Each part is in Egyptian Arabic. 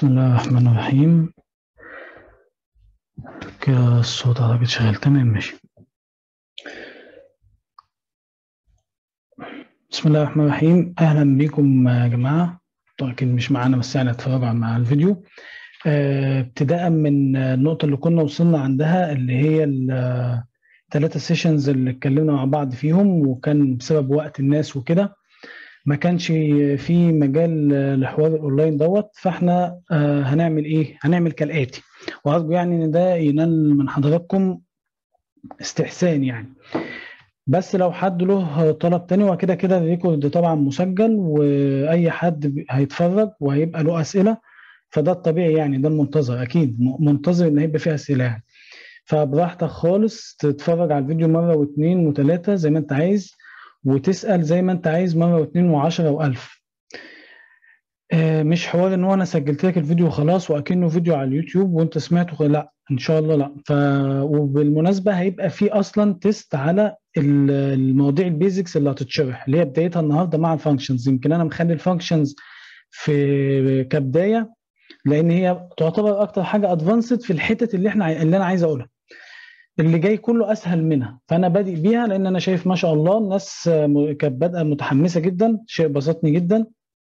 بسم الله الرحمن الرحيم كده الصوت اعتقد شغال تمام ماشي بسم الله الرحمن الرحيم اهلا بكم يا جماعه طبعا اكيد مش معانا بس يعني اتفرجوا مع الفيديو آه، ابتداء من النقطه اللي كنا وصلنا عندها اللي هي الثلاثه سيشنز اللي اتكلمنا مع بعض فيهم وكان بسبب وقت الناس وكده ما كانش في مجال لحوار الاونلاين دوت فاحنا آه، هنعمل ايه هنعمل كالاتي وارجو يعني ان ده ينال من حضراتكم استحسان يعني بس لو حد له طلب تاني وكده كده الريكورد طبعا مسجل واي حد هيتفرج وهيبقى له اسئله فده الطبيعي يعني ده المنتظر اكيد منتظر ان هيبقى فيه اسئله يعني فبراحتك خالص تتفرج على الفيديو مره واثنين وثلاثه زي ما انت عايز وتسال زي ما انت عايز مره واثنين وعشرة والف آه، مش حوار ان هو انا سجلت لك الفيديو وخلاص واكنه فيديو على اليوتيوب وانت سمعته لا ان شاء الله لا ف وبالمناسبه هيبقى في اصلا تيست على المواضيع البيزكس اللي هتتشرح اللي هي بدايتها النهارده مع الفانكشنز يمكن انا مخلي الفانكشنز في كبدايه لان هي تعتبر اكتر حاجه ادفانسد في الحتت اللي احنا اللي انا عايز اقولها اللي جاي كله اسهل منها فانا بادئ بيها لان انا شايف ما شاء الله الناس كانت بادئه متحمسه جدا شيء بسطني جدا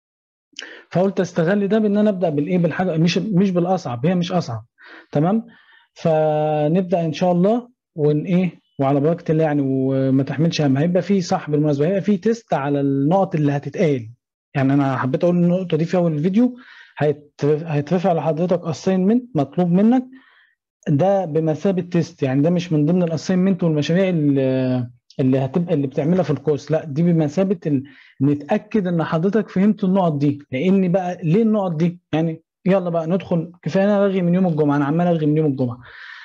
فقلت استغل ده بان انا ابدا بالايه بالحاجه مش مش بالاصعب هي مش اصعب تمام فنبدا ان شاء الله ون ايه وعلى بركه الله يعني وما تحملش هم هيبقى في صح بالمناسبه هيبقى في تيست على النقط اللي هتتقال يعني انا حبيت اقول النقطه دي في اول الفيديو هيترفع لحضرتك اساينمنت مطلوب منك ده بمثابه تيست يعني ده مش من ضمن الاساينمنت والمشاريع اللي اللي هتبقى اللي بتعملها في الكورس لا دي بمثابه ال... نتاكد ان حضرتك فهمت النقط دي لان بقى ليه النقط دي يعني يلا بقى ندخل كفايه انا رغي من يوم الجمعه انا عمال ارغي من يوم الجمعه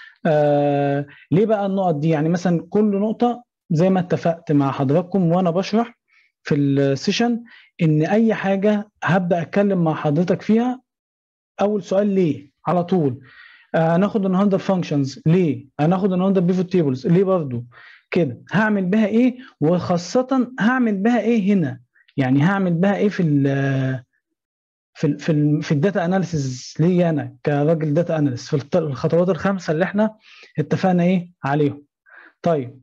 آه ليه بقى النقط دي يعني مثلا كل نقطه زي ما اتفقت مع حضراتكم وانا بشرح في السيشن ان اي حاجه هبدا اتكلم مع حضرتك فيها اول سؤال ليه على طول هناخد النهارده الفانكشنز ليه هناخد النهارده البيفوت تيبلز ليه برضو كده هعمل بها ايه وخاصه هعمل بها ايه هنا يعني هعمل بها ايه في ال في ال في, ال في الداتا اناليسيز ليا انا كراجل داتا اناليست في الخطوات الخمسه اللي احنا اتفقنا ايه عليهم طيب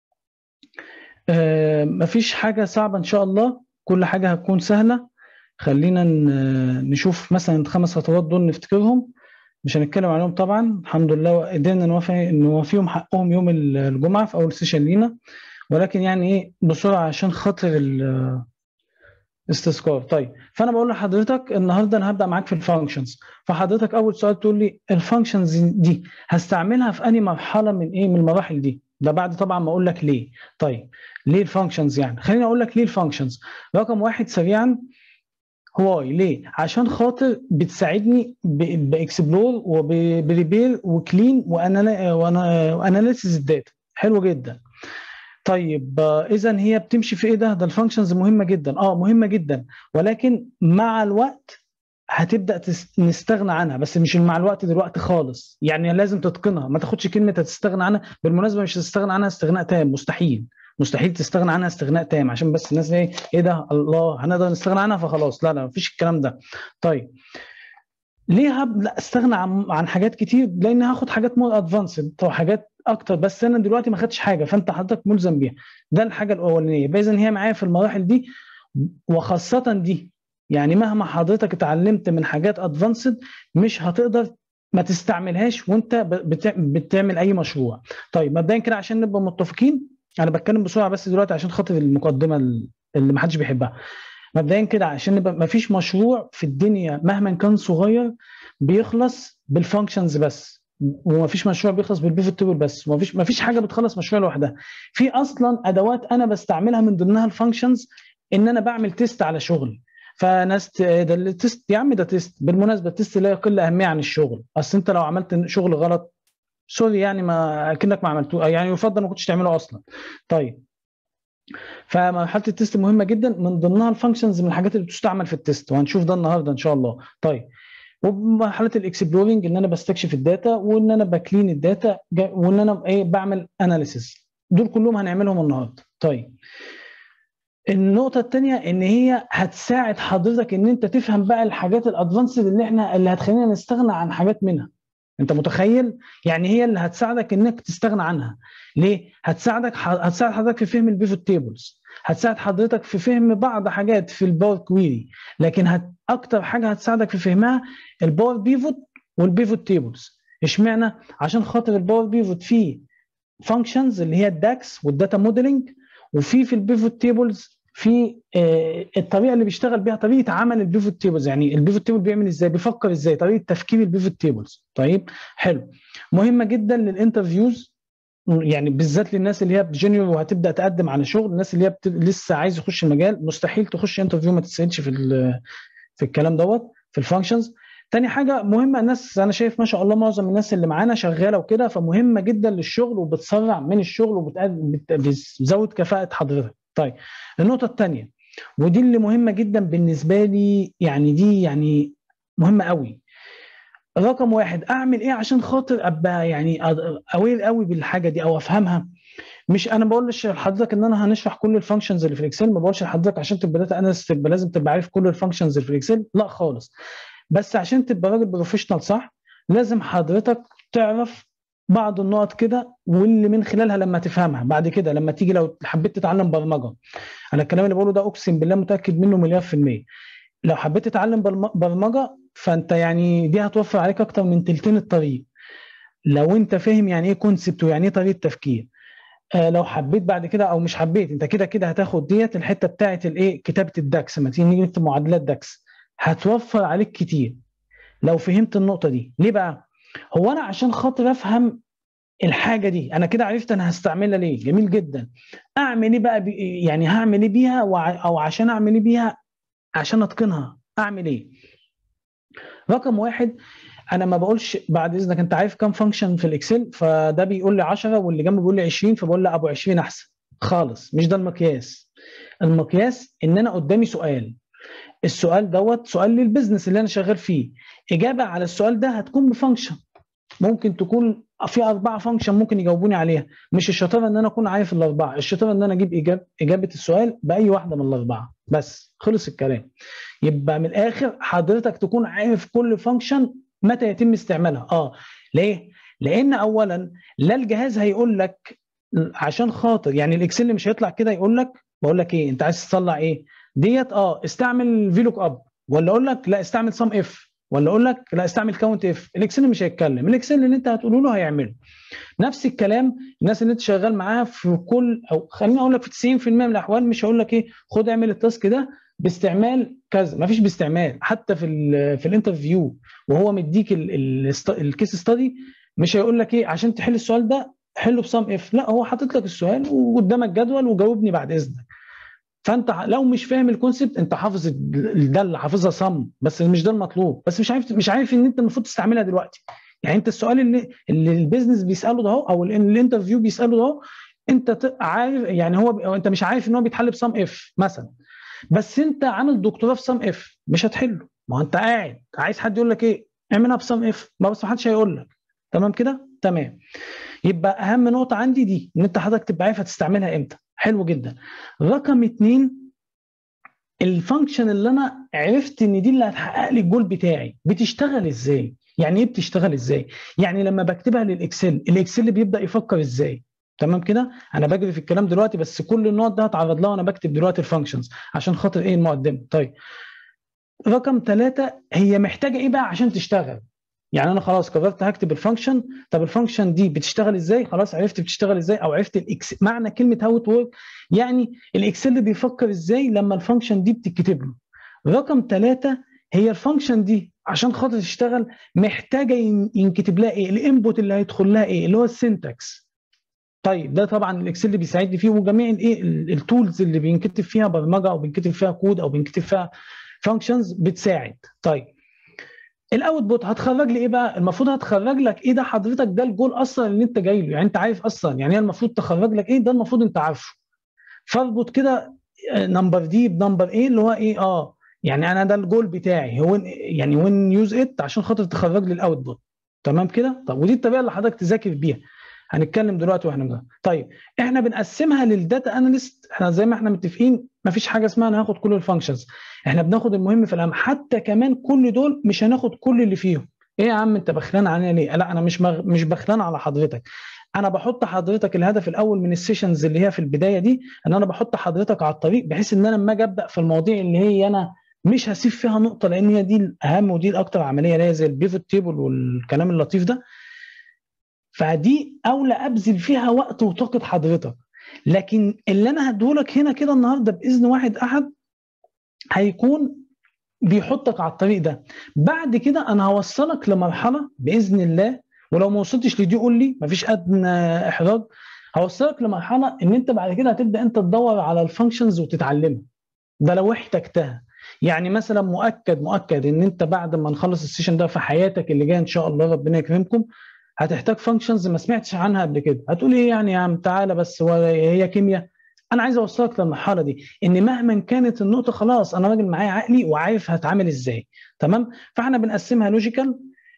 آه مفيش حاجه صعبه ان شاء الله كل حاجه هتكون سهله خلينا نشوف مثلا الخمس خطوات دول نفتكرهم مش هنتكلم عليهم طبعا الحمد لله قدرنا نوفي نوفيهم حقهم يوم الجمعه في اول سيشن لينا ولكن يعني ايه بسرعه عشان خاطر الاستذكار طيب فانا بقول لحضرتك النهارده انا هبدا معاك في الفانكشنز فحضرتك اول سؤال تقول لي الفانكشنز دي هستعملها في انهي مرحله من ايه من المراحل دي ده بعد طبعا ما اقول لك ليه طيب ليه الفانكشنز يعني خليني اقول لك ليه الفانكشنز رقم واحد سريعا واي ليه؟ عشان خاطر بتساعدني باكسبلور وبريبير وكلين واناليسيس الداتا حلو جدا طيب اذا هي بتمشي في ايه ده؟ ده الفانكشنز مهمه جدا اه مهمه جدا ولكن مع الوقت هتبدا نستغنى عنها بس مش مع الوقت دلوقتي خالص يعني لازم تتقنها ما تاخدش كلمه هتستغنى عنها بالمناسبه مش هتستغنى عنها استغناء تام مستحيل مستحيل تستغنى عنها استغناء تام عشان بس الناس ايه ايه ده الله هنقدر نستغنى عنها فخلاص لا لا مفيش الكلام ده طيب ليه هبدا استغنى عن, عن حاجات كتير لان هاخد حاجات مور ادفانسد او حاجات اكتر بس انا دلوقتي ما خدتش حاجه فانت حضرتك ملزم بيها ده الحاجه الاولانيه باذن هي معايا في المراحل دي وخاصه دي يعني مهما حضرتك اتعلمت من حاجات ادفانسد مش هتقدر ما تستعملهاش وانت بتعمل اي مشروع طيب مبدئيا كده عشان نبقى متفقين انا بتكلم بسرعه بس دلوقتي عشان خاطر المقدمه اللي ما حدش بيحبها مبدئيا كده عشان نبقى ما فيش مشروع في الدنيا مهما كان صغير بيخلص بالفانكشنز بس وما فيش مشروع بيخلص بالبيفوت تيبل بس وما فيش ما فيش حاجه بتخلص مشروع لوحدها في اصلا ادوات انا بستعملها من ضمنها الفانكشنز ان انا بعمل تيست على شغل فناس ده التيست يا عم ده تيست بالمناسبه التيست لا يقل اهميه عن الشغل اصل انت لو عملت شغل غلط سوري يعني ما اكنك ما عملتوه يعني يفضل ما كنتش تعمله اصلا طيب فمرحله التيست مهمه جدا من ضمنها الفانكشنز من الحاجات اللي بتستعمل في التيست وهنشوف ده النهارده ان شاء الله طيب ومرحله الاكسبلورنج ان انا بستكشف الداتا وان انا بكلين الداتا وان انا ايه بعمل اناليسيس دول كلهم هنعملهم النهارده طيب النقطة الثانية إن هي هتساعد حضرتك إن أنت تفهم بقى الحاجات الأدفانسد اللي إحنا اللي هتخلينا نستغنى عن حاجات منها. أنت متخيل؟ يعني هي اللي هتساعدك إنك تستغنى عنها. ليه؟ هتساعدك هتساعد حضرتك في فهم البيفوت تيبلز. هتساعد حضرتك في فهم بعض حاجات في الباور كويري، لكن هت... أكتر حاجة هتساعدك في فهمها الباور بيفوت والبيفوت تيبلز. اشمعنى؟ عشان خاطر الباور بيفوت فيه فانكشنز اللي هي الداكس والداتا موديلنج وفي في البيفوت تيبلز في آه الطريقه اللي بيشتغل بيها طريقه عمل البيفوت تيبلز يعني البيفوت تيبل بيعمل ازاي بيفكر ازاي طريقه تفكير البيفوت تيبلز طيب حلو مهمه جدا للانترفيوز يعني بالذات للناس اللي هي بجونيور وهتبدا تقدم على شغل الناس اللي هي بت... لسه عايز يخش المجال مستحيل تخش انترفيو ما تسالش في في الكلام دوت في الفانكشنز تاني حاجه مهمه الناس انا شايف ما شاء الله معظم الناس اللي معانا شغاله وكده فمهمه جدا للشغل وبتسرع من الشغل وبتزود كفاءه حضرتك طيب النقطه الثانيه ودي اللي مهمه جدا بالنسبه لي يعني دي يعني مهمه قوي رقم واحد اعمل ايه عشان خاطر ابقى يعني اوير قوي بالحاجه دي او افهمها مش انا بقولش لحضرتك ان انا هنشرح كل الفانكشنز اللي في الاكسل ما بقولش لحضرتك عشان تبقى داتا اناليست تبقى لازم تبقى عارف كل الفانكشنز اللي في الاكسل لا خالص بس عشان تبقى راجل بروفيشنال صح لازم حضرتك تعرف بعض النقط كده واللي من خلالها لما تفهمها بعد كده لما تيجي لو حبيت تتعلم برمجه انا الكلام اللي بقوله ده اقسم بالله متاكد منه مليار في الميه لو حبيت تتعلم برمجه فانت يعني دي هتوفر عليك اكتر من تلتين الطريق لو انت فاهم يعني ايه كونسبت ويعني ايه طريقه تفكير آه لو حبيت بعد كده او مش حبيت انت كده كده هتاخد ديت الحته بتاعه الايه كتابه الداكس لما تيجي نكتب معادلات داكس هتوفر عليك كتير لو فهمت النقطه دي ليه بقى هو انا عشان خاطر افهم الحاجه دي انا كده عرفت انا هستعملها ليه جميل جدا اعمل ايه بقى بي يعني هعمل ايه بيها او عشان اعمل ايه بيها عشان اتقنها اعمل ايه رقم واحد انا ما بقولش بعد اذنك انت عارف كام فانكشن في الاكسل فده بيقول لي 10 واللي جنبه بيقول لي 20 فبقول لا ابو 20 احسن خالص مش ده المقياس المقياس ان انا قدامي سؤال السؤال دوت سؤال للبزنس اللي انا شغال فيه اجابه على السؤال ده هتكون بفانكشن ممكن تكون في اربعه فانكشن ممكن يجاوبوني عليها مش الشطاره ان انا اكون عارف الاربعه الشطاره ان انا اجيب إجابة, اجابه السؤال باي واحده من الاربعه بس خلص الكلام يبقى من الاخر حضرتك تكون عارف كل فانكشن متى يتم استعمالها اه ليه لان اولا لا الجهاز هيقول لك عشان خاطر يعني الاكسل مش هيطلع كده يقول لك بقول لك ايه انت عايز تطلع ايه ديت اه استعمل فيلوك اب ولا اقول لك لا استعمل سم اف ولا اقول لك لا استعمل كاونت اف الاكسل مش هيتكلم الاكسل اللي انت هتقوله له هيعمله نفس الكلام الناس اللي انت شغال معاها في كل او خليني اقول لك في 90% من الاحوال مش هقول لك ايه خد اعمل التاسك ده باستعمال كذا ما فيش باستعمال حتى في ال في الانترفيو وهو مديك الكيس ستادي مش هيقول لك ايه عشان تحل السؤال ده حله بسام اف لا هو حاطط لك السؤال وقدامك جدول وجاوبني بعد اذنك فانت لو مش فاهم الكونسبت انت حافظ الداله حافظها صم بس مش ده المطلوب بس مش عارف مش عارف ان انت المفروض تستعملها دلوقتي يعني انت السؤال اللي اللي البيزنس بيساله ده او الانترفيو بيساله ده انت عارف يعني هو انت مش عارف ان هو بيتحل بصم اف مثلا بس انت عامل دكتوراه في صم اف مش هتحله ما انت قاعد عايز حد يقول لك ايه اعملها بصم اف ما بس ما حدش هيقول لك تمام كده تمام يبقى اهم نقطه عندي دي ان انت حضرتك تبقى عارف هتستعملها امتى حلو جدا رقم اتنين الفانكشن اللي انا عرفت ان دي اللي هتحقق لي الجول بتاعي بتشتغل ازاي يعني ايه بتشتغل ازاي يعني لما بكتبها للاكسل الاكسل بيبدا يفكر ازاي تمام كده انا بجري في الكلام دلوقتي بس كل النقط ده هتعرض لها وانا بكتب دلوقتي الفانكشنز عشان خاطر ايه المقدمه طيب رقم ثلاثة هي محتاجة ايه بقى عشان تشتغل يعني انا خلاص قررت هكتب الفانكشن طب الفانكشن دي بتشتغل ازاي خلاص عرفت بتشتغل ازاي او عرفت الاكس معنى كلمه هاو ات ورك يعني الاكسل بيفكر ازاي لما الفانكشن دي بتتكتب له رقم ثلاثة هي الفانكشن دي عشان خاطر تشتغل محتاجه ينكتب لها ايه الانبوت اللي هيدخل لها ايه اللي هو السنتكس طيب ده طبعا الاكسل بيساعدني فيه وجميع الايه التولز اللي بينكتب فيها برمجه او بينكتب فيها كود او بينكتب فيها فانكشنز بتساعد طيب الاوت بوت هتخرج لي ايه بقى المفروض هتخرج لك ايه ده حضرتك ده الجول اصلا اللي انت جاي له يعني انت عارف اصلا يعني هي المفروض تخرج لك ايه ده المفروض انت عارفه فاربط كده نمبر دي بنمبر ايه اللي هو ايه اه يعني انا ده الجول بتاعي هو يعني وين يوز ات عشان خاطر تخرج لي الاوت بوت تمام كده طب ودي الطريقه اللي حضرتك تذاكر بيها هنتكلم دلوقتي واحنا بقى. طيب احنا بنقسمها للداتا اناليست احنا زي ما احنا متفقين ما فيش حاجه اسمها انا هاخد كل الفانكشنز احنا بناخد المهم في الاهم حتى كمان كل دول مش هناخد كل اللي فيهم ايه يا عم انت بخلان علينا ليه لا انا مش مغ... مش بخلان على حضرتك انا بحط حضرتك الهدف الاول من السيشنز اللي هي في البدايه دي ان انا بحط حضرتك على الطريق بحيث ان انا لما اجي ابدا في المواضيع اللي هي انا مش هسيب فيها نقطه لان هي دي الاهم ودي الاكثر عمليه اللي هي زي البيفوت تيبل والكلام اللطيف ده فدي اولى ابذل فيها وقت وطاقه حضرتك لكن اللي انا هديهولك هنا كده النهارده باذن واحد احد هيكون بيحطك على الطريق ده بعد كده انا هوصلك لمرحله باذن الله ولو ما وصلتش لدي قول لي مفيش ادنى احراج هوصلك لمرحله ان انت بعد كده هتبدا انت تدور على الفانكشنز وتتعلمها ده لو احتجتها يعني مثلا مؤكد مؤكد ان انت بعد ما نخلص السيشن ده في حياتك اللي جايه ان شاء الله ربنا يكرمكم هتحتاج فانكشنز ما سمعتش عنها قبل كده هتقول ايه يعني يا عم تعالى بس هي كيمياء انا عايز اوصلك للمرحله دي ان مهما كانت النقطه خلاص انا راجل معايا عقلي وعارف هتعامل ازاي تمام فاحنا بنقسمها لوجيكال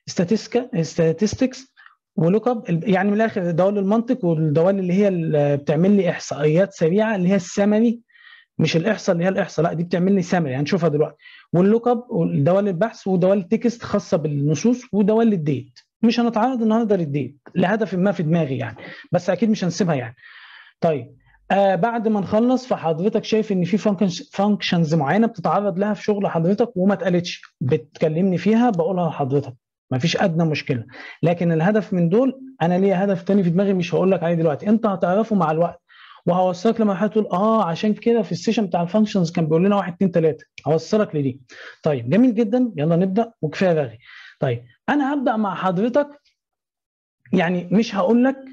statistics ولوك اب يعني من الاخر دوال المنطق والدوال اللي هي اللي بتعمل لي احصائيات سريعه اللي هي السمري مش الاحصاء اللي هي الاحصاء لا دي بتعمل لي سمري هنشوفها دلوقتي واللوك اب ودوال البحث ودوال التكست خاصه بالنصوص ودوال الديت مش هنتعرض النهارده للديت لهدف ما في دماغي يعني بس اكيد مش هنسيبها يعني طيب آه بعد ما نخلص فحضرتك شايف ان في فانكشنز معينه بتتعرض لها في شغل حضرتك وما اتقالتش بتكلمني فيها بقولها لحضرتك ما فيش ادنى مشكله لكن الهدف من دول انا ليا هدف تاني في دماغي مش هقول لك عليه دلوقتي انت هتعرفه مع الوقت وهوصلك لمرحله تقول اه عشان كده في السيشن بتاع الفانكشنز كان بيقول لنا 1 2 3 هوصلك لدي طيب جميل جدا يلا نبدا وكفايه رغي طيب انا هبدا مع حضرتك يعني مش هقول لك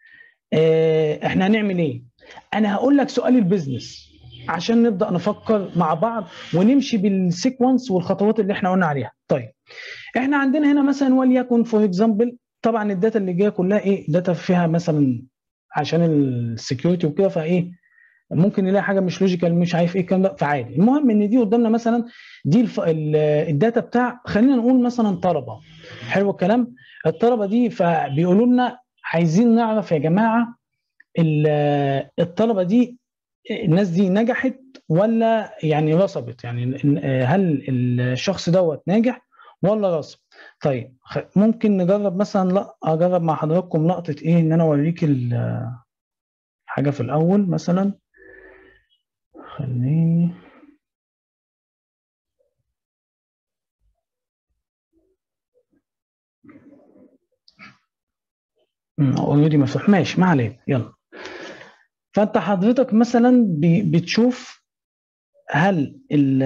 آه احنا هنعمل ايه انا هقول لك سؤال البيزنس عشان نبدا نفكر مع بعض ونمشي بالسيكونس والخطوات اللي احنا قلنا عليها طيب احنا عندنا هنا مثلا وليكن فور اكزامبل طبعا الداتا اللي جايه كلها ايه داتا فيها مثلا عشان السكيورتي وكده فايه ممكن نلاقي حاجه مش لوجيكال مش عارف ايه الكلام ده فعادي المهم ان دي قدامنا مثلا دي الف... الداتا بتاع خلينا نقول مثلا طلبه حلو الكلام الطلبه دي فبيقولوا لنا عايزين نعرف يا جماعه الطلبه دي الناس دي نجحت ولا يعني رسبت يعني هل الشخص دوت ناجح ولا رسب طيب ممكن نجرب مثلا لا اجرب مع حضراتكم لقطه ايه ان انا اوريك حاجه في الاول مثلا خليني اوريدي مفتوح ماشي ما علينا يلا فانت حضرتك مثلا بتشوف هل ال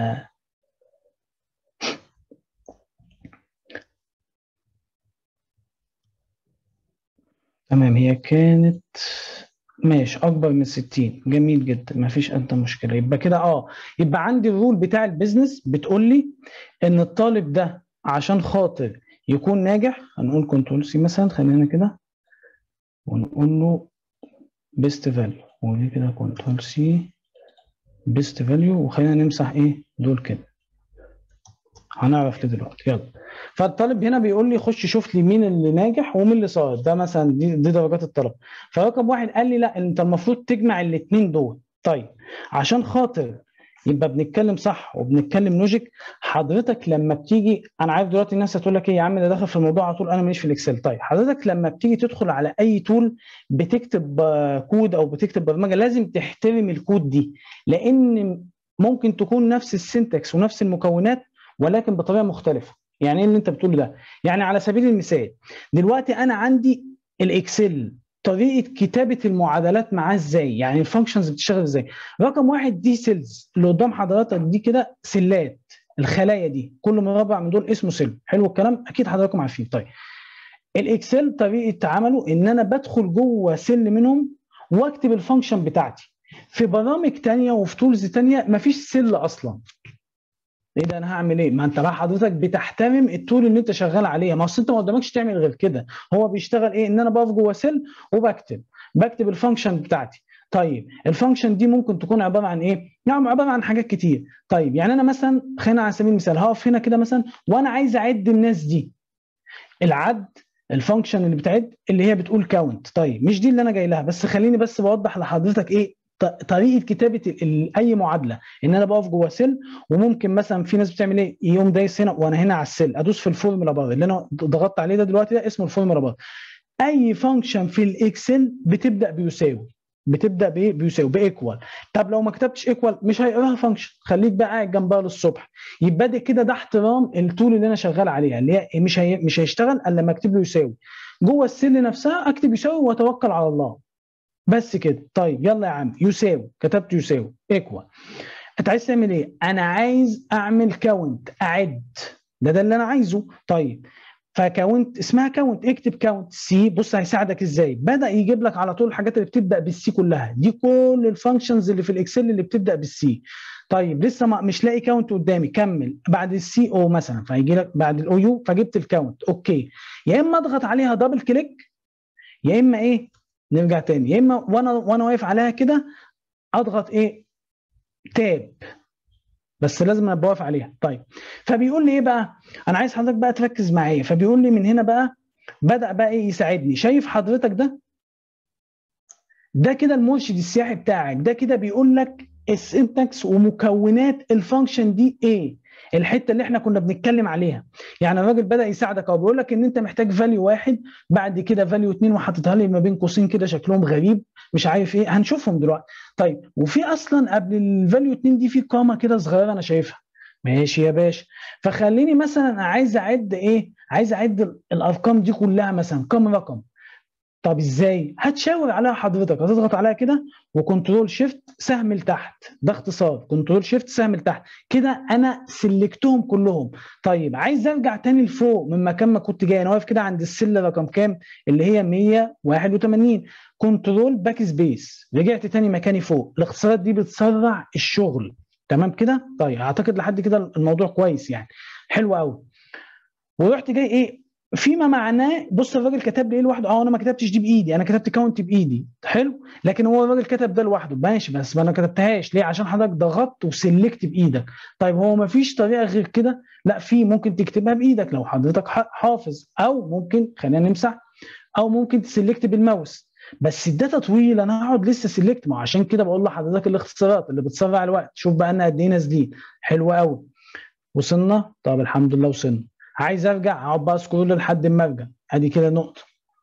تمام هي كانت ماشي اكبر من 60 جميل جدا ما فيش ادنى مشكله يبقى كده اه يبقى عندي الرول بتاع البيزنس بتقول لي ان الطالب ده عشان خاطر يكون ناجح هنقول كنترول سي مثلا خلينا كده ونقول له بيست فاليو ودي كده كنترول سي بيست فاليو وخلينا نمسح ايه دول كده هنعرف ليه دلوقتي يلا فالطالب هنا بيقول لي خش شوف لي مين اللي ناجح ومين اللي ساقط ده مثلا دي, دي درجات الطلب فرقم واحد قال لي لا انت المفروض تجمع الاثنين دول طيب عشان خاطر يبقى بنتكلم صح وبنتكلم لوجيك حضرتك لما بتيجي انا عارف دلوقتي الناس هتقول لك ايه يا عم ده داخل في الموضوع على طول انا ماليش في الاكسل طيب حضرتك لما بتيجي تدخل على اي تول بتكتب كود او بتكتب برمجه لازم تحترم الكود دي لان ممكن تكون نفس السنتكس ونفس المكونات ولكن بطريقه مختلفه يعني ايه اللي انت بتقوله ده يعني على سبيل المثال دلوقتي انا عندي الاكسل طريقه كتابه المعادلات معاه ازاي يعني الفانكشنز بتشتغل ازاي رقم واحد دي سيلز اللي قدام حضرتك دي كده سلات الخلايا دي كل مربع من دول اسمه سيل حلو الكلام اكيد حضراتكم عارفين طيب الاكسل طريقه عمله ان انا بدخل جوه سيل منهم واكتب الفانكشن بتاعتي في برامج تانية وفي تولز تانية مفيش سيل اصلا ايه ده انا هعمل ايه؟ ما انت بقى حضرتك بتحترم التول اللي انت شغال عليها ما اصل انت ما قدامكش تعمل غير كده هو بيشتغل ايه؟ ان انا بقف جوه سيل وبكتب بكتب الفانكشن بتاعتي طيب الفانكشن دي ممكن تكون عباره عن ايه؟ نعم عباره عن حاجات كتير طيب يعني انا مثلا خلينا على سبيل المثال هقف هنا كده مثلا وانا عايز اعد الناس دي العد الفانكشن اللي بتعد اللي هي بتقول كاونت طيب مش دي اللي انا جاي لها بس خليني بس بوضح لحضرتك ايه طريقه كتابه اي معادله ان انا بقف جوه سيل وممكن مثلا في ناس بتعمل ايه يقوم دايس هنا وانا هنا على السيل ادوس في الفورمولا بار اللي انا ضغطت عليه ده دلوقتي ده اسمه الفورمولا بار اي فانكشن في الاكسل بتبدا بيساوي بتبدا بايه بيساوي بايكوال طب لو ما كتبتش ايكوال مش هيقراها فانكشن خليك بقى قاعد جنبها للصبح يبقى ده كده ده احترام التول اللي انا شغال عليها اللي هي مش هي مش هيشتغل الا لما اكتب له يساوي جوه السيل نفسها اكتب يساوي واتوكل على الله بس كده طيب يلا يا عم يساوي كتبت يساوي ايكوال انت عايز تعمل ايه انا عايز اعمل كاونت اعد ده ده اللي انا عايزه طيب فكاونت اسمها كاونت اكتب كاونت سي بص هيساعدك ازاي بدا يجيب لك على طول الحاجات اللي بتبدا بالسي كلها دي كل الفانكشنز اللي في الاكسل اللي بتبدا بالسي طيب لسه ما مش لاقي كاونت قدامي كمل بعد السي او مثلا فهيجي لك بعد الاو يو فجبت الكاونت اوكي يا اما اضغط عليها دبل كليك يا اما ايه نرجع تاني يا اما وانا وانا واقف عليها كده اضغط ايه تاب بس لازم ابقى واقف عليها طيب فبيقول لي ايه بقى انا عايز حضرتك بقى تركز معايا فبيقول لي من هنا بقى بدا بقى ايه يساعدني شايف حضرتك ده ده كده المرشد السياحي بتاعك ده كده بيقول لك السنتكس ومكونات الفانكشن دي ايه الحته اللي احنا كنا بنتكلم عليها يعني الراجل بدا يساعدك او بيقول لك ان انت محتاج فاليو واحد بعد كده فاليو اثنين وحاططها لي ما بين قوسين كده شكلهم غريب مش عارف ايه هنشوفهم دلوقتي طيب وفي اصلا قبل الفاليو اثنين دي في قامه كده صغيره انا شايفها ماشي يا باشا فخليني مثلا عايز اعد ايه عايز اعد الارقام دي كلها مثلا كم رقم طب ازاي؟ هتشاور عليها حضرتك هتضغط عليها كده وكنترول شيفت سهم لتحت ده اختصار كنترول شيفت سهم لتحت كده انا سلكتهم كلهم طيب عايز ارجع تاني لفوق من مكان ما كنت جاي انا واقف كده عند السله رقم كام اللي هي 181 كنترول باك سبيس رجعت تاني مكاني فوق الاختصارات دي بتسرع الشغل تمام كده طيب اعتقد لحد كده الموضوع كويس يعني حلو قوي ورحت جاي ايه فيما معناه بص الراجل كتب لي ايه لوحده اه انا ما كتبتش دي بايدي انا كتبت كاونت بايدي حلو لكن هو الراجل كتب ده لوحده ماشي بس ما انا كتبتهاش ليه عشان حضرتك ضغطت وسلكت بايدك طيب هو ما فيش طريقه غير كده لا في ممكن تكتبها بايدك لو حضرتك حافظ او ممكن خلينا نمسح او ممكن تسلكت بالماوس بس الداتا طويله انا هقعد لسه سلكت ما عشان كده بقول لحضرتك الاختصارات اللي بتسرع الوقت شوف بقى انا قد ايه نازلين حلو قوي وصلنا طب الحمد لله وصلنا عايز ارجع اقعد بقى سكرول لحد ما ارجع ادي كده نقطه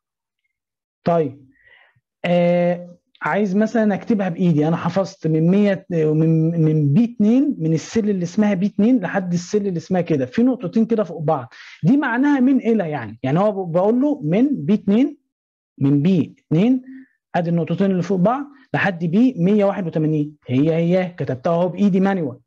طيب آه عايز مثلا اكتبها بايدي انا حفظت من 100 من من بي 2 من السل اللي اسمها بي 2 لحد السل اللي اسمها كده في نقطتين كده فوق بعض دي معناها من الى يعني يعني هو بقول له من بي 2 من بي 2 ادي النقطتين اللي فوق بعض لحد بي 181 هي هي كتبتها اهو بايدي مانيوال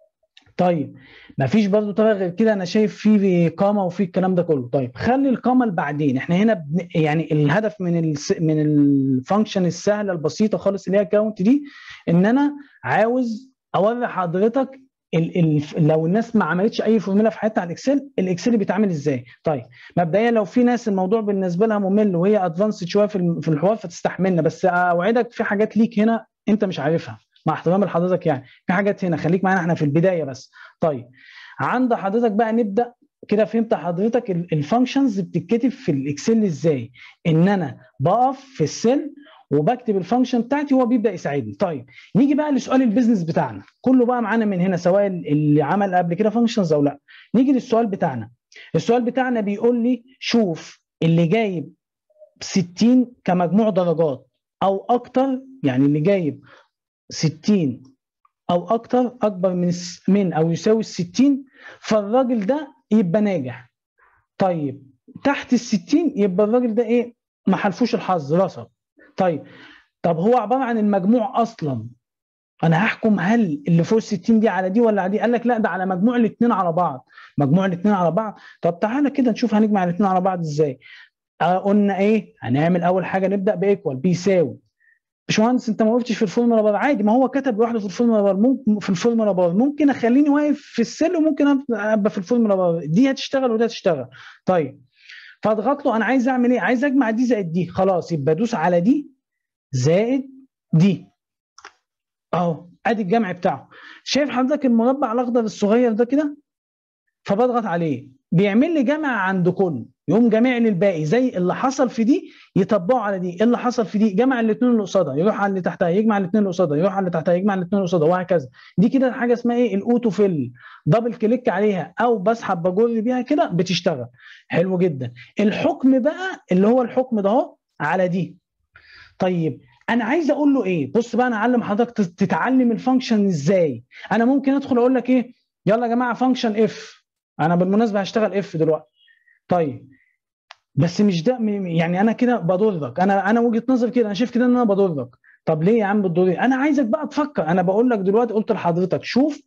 طيب ما فيش برضه طريقه غير كده انا شايف في قامه وفي الكلام ده كله طيب خلي القامه لبعدين احنا هنا بن... يعني الهدف من ال... من الفانكشن السهله البسيطه خالص اللي هي كاونت دي ان انا عاوز اوري حضرتك ال... ال... لو الناس ما عملتش اي فورمولا في حياتها على الاكسل الاكسل بيتعمل ازاي طيب مبدئيا لو في ناس الموضوع بالنسبه لها ممل وهي ادفانسد شويه في في الحوار فتستحملنا بس اوعدك في حاجات ليك هنا انت مش عارفها مع احترام لحضرتك يعني في حاجات هنا خليك معانا احنا في البدايه بس طيب عند حضرتك بقى نبدا كده فهمت حضرتك الفانكشنز بتتكتب في الاكسل ازاي ان انا بقف في السيل وبكتب الفانكشن بتاعتي وهو بيبدا يساعدني طيب نيجي بقى لسؤال البيزنس بتاعنا كله بقى معانا من هنا سواء اللي عمل قبل كده فانكشنز او لا نيجي للسؤال بتاعنا السؤال بتاعنا بيقول لي شوف اللي جايب 60 كمجموع درجات او اكتر يعني اللي جايب 60 او اكتر اكبر من من او يساوي ال 60 فالراجل ده يبقى ناجح طيب تحت ال 60 يبقى الراجل ده ايه ما حلفوش الحظ رسب طيب طب هو عباره عن المجموع اصلا انا هحكم هل اللي فوق ال 60 دي على دي ولا على دي قال لك لا ده على مجموع الاثنين على بعض مجموع الاثنين على بعض طب تعالى كده نشوف هنجمع الاثنين على بعض ازاي آه قلنا ايه هنعمل اول حاجه نبدا بايكوال بيساوي باشمهندس انت ما وقفتش في الفورمولا بار عادي ما هو كتب لوحده في الفورمولا بار ممكن في الفورمولا بار ممكن اخليني واقف في السل وممكن ابقى في الفورمولا بار دي هتشتغل وده هتشتغل طيب فاضغط له انا عايز اعمل ايه عايز اجمع دي زائد دي خلاص يبقى ادوس على دي زائد دي اهو ادي الجمع بتاعه شايف حضرتك المربع الاخضر الصغير ده كده فبضغط عليه بيعمل لي جمع عند كل يقوم جامع لي الباقي زي اللي حصل في دي يطبقه على دي اللي حصل في دي جمع الاثنين اللي قصادها يروح على اللي تحتها يجمع الاثنين اللي قصادها يروح على اللي تحتها يجمع الاثنين اللي قصادها وهكذا دي كده حاجه اسمها ايه الاوتو فيل دبل كليك عليها او بسحب بجر بيها كده بتشتغل حلو جدا الحكم بقى اللي هو الحكم ده اهو على دي طيب انا عايز اقول له ايه بص بقى انا اعلم حضرتك تتعلم الفانكشن ازاي انا ممكن ادخل اقول لك ايه يلا يا جماعه فانكشن اف انا بالمناسبه هشتغل اف دلوقتي طيب بس مش ده يعني انا كده بضرك انا انا وجهه نظري كده انا شايف كده ان انا بضرك طب ليه يا عم بتضرني انا عايزك بقى تفكر انا بقول لك دلوقتي قلت لحضرتك شوف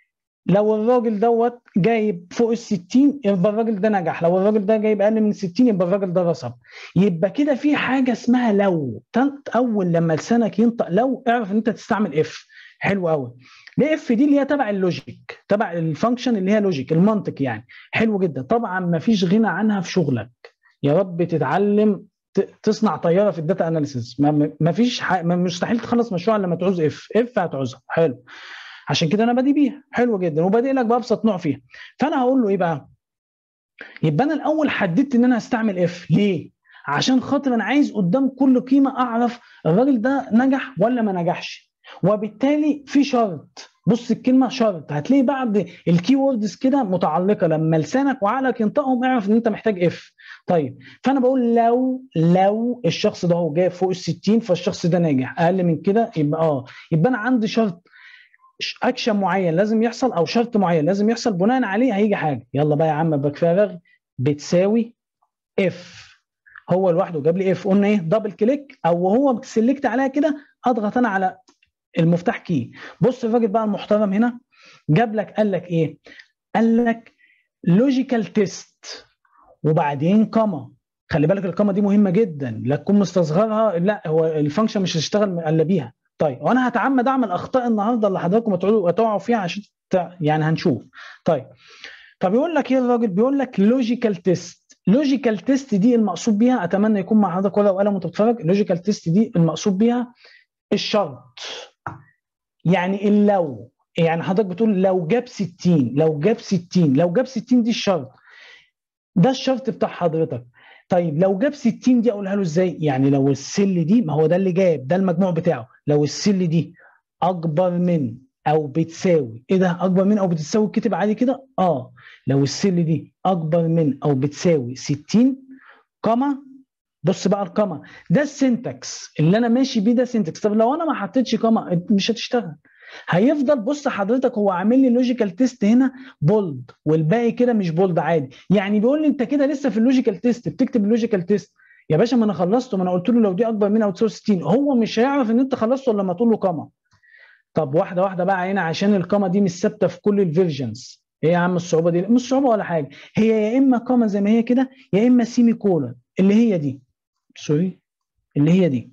لو الراجل دوت جايب فوق ال 60 يبقى الراجل ده نجح لو الراجل ده جايب اقل من 60 يبقى الراجل ده رسب يبقى كده في حاجه اسمها لو اول لما لسانك ينطق لو اعرف ان انت تستعمل اف حلو قوي ليه اف دي اللي هي تبع اللوجيك تبع الفانكشن اللي هي لوجيك المنطق يعني حلو جدا طبعا ما فيش غنى عنها في شغلك يا رب تتعلم تصنع طياره في الداتا اناليسيس ما فيش مستحيل تخلص مشروع لما تعوز اف اف هتعوزها حلو عشان كده انا بادئ بيها حلو جدا وبادئ لك بابسط نوع فيها فانا هقول له ايه بقى يبقى انا الاول حددت ان انا هستعمل اف ليه عشان خاطر انا عايز قدام كل قيمه اعرف الراجل ده نجح ولا ما نجحش وبالتالي في شرط بص الكلمه شرط هتلاقي بعد الكي ووردز كده متعلقه لما لسانك وعقلك ينطقهم اعرف ان انت محتاج اف طيب فانا بقول لو لو الشخص ده هو جايب فوق ال 60 فالشخص ده ناجح اقل من كده يبقى اه يبقى انا عندي شرط اكشن معين لازم يحصل او شرط معين لازم يحصل بناء عليه هيجي حاجه يلا بقى يا عم بكفاغ بتساوي اف هو لوحده جاب لي اف قلنا ايه دبل كليك او هو سلكت عليها كده اضغط انا على المفتاح كي بص الراجل بقى المحترم هنا جاب لك قال لك ايه قال لك لوجيكال تيست وبعدين كما خلي بالك الكما دي مهمه جدا لا تكون مستصغرها لا هو الفانكشن مش هتشتغل الا بيها طيب وانا هتعمد اعمل اخطاء النهارده اللي حضراتكم هتقعوا فيها عشان يعني هنشوف طيب فبيقول لك ايه الراجل بيقول لك لوجيكال تيست لوجيكال تيست دي المقصود بيها اتمنى يكون مع حضرتك ورقه وقلم وانت بتتفرج لوجيكال تيست دي المقصود بيها الشرط يعني اللو يعني حضرتك بتقول لو جاب 60 لو جاب 60 لو جاب 60 دي الشرط ده الشرط بتاع حضرتك طيب لو جاب 60 دي اقولها له ازاي؟ يعني لو السل دي ما هو ده اللي جاب ده المجموع بتاعه لو السل دي اكبر من او بتساوي ايه ده اكبر من او بتساوي كتب عادي كده؟ اه لو السل دي اكبر من او بتساوي 60 كما بص بقى الكما ده السنتكس اللي انا ماشي بيه ده سنتكس طب لو انا ما حطيتش كما مش هتشتغل هيفضل بص حضرتك هو عامل لي لوجيكال تيست هنا بولد والباقي كده مش بولد عادي يعني بيقول لي انت كده لسه في اللوجيكال تيست بتكتب اللوجيكال تيست يا باشا ما انا خلصته ما انا قلت له لو دي اكبر من او تساوي 60 هو مش هيعرف ان انت خلصته الا لما تقول له كما طب واحده واحده بقى هنا عشان الكما دي مش ثابته في كل الفيرجنز ايه يا عم الصعوبه دي مش صعوبه ولا حاجه هي يا اما كما زي ما هي كده يا اما سيمي كولون اللي هي دي سوري اللي هي دي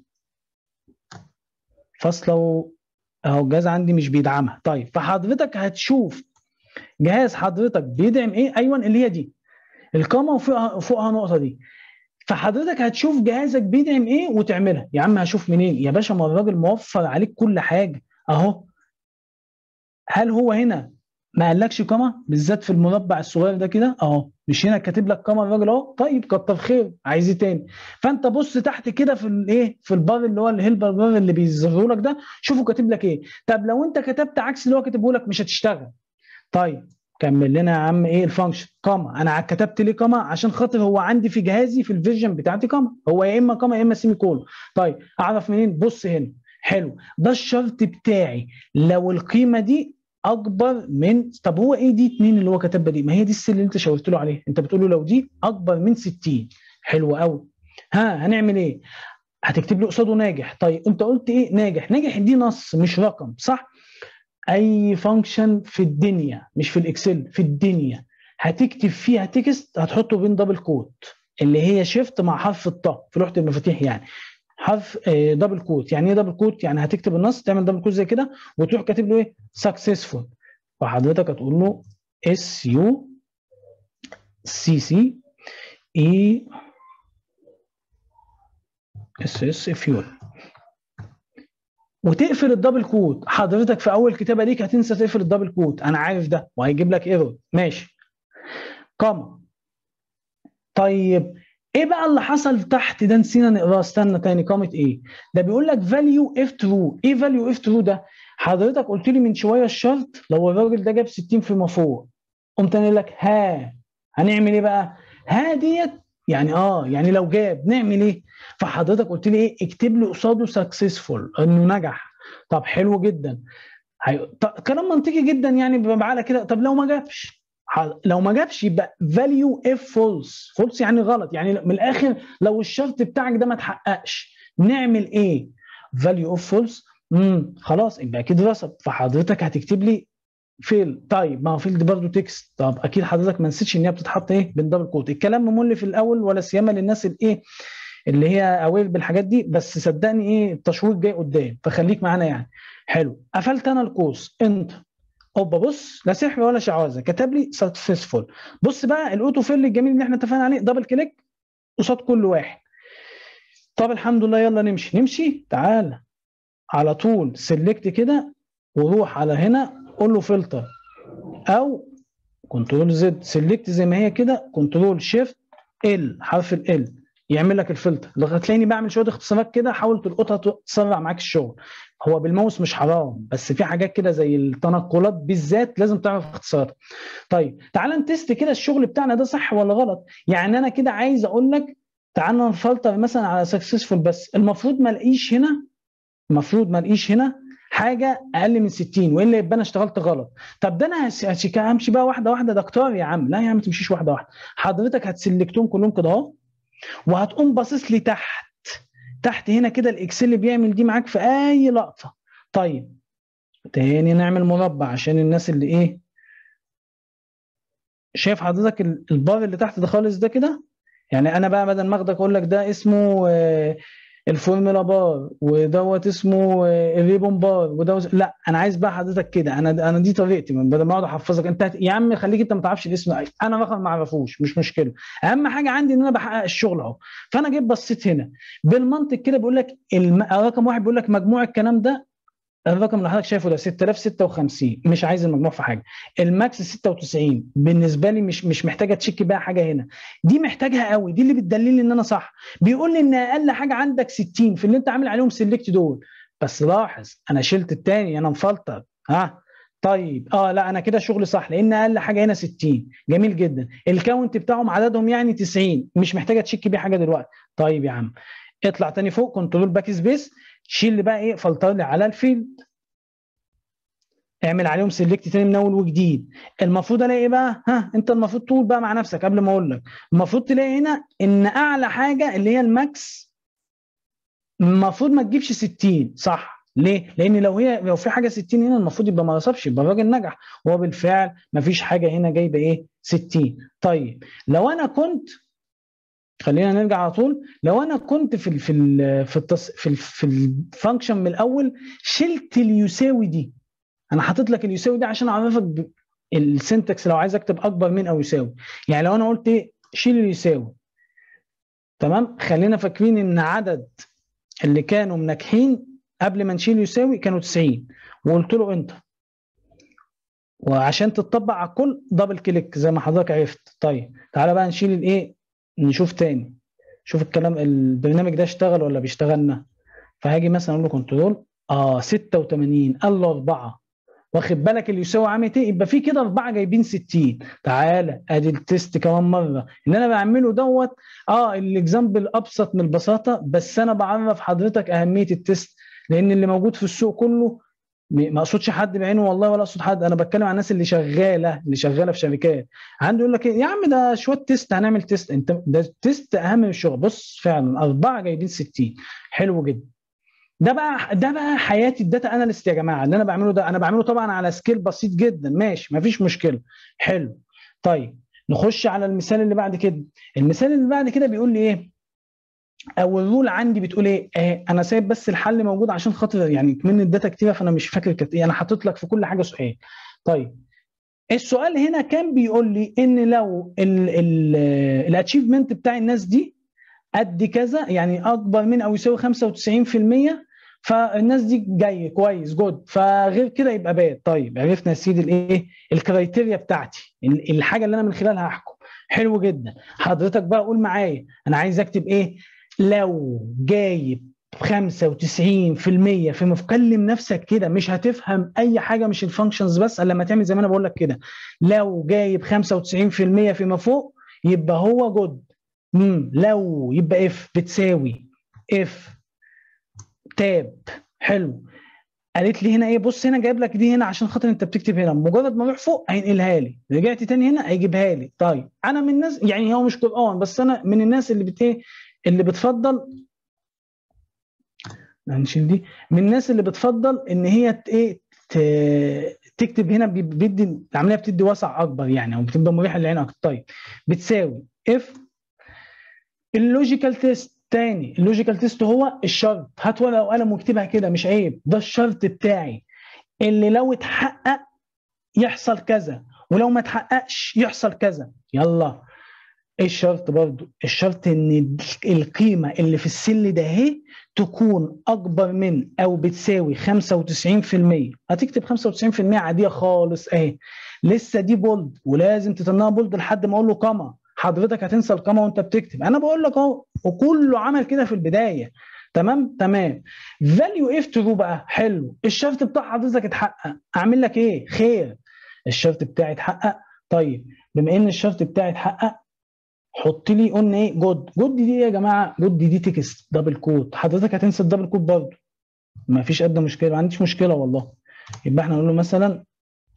فاصله اهو الجهاز عندي مش بيدعمها طيب فحضرتك هتشوف جهاز حضرتك بيدعم ايه ايوه اللي هي دي القامه وفوقها فوقها نقطه دي فحضرتك هتشوف جهازك بيدعم ايه وتعملها يا عم هشوف منين يا باشا ما الراجل موفر عليك كل حاجه اهو هل هو هنا ما قالكش قمه بالذات في المربع الصغير ده كده اهو مش هنا كاتب لك قمه الراجل اهو طيب كتر خير عايز ايه تاني فانت بص تحت كده في الايه في البار اللي هو الهيلبر بار اللي بيظهره لك ده شوفوا كاتب لك ايه طب لو انت كتبت عكس اللي هو كاتبه لك مش هتشتغل طيب كمل لنا يا عم ايه الفانكشن قمه انا كتبت ليه قمه عشان خاطر هو عندي في جهازي في الفيرجن بتاعتي قمه هو يا اما قمه يا اما سيمي كولون طيب اعرف منين بص هنا حلو ده الشرط بتاعي لو القيمه دي اكبر من طب هو ايه دي 2 اللي هو كتبها دي ما هي دي السل اللي انت شاورت له عليه انت بتقول له لو دي اكبر من 60 حلو قوي ها هنعمل ايه هتكتب لي قصاده ناجح طيب انت قلت ايه ناجح ناجح دي نص مش رقم صح اي فانكشن في الدنيا مش في الاكسل في الدنيا هتكتب فيها تكست هتحطه بين دبل كوت اللي هي شيفت مع حرف الطاء في لوحه المفاتيح يعني حرف دبل كوت يعني ايه دبل كوت يعني هتكتب النص تعمل دبل كوت زي كده وتروح كاتب له ايه سكسسفول فحضرتك هتقول له اس يو سي سي اي اس اس فيول وتقفل الدبل كوت حضرتك في اول كتابه ليك هتنسى تقفل الدبل كوت انا عارف ده وهيجيب لك ايرور ماشي كما طيب ايه بقى اللي حصل تحت ده نسينا نقراه استنى تاني قامت ايه ده بيقول لك فاليو اف ترو ايه فاليو اف ترو ده حضرتك قلت لي من شويه الشرط لو الراجل ده جاب 60 فيما فوق قمت انا لك ها هنعمل ايه بقى ها ديت يعني اه يعني لو جاب نعمل ايه فحضرتك قلت لي ايه اكتب لي قصاده سكسسفول انه نجح طب حلو جدا هي... كلام منطقي جدا يعني بعقله كده طب لو ما جابش لو ما جابش يبقى فاليو اف فولس فولس يعني غلط يعني من الاخر لو الشرط بتاعك ده ما اتحققش نعمل ايه فاليو اوف فولس امم خلاص يبقى اكيد رسب فحضرتك هتكتب لي فيل طيب ما هو فيل دي برضه تكست طب اكيد حضرتك ما نسيتش ان هي بتتحط ايه بالدبل كوت الكلام ممل في الاول ولا سيما للناس الايه اللي هي اويل بالحاجات دي بس صدقني ايه التشويق جاي قدام فخليك معانا يعني حلو قفلت انا القوس انت اوبا بص لا سحر ولا شعوذه كتب لي سكسسفول بص بقى الاوتو فيل الجميل اللي احنا اتفقنا عليه دبل كليك قصاد كل واحد طب الحمد لله يلا نمشي نمشي تعالى على طول سيلكت كده وروح على هنا قول له فلتر او كنترول زد سيلكت زي ما هي كده كنترول شيفت ال حرف ال يعمل لك الفلتر لغايه تلاقيني بعمل شويه اختصارات كده حاول تلقطها تسرع معاك الشغل هو بالماوس مش حرام بس في حاجات كده زي التنقلات بالذات لازم تعرف اختصارها طيب تعال نتست كده الشغل بتاعنا ده صح ولا غلط يعني انا كده عايز اقول لك تعال نفلتر مثلا على سكسسفول بس المفروض ما الاقيش هنا المفروض ما الاقيش هنا حاجه اقل من 60 والا يبقى انا اشتغلت غلط طب ده انا همشي بقى واحده واحده دكتور يا عم لا يا عم ما تمشيش واحده واحده حضرتك هتسلكتهم كلهم كده اهو وهتقوم باصص لي تحت تحت هنا كده الاكسل اللي بيعمل دي معاك في اي لقطه طيب تاني نعمل مربع عشان الناس اللي ايه شايف حضرتك البار اللي تحت ده خالص ده كده يعني انا بقى بدل ما اخدك اقول لك ده اسمه الفورمولا بار ودوت اسمه الريبون بار ودوت لا انا عايز بقى حضرتك كده انا انا دي طريقتي بدل ما اقعد احفظك انت يا عم خليك انت ما تعرفش الاسم انا رقم ما اعرفوش مش مشكله اهم حاجه عندي ان انا بحقق الشغل اهو فانا جيت بصيت هنا بالمنطق كده بيقول لك الم... رقم واحد بيقول لك مجموع الكلام ده الرقم اللي حضرتك شايفه ده 6056 مش عايز المجموع في حاجه الماكس 96 بالنسبه لي مش مش محتاجه تشيك بقى حاجه هنا دي محتاجها قوي دي اللي بتدلل لي ان انا صح بيقول لي ان اقل حاجه عندك 60 في اللي انت عامل عليهم سيلكت دول بس لاحظ انا شلت الثاني انا مفلتر ها طيب اه لا انا كده شغلي صح لان اقل حاجه هنا 60 جميل جدا الكاونت بتاعهم عددهم يعني 90 مش محتاجه تشيك بيه حاجه دلوقتي طيب يا عم اطلع تاني فوق كنترول باك سبيس شيل بقى ايه فلتر لي على الفيلد اعمل عليهم سيلكت تاني من اول وجديد المفروض الاقي ايه بقى ها انت المفروض تقول بقى مع نفسك قبل ما اقول لك المفروض تلاقي هنا ان اعلى حاجه اللي هي الماكس المفروض ما تجيبش 60 صح ليه؟ لان لو هي لو في حاجه 60 هنا المفروض يبقى ما رسبش يبقى الراجل نجح وهو بالفعل ما فيش حاجه هنا جايبه ايه؟ 60 طيب لو انا كنت خلينا نرجع على طول لو انا كنت في ال في ال في التص... في ال في الفانكشن من الاول شلت اليساوي دي انا حاطط لك اليساوي دي عشان اعرفك السنتكس لو عايز اكتب اكبر من او يساوي يعني لو انا قلت ايه شيل اليساوي تمام خلينا فاكرين ان عدد اللي كانوا مناجحين قبل ما نشيل يساوي كانوا 90 وقلت له انت وعشان تطبق على الكل دبل كليك زي ما حضرتك عرفت طيب تعالى بقى نشيل الايه نشوف تاني شوف الكلام البرنامج ده اشتغل ولا بيشتغلنا فهاجي مثلا اقول له كنترول اه 86 قال له 4 واخد بالك اللي يساوي عامل ايه يبقى في كده اربعه جايبين 60 تعالى ادي التيست كمان مره اللي انا بعمله دوت اه الاكزامبل ابسط من البساطه بس انا بعرف حضرتك اهميه التيست لان اللي موجود في السوق كله ما اقصدش حد بعينه والله ولا اقصد حد انا بتكلم عن الناس اللي شغاله اللي شغاله في شركات عنده يقول لك ايه يا عم ده شويه تيست هنعمل تيست انت ده تيست اهم من الشغل بص فعلا اربعه جايبين 60 حلو جدا ده بقى ده بقى حياه الداتا اناليست يا جماعه اللي انا بعمله ده انا بعمله طبعا على سكيل بسيط جدا ماشي مفيش مشكله حلو طيب نخش على المثال اللي بعد كده المثال اللي بعد كده بيقول لي ايه او الرول عندي بتقول ايه آه انا سايب بس الحل موجود عشان خاطر يعني من الداتا كتيره فانا مش فاكر كانت ايه انا حاطط لك في كل حاجه سؤال طيب السؤال هنا كان بيقول لي ان لو الاتشيفمنت بتاع الناس دي قد كذا يعني اكبر من او يساوي 95% فالناس دي جاي كويس جود فغير كده يبقى باد طيب عرفنا يا سيدي الايه الكرايتيريا بتاعتي الحاجه اللي انا من خلالها هحكم حلو جدا حضرتك بقى قول معايا انا عايز اكتب ايه لو جايب 95% في مكلم نفسك كده مش هتفهم اي حاجه مش الفانكشنز بس الا لما تعمل زي ما انا بقول لك كده لو جايب 95% فيما فوق يبقى هو جود امم لو يبقى اف بتساوي اف تاب حلو قالت لي هنا ايه بص هنا جايب لك دي هنا عشان خاطر انت بتكتب هنا مجرد ما اروح فوق هينقلها لي رجعت تاني هنا هيجيبها لي طيب انا من الناس يعني هو مش قران بس انا من الناس اللي بت اللي بتفضل هنشيل دي من الناس اللي بتفضل ان هي ايه تكتب هنا بيدي العمليه بتدي وسع اكبر يعني او بتبقى مريحه للعين اكتر طيب بتساوي اف اللوجيكال تيست تاني اللوجيكال تيست هو الشرط هات ورقه وقلم واكتبها كده مش عيب ده الشرط بتاعي اللي لو اتحقق يحصل كذا ولو ما اتحققش يحصل كذا يلا ايه الشرط برضو الشرط ان القيمه اللي في السل ده اهي تكون اكبر من او بتساوي 95% هتكتب 95% عاديه خالص اهي لسه دي بولد ولازم تتنها بولد لحد ما اقول له كما حضرتك هتنسى الكما وانت بتكتب انا بقول لك اهو وكله عمل كده في البدايه تمام تمام فاليو اف ترو بقى حلو الشرط بتاع حضرتك اتحقق اعمل لك ايه خير الشرط بتاعي اتحقق طيب بما ان الشرط بتاعي اتحقق حط لي قلنا ايه جود جود دي يا جماعه جود دي, دي تكست دبل كود حضرتك هتنسى الدبل كود برضه ما فيش ادنى مشكله ما عنديش مشكله والله يبقى احنا نقول له مثلا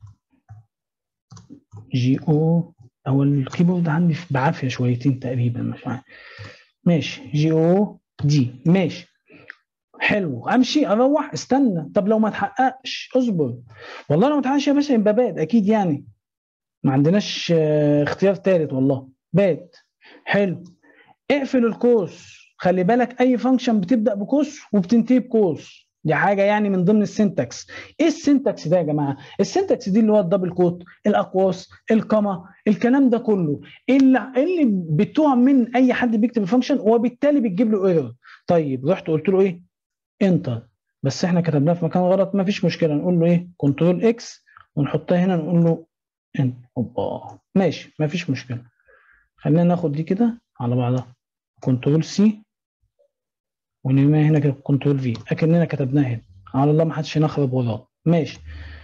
جي او او الكيبورد عندي بعافيه شويتين تقريبا مش عارف ماشي جي او دي ماشي حلو امشي اروح استنى طب لو ما تحققش اصبر والله لو ما تحققش يا باشا يبقى باد اكيد يعني ما عندناش اختيار ثالث والله باد حلو اقفل القوس خلي بالك اي فانكشن بتبدا بقوس وبتنتهي بقوس دي حاجه يعني من ضمن السنتكس ايه السنتكس ده يا جماعه السنتكس دي اللي هو الدبل كوت الاقواس الكما الكلام ده كله اللي اللي بتوهم من اي حد بيكتب الفانكشن وبالتالي بتجيب له ايرور طيب رحت قلت له ايه انتر بس احنا كتبناها في مكان غلط ما فيش مشكله نقول له ايه كنترول اكس ونحطها هنا نقول له انت اوبا ماشي ما فيش مشكله خلينا ناخد دي كده على بعضها كنترول سي ونرميها هنا كده كنترول في اكننا كتبناها هنا على الله ما حدش ينخرب وراه ماشي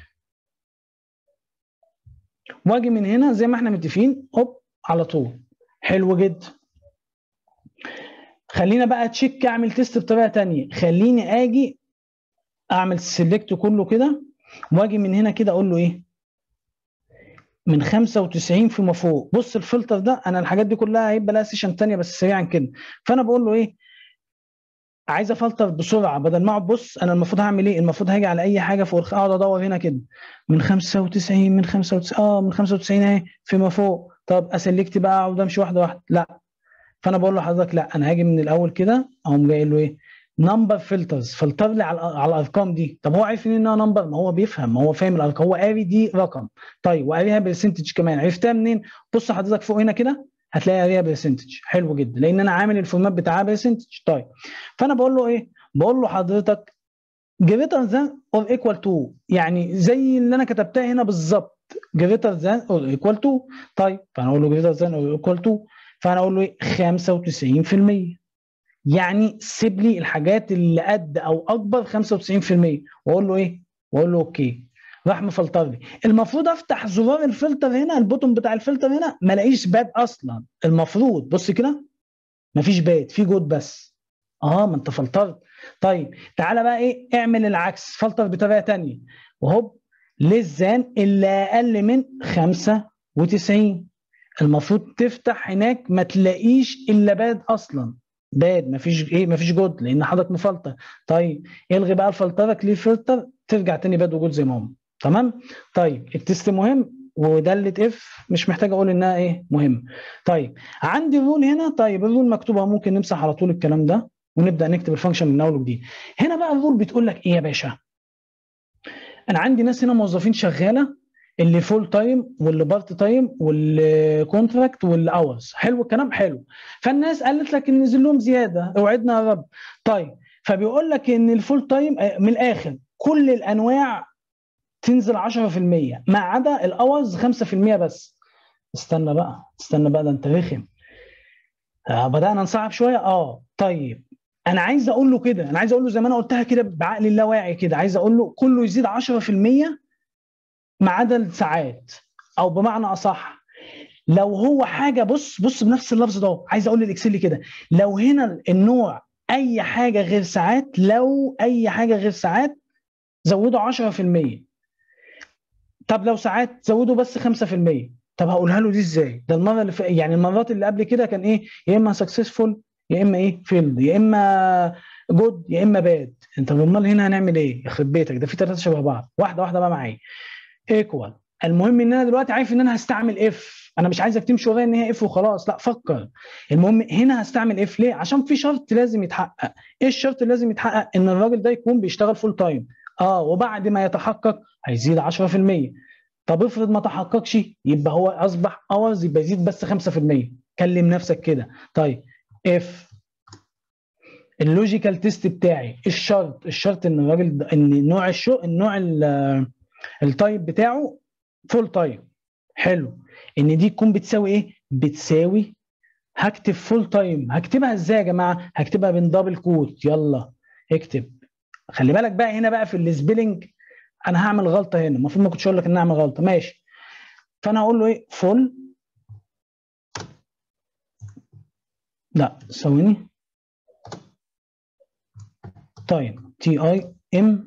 واجي من هنا زي ما احنا متفقين هوب على طول حلو جدا خلينا بقى تشيك اعمل تيست بطريقه ثانيه خليني اجي اعمل سيلكت كله كده واجي من هنا كده اقول له ايه من 95 فيما فوق بص الفلتر ده انا الحاجات دي كلها هيبقى لها سيشن ثانيه بس سريعا كده فانا بقول له ايه عايز افلتر بسرعه بدل ما اقعد بص انا المفروض هعمل ايه المفروض هاجي على اي حاجه فوق اقعد ادور هنا كده من 95 من 95 اه من 95 اهي فيما فوق طب اسلكت بقى اقعد امشي واحده واحده لا فانا بقول لحضرتك لا انا هاجي من الاول كده اقوم جاي له ايه نمبر فلترز فلتر لي على على الارقام دي طب هو عارف انها نمبر ما هو بيفهم ما هو فاهم الارقام هو قاري دي رقم طيب وقاريها برسنتج كمان عرفتها منين بص حضرتك فوق هنا كده هتلاقي قاريها برسنتج حلو جدا لان انا عامل الفورمات بتاعها برسنتج طيب فانا بقول له ايه بقول له حضرتك greater than or equal to يعني زي اللي انا كتبتها هنا بالظبط greater than or equal to طيب فانا اقول له greater than or equal to فانا اقول له ايه 95% يعني سيب لي الحاجات اللي قد او اكبر 95% واقول له ايه واقول له اوكي راح مفلتر لي المفروض افتح زرار الفلتر هنا البوتون بتاع الفلتر هنا ما الاقيش باد اصلا المفروض بص كده مفيش باد في جود بس اه ما انت فلترت طيب تعالى بقى ايه اعمل العكس فلتر بطريقه ثانيه وهوب للزان اللي اقل من 95 المفروض تفتح هناك ما تلاقيش الا باد اصلا باد مفيش ايه مفيش جود لان حضرتك مفلتر طيب الغي بقى الفلترك ليه فلتر ترجع تاني باد وجود زي ما هم تمام طيب التست مهم وداله اف مش محتاج اقول انها ايه مهم طيب عندي الرول هنا طيب الرول مكتوبه ممكن نمسح على طول الكلام ده ونبدا نكتب الفانكشن من اول وجديد هنا بقى الرول بتقول لك ايه يا باشا انا عندي ناس هنا موظفين شغاله اللي فول تايم واللي بارت تايم واللي كونتراكت واللي اورز حلو الكلام حلو فالناس قالت لك ان نزل لهم زياده اوعدنا يا رب طيب فبيقول لك ان الفول تايم من الاخر كل الانواع تنزل 10% ما عدا الاورز 5% بس استنى بقى استنى بقى ده انت رخم آه بدانا نصعب شويه اه طيب انا عايز اقول له كده انا عايز اقول له زي ما انا قلتها كده بعقل اللاواعي كده عايز اقول له كله يزيد 10% ما عدا الساعات او بمعنى اصح لو هو حاجه بص بص بنفس اللفظ ده عايز اقول للاكسل كده لو هنا النوع اي حاجه غير ساعات لو اي حاجه غير ساعات زودوا 10% طب لو ساعات زودوا بس 5% طب هقولها له دي ازاي ده المره اللي ف... يعني المرات اللي قبل كده كان ايه يا اما سكسسفول يا اما ايه فيلد يا اما جود يا اما باد انت امال هنا هنعمل ايه يخرب بيتك ده في ثلاثه شبه بعض واحده واحده بقى معايا ايكوال المهم ان انا دلوقتي عارف ان انا هستعمل اف انا مش عايزك تمشي ورايا ان هي اف وخلاص لا فكر المهم هنا هستعمل اف ليه عشان في شرط لازم يتحقق ايه الشرط اللي لازم يتحقق ان الراجل ده يكون بيشتغل فول تايم اه وبعد ما يتحقق هيزيد 10% طب افرض ما تحققش يبقى هو اصبح اورز يبقى يزيد بس 5% كلم نفسك كده طيب اف اللوجيكال تيست بتاعي الشرط الشرط ان الراجل ان نوع الشو النوع التايب بتاعه فول تايم حلو ان دي تكون بتساوي ايه بتساوي هكتب فول تايم هكتبها ازاي يا جماعه هكتبها بين دبل كوت يلا اكتب خلي بالك بقى هنا بقى في السبيلنج انا هعمل غلطه هنا المفروض ما كنتش اقول لك ان اعمل غلطه ماشي فانا هقول له ايه فول لا ثواني تايم تي اي ام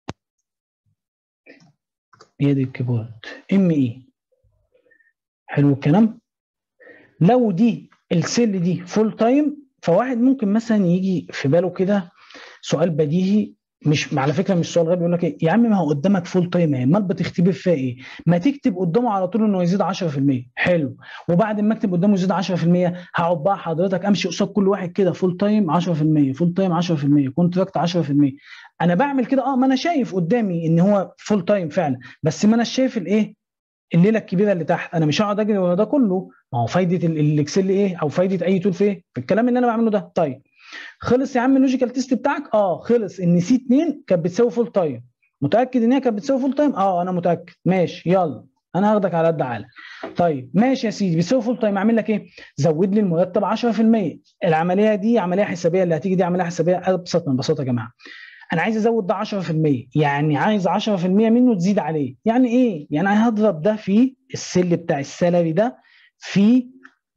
يد الكيبورد ام اي حلو الكلام لو دي السيل دي فول تايم فواحد ممكن مثلا يجي في باله كده سؤال بديهي مش على فكره مش سؤال غبي يقول لك ايه يا عم ما هو قدامك فول تايم اهي امال بتختبر فيها ايه؟ ما تكتب قدامه على طول انه يزيد 10% حلو وبعد ما اكتب قدامه يزيد 10% هقعد بقى حضرتك امشي قصاد كل واحد كده فول تايم 10% فول تايم 10% كونتراكت 10% انا بعمل كده اه ما انا شايف قدامي ان هو فول تايم فعلا بس ما انا شايف الايه الليله الكبيره اللي تحت انا مش هقعد اجري ورا ده كله ما هو فايده الاكسل ايه او فايده اي تول في ايه في الكلام اللي انا بعمله ده طيب خلص يا عم اللوجيكال تيست بتاعك اه خلص ان سي 2 كانت بتساوي فول تايم متاكد ان هي كانت بتساوي فول تايم اه انا متاكد ماشي يلا انا هاخدك على قد عقلك طيب ماشي يا سيدي بتساوي فول تايم اعمل لك ايه زود لي المرتب 10% العمليه دي عمليه حسابيه اللي هتيجي دي عمليه حسابيه ابسط من بساطه يا جماعه انا عايز ازود ده 10% يعني عايز 10% منه تزيد عليه يعني ايه يعني انا هضرب ده في السل بتاع السالري ده في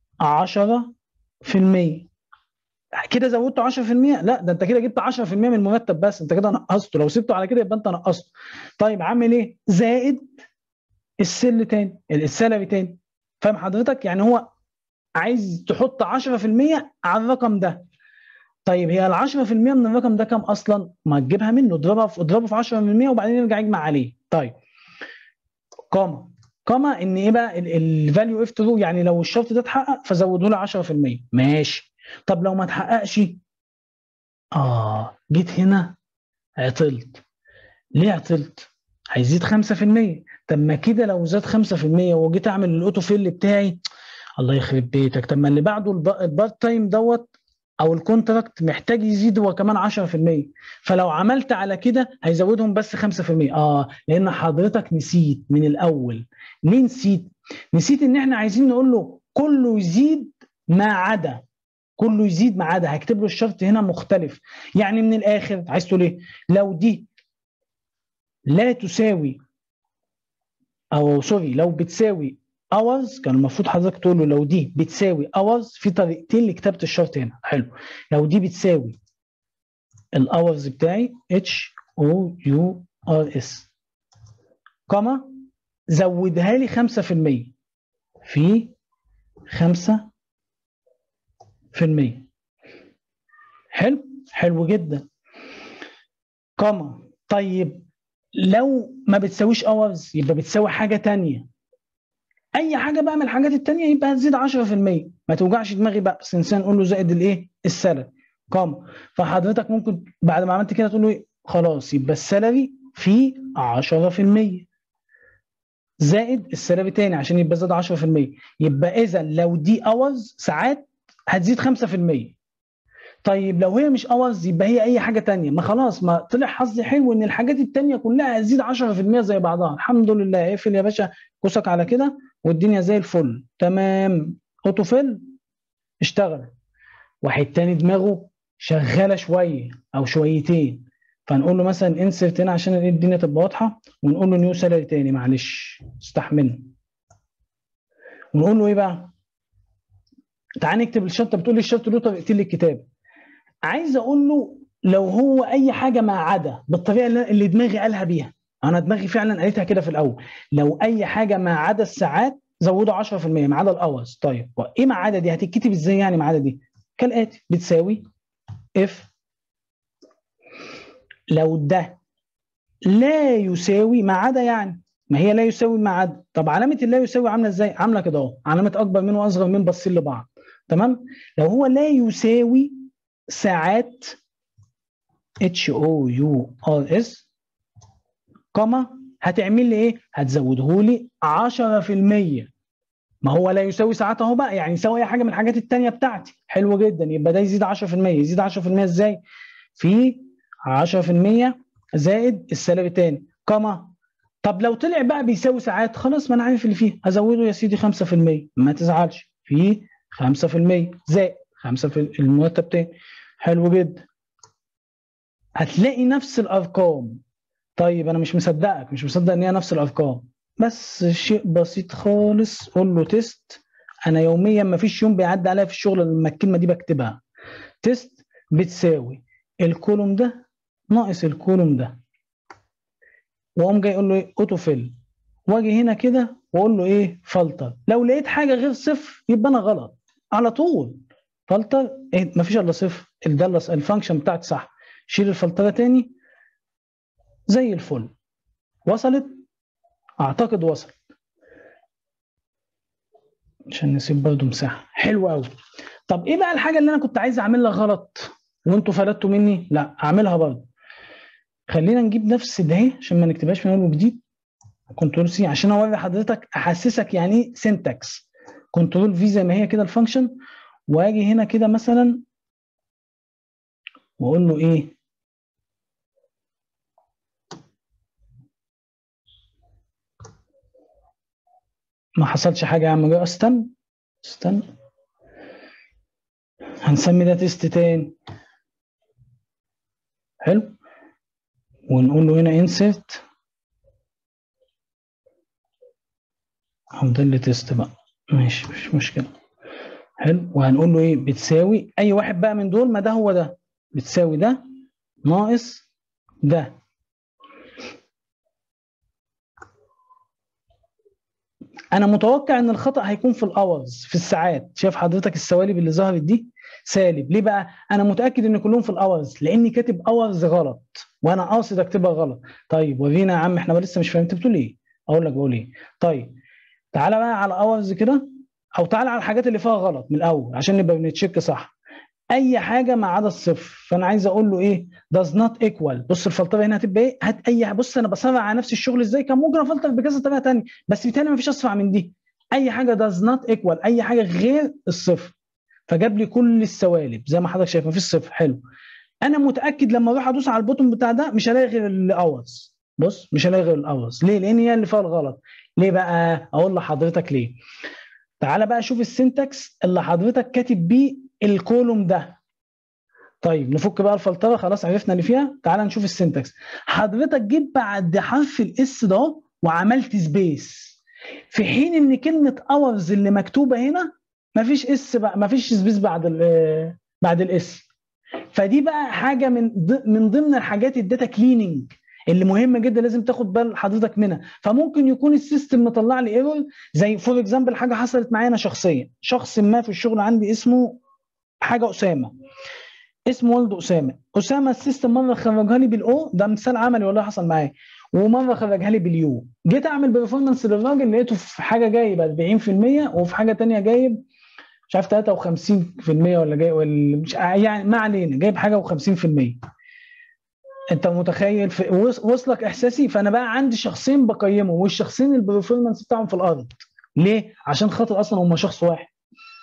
10% كده زودته 10% لا ده انت كده جبت 10% من المرتب بس انت كده نقصته لو سبته على كده يبقى انت نقصته طيب عامل ايه زائد السل تاني السالري تاني فاهم حضرتك يعني هو عايز تحط 10% على الرقم ده طيب هي ال 10% من الرقم ده كام اصلا؟ ما تجيبها منه اضربها في اضربه في 10% وبعدين يرجع يجمع عليه. طيب كوما كوما ان ايه بقى الفاليو اف ترو يعني لو الشرط ده اتحقق فزوده له 10% ماشي طب لو ما اتحققش اه جيت هنا عطلت ليه عطلت؟ هيزيد 5% طب ما كده لو زاد 5% وجيت اعمل الاوتو فيل بتاعي الله يخرب بيتك طب ما اللي بعده البارت تايم دوت او الكونتراكت محتاج يزيد هو كمان 10% فلو عملت على كده هيزودهم بس 5% اه لان حضرتك نسيت من الاول ليه نسيت نسيت ان احنا عايزين نقول له كله يزيد ما عدا كله يزيد ما عدا هكتب له الشرط هنا مختلف يعني من الاخر عايز تقول ايه لو دي لا تساوي او سوري لو بتساوي hours كان المفروض حضرتك تقول له لو دي بتساوي hours في طريقتين لكتابه الشرط هنا حلو لو دي بتساوي الاورز بتاعي اتش او يو ار اس كما زودها لي 5% في 5% حلو حلو جدا كما طيب لو ما بتساويش اورز يبقى بتساوي حاجه تانية اي حاجه بقى من الحاجات التانية يبقى هتزيد 10% ما توجعش دماغي بقى بس انسان نقول له زائد الايه السالري قام فحضرتك ممكن بعد ما عملت كده تقول له ايه خلاص يبقى السالري في 10% زائد السالري تاني عشان يبقى زاد 10% يبقى اذا لو دي اورز ساعات هتزيد 5% طيب لو هي مش اورز يبقى هي اي حاجه تانية ما خلاص ما طلع حظي حلو ان الحاجات التانية كلها هتزيد 10% زي بعضها الحمد لله اقفل يا باشا كوسك على كده والدنيا زي الفل تمام اوتو فيل اشتغل واحد تاني دماغه شغاله شويه او شويتين فنقول له مثلا انسرت هنا عشان الدنيا تبقى واضحه ونقول له نيو سالري تاني معلش استحملنا ونقول له ايه بقى تعال نكتب الشرط بتقول لي الشرط له طريقتين للكتاب عايز اقول له لو هو اي حاجه ما عدا بالطريقه اللي دماغي قالها بيها انا دماغي فعلا قالتها كده في الاول لو اي حاجه ما عدا الساعات زودوا 10% ما عدا الاورز طيب ايه ما عدا دي هتتكتب ازاي يعني ما عدا دي كالاتي بتساوي اف لو ده لا يساوي ما عدا يعني ما هي لا يساوي ما عدا طب علامه اللا يساوي عامله ازاي عامله كده اهو علامه اكبر من واصغر من باصين لبعض تمام لو هو لا يساوي ساعات اتش او يو ار اس كما هتعمل لي ايه هتزوده لي 10% ما هو لا يساوي ساعات اهو بقى يعني يساوي اي حاجه من الحاجات الثانيه بتاعتي حلو جدا يبقى ده يزيد 10% يزيد 10% ازاي في 10% زائد السالب الثاني كما طب لو طلع بقى بيساوي ساعات خلاص ما انا عارف اللي فيه هزوده يا سيدي 5% ما تزعلش في 5% زائد 5 في المرتب تاني حلو جدا هتلاقي نفس الارقام طيب انا مش مصدقك مش مصدق ان هي نفس الارقام بس شيء بسيط خالص قول له تيست انا يوميا ما فيش يوم بيعدي عليا في الشغل لما الكلمه دي بكتبها تيست بتساوي الكولوم ده ناقص الكولوم ده واقوم جاي اقول له ايه اوتو فيل واجي هنا كده واقول له ايه فلتر لو لقيت حاجه غير صفر يبقى انا غلط على طول فلتر ايه مفيش الا صفر الدالس الفانكشن بتاعتي صح شيل الفلتره تاني زي الفل وصلت اعتقد وصلت عشان نسيب برضه مساحه حلو قوي طب ايه بقى الحاجه اللي انا كنت عايز اعملها غلط وانتوا فلتوا مني لا اعملها برضه خلينا نجيب نفس ده عشان ما نكتبهاش من اول وجديد كنترول سي عشان اوري حضرتك احسسك يعني ايه سنتكس كنترول في زي ما هي كده الفانكشن واجي هنا كده مثلا واقول له ايه ما حصلش حاجه يا عم استنى استنى هنسمي ده تيست تاني حلو ونقول له هنا insert هنضل تيست بقى ماشي مش مشكله حلو وهنقول له ايه بتساوي اي واحد بقى من دول ما ده هو ده بتساوي ده ناقص ده انا متوقع ان الخطا هيكون في الاورز في الساعات شايف حضرتك السوالب اللي ظهرت دي سالب ليه بقى انا متاكد ان كلهم في الاورز لاني كاتب اورز غلط وانا قاصد اكتبها غلط طيب ورينا يا عم احنا لسه مش فاهم انت بتقول ايه اقول لك بقول ايه طيب تعالى بقى على اورز كده او تعالى على الحاجات اللي فيها غلط من الاول عشان نبقى بنتشيك صح اي حاجه ما عدا الصفر فانا عايز اقول له ايه does not equal بص الفلتره هنا هتبقى ايه هات اي بص انا بسرع على نفس الشغل ازاي كان ممكن افلتر بكذا طريقه ثانيه بس بالتالي ما فيش اسرع من دي اي حاجه does not equal اي حاجه غير الصفر فجاب لي كل السوالب زي ما حضرتك شايف ما فيش صفر حلو انا متاكد لما اروح ادوس على البوتون بتاع ده مش هلاقي غير الاورز بص مش هلاقي غير الاورز ليه لان هي اللي فيها الغلط ليه بقى اقول لحضرتك ليه تعالى بقى شوف السنتكس اللي حضرتك كاتب بيه الكولوم ده طيب نفك بقى الفلتره خلاص عرفنا اللي فيها تعالى نشوف السنتكس حضرتك جيت بعد حرف الاس ده وعملت سبيس في حين ان كلمه اورز اللي مكتوبه هنا مفيش اس بقى مفيش سبيس بعد ال بعد الاس فدي بقى حاجه من من ضمن الحاجات الداتا كليننج اللي مهمه جدا لازم تاخد بال حضرتك منها فممكن يكون السيستم مطلع لي ايرور زي فور اكزامبل حاجه حصلت معايا انا شخصيا شخص ما في الشغل عندي اسمه حاجه اسامه اسمه ولد اسامه اسامه السيستم مره خرجها لي بالاو ده مثال عملي والله حصل معايا ومره خرجها لي باليو جيت اعمل برفورمانس للراجل لقيته في حاجه جايب 40% وفي حاجه ثانيه جايب مش عارف 53% ولا جاي ولا مش يعني ما علينا جايب حاجه و50% انت متخيل في وصلك احساسي فانا بقى عندي شخصين بقيمهم والشخصين البرفورمانس بتاعهم في الارض ليه عشان خاطر اصلا هم شخص واحد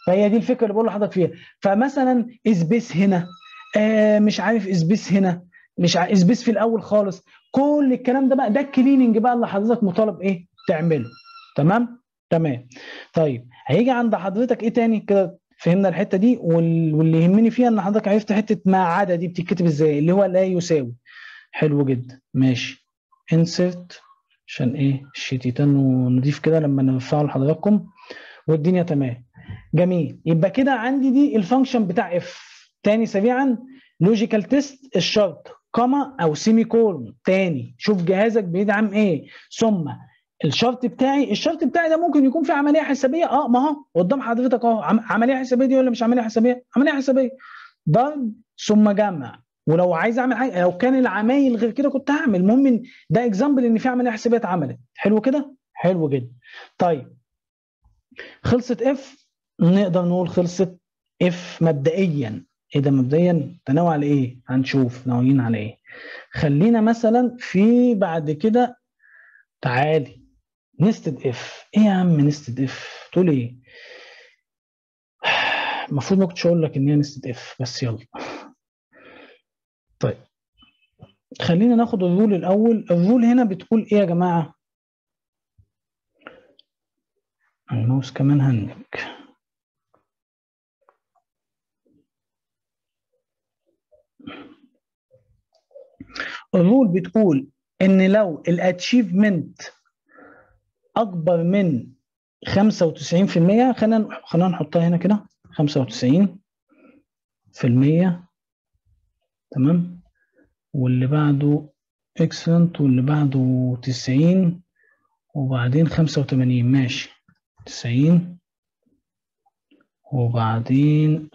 فهي دي الفكره اللي بقول لحضرتك فيها فمثلا اسبيس هنا آه مش عارف اسبيس هنا مش عارف اسبيس في الاول خالص كل الكلام ده بقى ده الكليننج بقى اللي حضرتك مطالب ايه تعمله تمام تمام طيب هيجي عند حضرتك ايه تاني كده فهمنا الحته دي واللي يهمني فيها ان حضرتك عرفت حته ما عدا دي بتتكتب ازاي اللي هو لا يساوي حلو جدا ماشي انسرت عشان ايه الشيت يتنوا نضيف كده لما نرفعه لحضراتكم والدنيا تمام جميل يبقى كده عندي دي الفانكشن بتاع اف تاني سريعا لوجيكال تيست الشرط كما او سيمي كولون تاني شوف جهازك بيدعم ايه ثم الشرط بتاعي الشرط بتاعي ده ممكن يكون في عمليه حسابيه اه ما هو قدام حضرتك اهو عمليه حسابيه دي ولا مش عمليه حسابيه عمليه حسابيه ضرب ثم جمع ولو عايز اعمل حاجه لو كان العمايل غير كده كنت هعمل المهم ان ده اكزامبل ان في عمليه حسابيه اتعملت حلو كده حلو جدا طيب خلصت اف نقدر نقول خلصت اف مبدئيا ايه ده مبدئيا تناوي على ايه هنشوف ناويين على ايه خلينا مثلا في بعد كده تعالي نستد اف ايه يا عم نستد اف تقول ايه المفروض ما كنتش اقول لك ان هي نستد اف بس يلا طيب خلينا ناخد الرول الاول الرول هنا بتقول ايه يا جماعه الماوس كمان هنك الرول بتقول ان لو الاتشيفمنت اكبر من 95% خلينا خلينا نحطها هنا كده 95% تمام واللي بعده اكسلنت واللي بعده 90 وبعدين 85 ماشي 90 وبعدين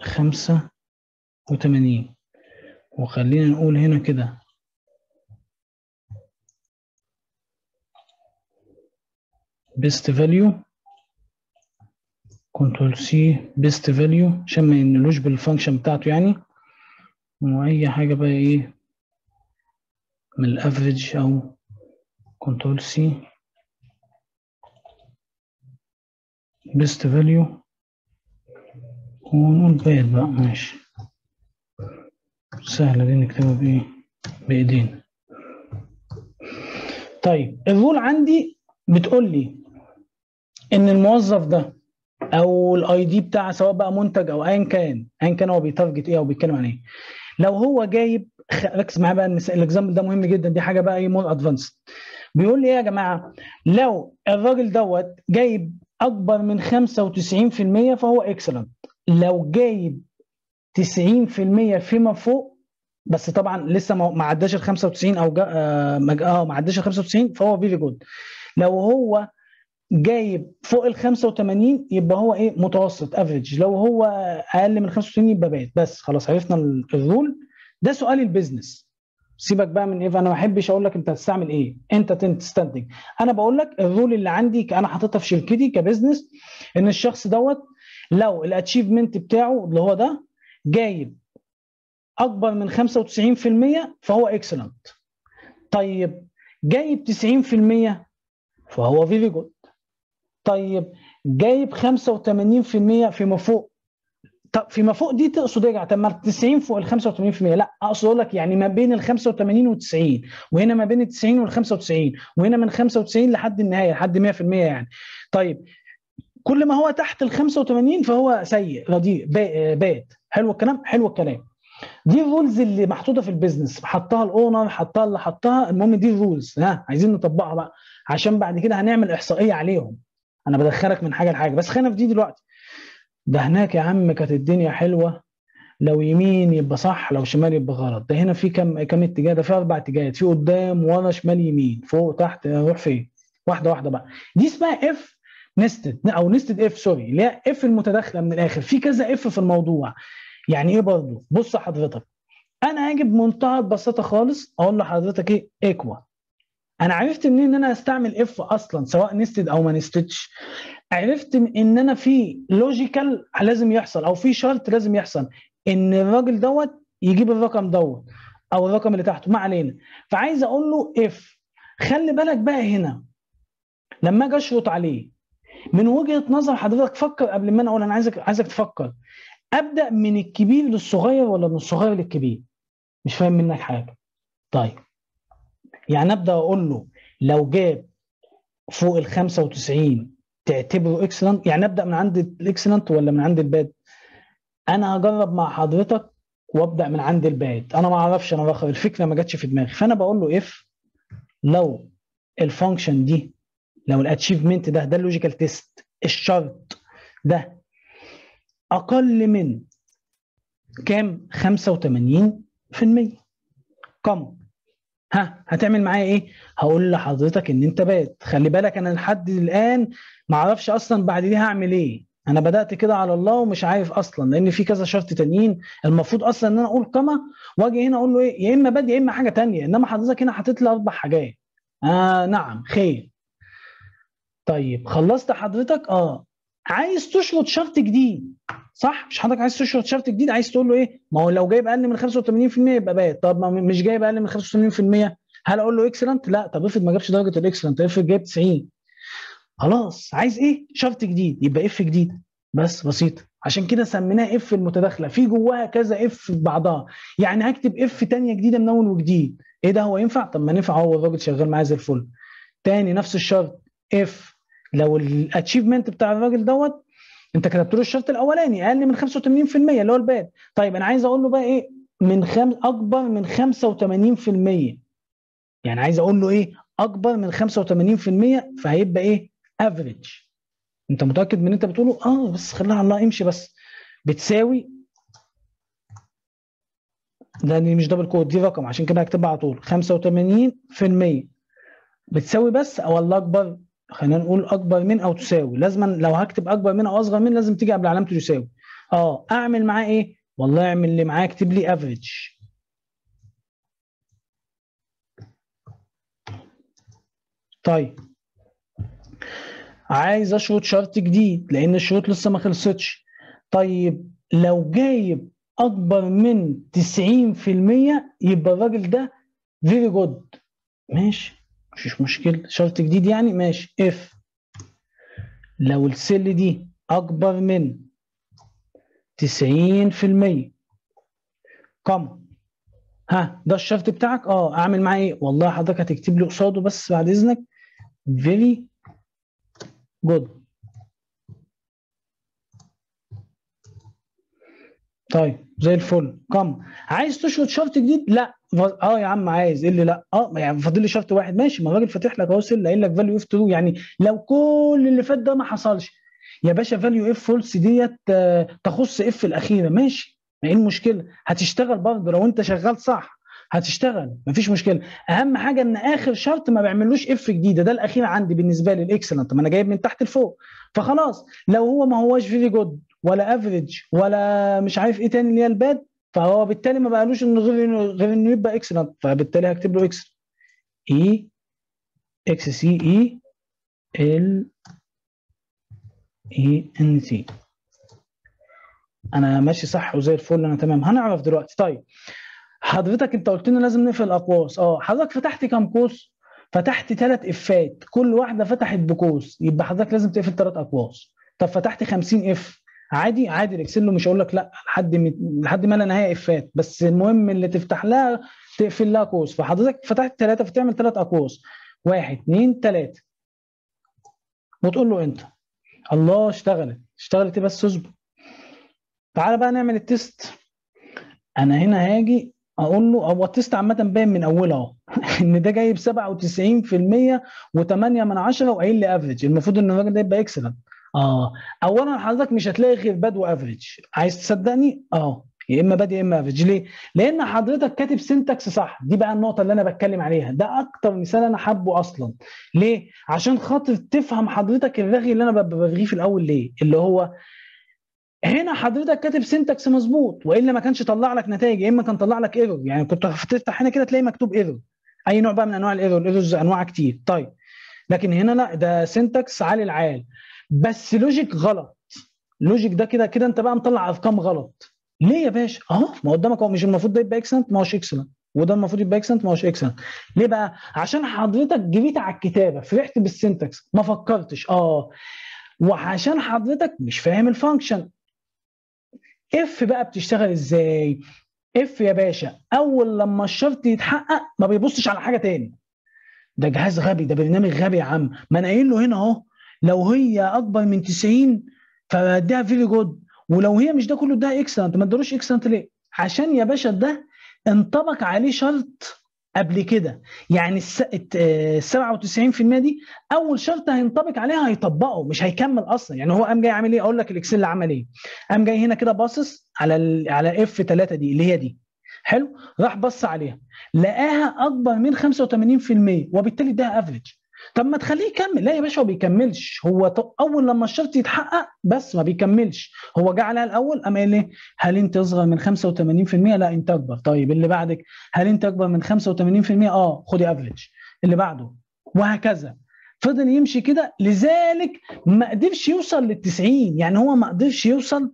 85 وخلينا نقول هنا كده best value كنترول سي best value عشان ما ينقلوش بالفانكشن بتاعته يعني واي حاجه بقى ايه من الافريج او كنترول سي best value ونقول باد بقى ماشي سهلة دي نكتبها بإيه؟ بإيدينا. طيب الرول عندي بتقول لي إن الموظف ده أو الأي دي بتاعه سواء بقى منتج أو أيا كان أيا كان هو بيتارجت إيه أو بيتكلم عن إيه. لو هو جايب ركز معايا بقى الاكزامبل ده مهم جدا دي حاجة بقى إيه مور أدفانس. بيقول لي إيه يا جماعة؟ لو الراجل دوت جايب أكبر من 95% فهو اكسلنت. لو جايب 90% فيما فوق بس طبعا لسه ما عداش ال 95 او جا اه ما عداش ال 95 فهو فيري جود لو هو جايب فوق ال 85 يبقى هو ايه متوسط افريج لو هو اقل من 85 يبقى باد بس خلاص عرفنا الرول ده سؤال البيزنس سيبك بقى من ايه فانا ما بحبش اقول لك انت هتستعمل ايه انت تستنتج انا بقول لك الرول اللي عندي انا حاططها في شركتي كبزنس ان الشخص دوت لو الاتشيفمنت بتاعه اللي هو ده جايب اكبر من 95% فهو اكسلنت طيب جايب 90% فهو فيري جود طيب جايب 85% فيما فوق طب فيما فوق دي تقصد ايه طب ما 90 فوق ال 85% لا اقصد اقول لك يعني ما بين ال 85 وال 90 وهنا ما بين ال 90 وال 95 وهنا من 95 لحد النهايه لحد 100% يعني طيب كل ما هو تحت ال 85 فهو سيء رديء باد حلو الكلام حلو الكلام دي الرولز اللي محطوطه في البيزنس حطها الاونر حطها اللي حطها المهم دي الرولز ها عايزين نطبقها بقى عشان بعد كده هنعمل احصائيه عليهم انا بدخلك من حاجه لحاجه بس خلينا في دي دلوقتي ده هناك يا عم كانت الدنيا حلوه لو يمين يبقى صح لو شمال يبقى غلط ده هنا في كم كم اتجاه ده في اربع اتجاهات في قدام ورا شمال يمين فوق تحت روح فين واحده واحده بقى دي اسمها اف نستد او نستد اف سوري اللي هي اف المتداخله من الاخر في كذا اف في الموضوع يعني ايه برضه بص حضرتك انا هاجي بمنتهى البساطه خالص اقول لحضرتك ايه ايكوا انا عرفت منين ان انا استعمل اف اصلا سواء نستد او ما نستدش عرفت ان انا في لوجيكال لازم يحصل او في شرط لازم يحصل ان الراجل دوت يجيب الرقم دوت او الرقم اللي تحته ما علينا فعايز اقول له اف خلي بالك بقى هنا لما اجي اشرط عليه من وجهه نظر حضرتك فكر قبل ما انا اقول انا عايزك عايزك تفكر ابدا من الكبير للصغير ولا من الصغير للكبير مش فاهم منك حاجه طيب يعني ابدا اقول له لو جاب فوق ال 95 تعتبره اكسلنت يعني ابدا من عند الاكسلنت ولا من عند الباد انا هجرب مع حضرتك وابدا من عند الباد انا ما اعرفش انا بخر الفكره ما جاتش في دماغي فانا بقول له اف لو الفانكشن دي لو الاتشيفمنت ده ده اللوجيكال تيست الشرط ده اقل من كام 85% كم ها هتعمل معايا ايه هقول لحضرتك ان انت بات خلي بالك انا لحد الان ما اعرفش اصلا بعد دي هعمل ايه انا بدات كده على الله ومش عارف اصلا لان في كذا شرط تانيين المفروض اصلا ان انا اقول كما واجي هنا اقول له ايه يا اما باد يا اما حاجه تانية انما حضرتك هنا حاطط لي اربع حاجات آه نعم خير طيب خلصت حضرتك اه عايز تشرط شرط جديد صح مش حضرتك عايز تشرط شرط جديد عايز تقول له ايه ما هو لو جايب اقل من 85% يبقى باد طب ما مش جايب اقل من 85% هل اقول له اكسلنت لا طب افرض ما جابش درجه الاكسلنت افرض جايب 90 خلاص عايز ايه شرط جديد يبقى اف جديد بس بسيط عشان كده سميناها اف المتداخله في جواها كذا اف في بعضها يعني هكتب اف ثانيه جديده من اول وجديد ايه ده هو ينفع طب ما ننفع هو الراجل شغال معايا زي الفل تاني نفس الشرط اف لو الاتشيفمنت بتاع الراجل دوت انت كتبت له الشرط الاولاني اقل من 85% اللي هو الباد طيب انا عايز اقول له بقى ايه من خم... اكبر من 85% يعني عايز اقول له ايه اكبر من 85% فهيبقى ايه افريج انت متاكد من اللي انت بتقوله اه بس خليها على الله امشي بس بتساوي ده مش دبل كود دي رقم عشان كده هكتبها على طول 85% بتساوي بس او الله اكبر خلينا نقول اكبر من او تساوي لازما لو هكتب اكبر من او اصغر من لازم تيجي قبل علامه يساوي اه اعمل معاه ايه والله اعمل اللي معاه اكتب لي افريج طيب عايز اشرط شرط جديد لان الشروط لسه ما خلصتش طيب لو جايب اكبر من 90% يبقى الراجل ده فيري جود ماشي مفيش مشكله شرط جديد يعني ماشي اف لو السل دي اكبر من 90% كم ها ده الشرط بتاعك اه اعمل معاه ايه والله حضرتك هتكتب لي قصاده بس بعد اذنك very good طيب زي الفل كم عايز تشرط شرط جديد لا اه يا عم عايز ايه اللي لا اه يعني فاضل لي شرط واحد ماشي ما الراجل فاتح لك اهو سل قايل لك فاليو اف ترو يعني لو كل اللي فات ده ما حصلش يا باشا فاليو اف فولس ديت تخص اف الاخيره ماشي ما ايه المشكله هتشتغل برضه لو انت شغال صح هتشتغل مفيش مشكله اهم حاجه ان اخر شرط ما بيعملوش اف جديده ده الاخير عندي بالنسبه لي الاكسلنت ما انا جايب من تحت لفوق فخلاص لو هو ما هواش فيري جود ولا افريج ولا مش عارف ايه تاني اللي هي الباد فهو بالتالي ما بقالوش انه غير غير انه يبقى اكسلنت فبالتالي هكتب له اكس اي اكس سي اي ال اي ان سي انا ماشي صح وزي الفل انا تمام هنعرف دلوقتي طيب حضرتك انت قلت لنا لازم نقفل الاقواس اه حضرتك فتحت كام قوس فتحت ثلاث افات كل واحده فتحت بقوس يبقى حضرتك لازم تقفل ثلاث اقواس طب فتحت 50 اف عادي عادي الاكسل مش هقول لك لا لحد م... لحد ما لا نهايه افات بس المهم اللي تفتح لها تقفل لها قوس فحضرتك فتحت ثلاثه فتعمل ثلاث اقواس واحد اثنين ثلاثه وتقول له انت الله اشتغلت اشتغلت بس اصبر تعالى بقى نعمل التيست انا هنا هاجي اقول له هو التيست عامه باين من اولها اهو ان ده جايب 97% و8 من 10 وقايل لي افريج المفروض ان الراجل ده يبقى اكسلنت اه اولا حضرتك مش هتلاقي غير باد وافريج عايز تصدقني اه يا اما باد يا اما افريج ليه لان حضرتك كاتب سنتكس صح دي بقى النقطه اللي انا بتكلم عليها ده اكتر مثال انا حابه اصلا ليه عشان خاطر تفهم حضرتك الرغي اللي انا ببغيه في الاول ليه اللي هو هنا حضرتك كاتب سنتكس مظبوط والا ما كانش طلع لك نتائج يا اما كان طلع لك ايرور يعني كنت تفتح هنا كده تلاقي مكتوب ايرور اي نوع بقى من انواع الايرور الايرورز انواع كتير طيب لكن هنا لا ده سنتكس عالي العال بس لوجيك غلط لوجيك ده كده كده انت بقى مطلع ارقام غلط ليه يا باشا اهو ما قدامك هو مش المفروض ده يبقى اكسلنت ما هوش اكسلنت وده المفروض يبقى اكسلنت ما هوش اكسلنت ليه بقى عشان حضرتك جريت على الكتابه فرحت بالسنتكس ما فكرتش اه وعشان حضرتك مش فاهم الفانكشن اف بقى بتشتغل ازاي اف يا باشا اول لما الشرط يتحقق ما بيبصش على حاجه تاني ده جهاز غبي ده برنامج غبي يا عم ما انا قايل له هنا اهو لو هي اكبر من 90 فاديها فيري جود ولو هي مش ده كله ده اكسلنت ما ادالوش اكسلنت ليه عشان يا باشا ده انطبق عليه شرط قبل كده يعني ال 97% دي اول شرط هينطبق عليها هيطبقه مش هيكمل اصلا يعني هو قام جاي عامل ايه اقول لك الاكسل اللي عمل ايه قام جاي هنا كده باصص على ال على اف 3 دي اللي هي دي حلو راح بص عليها لقاها اكبر من 85% وبالتالي ده افريج طب ما تخليه يكمل لا يا باشا هو بيكملش هو اول لما الشرط يتحقق بس ما بيكملش هو جه عليها الاول قام قال ايه هل انت اصغر من 85% لا انت اكبر طيب اللي بعدك هل انت اكبر من 85% اه خدي افريج اللي بعده وهكذا فضل يمشي كده لذلك ما قدرش يوصل لل 90 يعني هو ما قدرش يوصل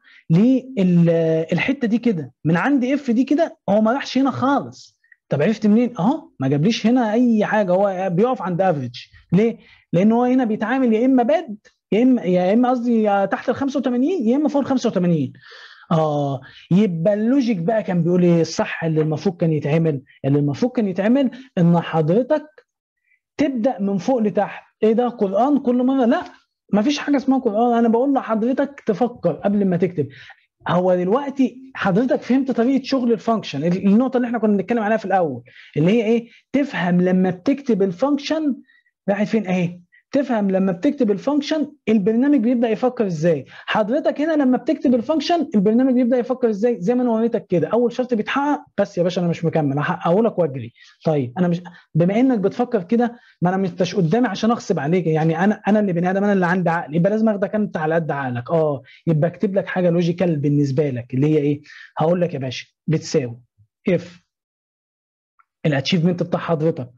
للحته دي كده من عند اف دي كده هو ما راحش هنا خالص طب عرفت منين؟ اهو ما جابليش هنا اي حاجه هو بيقف عند افريج ليه؟ لان هو هنا بيتعامل يا اما باد يا اما يا اما قصدي تحت ال 85 يا اما فوق ال 85 اه يبقى اللوجيك بقى كان بيقول ايه الصح اللي المفروض كان يتعمل اللي المفروض كان يتعمل ان حضرتك تبدا من فوق لتحت ايه ده قران كل مره لا ما فيش حاجه اسمها قران انا بقول لحضرتك تفكر قبل ما تكتب هو دلوقتي حضرتك فهمت طريقه شغل الفانكشن النقطه اللي احنا كنا بنتكلم عليها في الاول اللي هي ايه تفهم لما بتكتب الفانكشن راحت فين اهي تفهم لما بتكتب الفانكشن البرنامج بيبدا يفكر ازاي حضرتك هنا لما بتكتب الفانكشن البرنامج بيبدا يفكر ازاي زي ما انا وريتك كده اول شرط بيتحقق بس يا باشا انا مش مكمل هحققه لك واجري طيب انا مش بما انك بتفكر كده ما انا مش قدامي عشان اغصب عليك يعني انا انا اللي بني ادم انا اللي عندي عقل يبقى لازم اخدك انت على قد عقلك اه يبقى اكتب لك حاجه لوجيكال بالنسبه لك اللي هي ايه هقول لك يا باشا بتساوي اف الاتشيفمنت بتاع حضرتك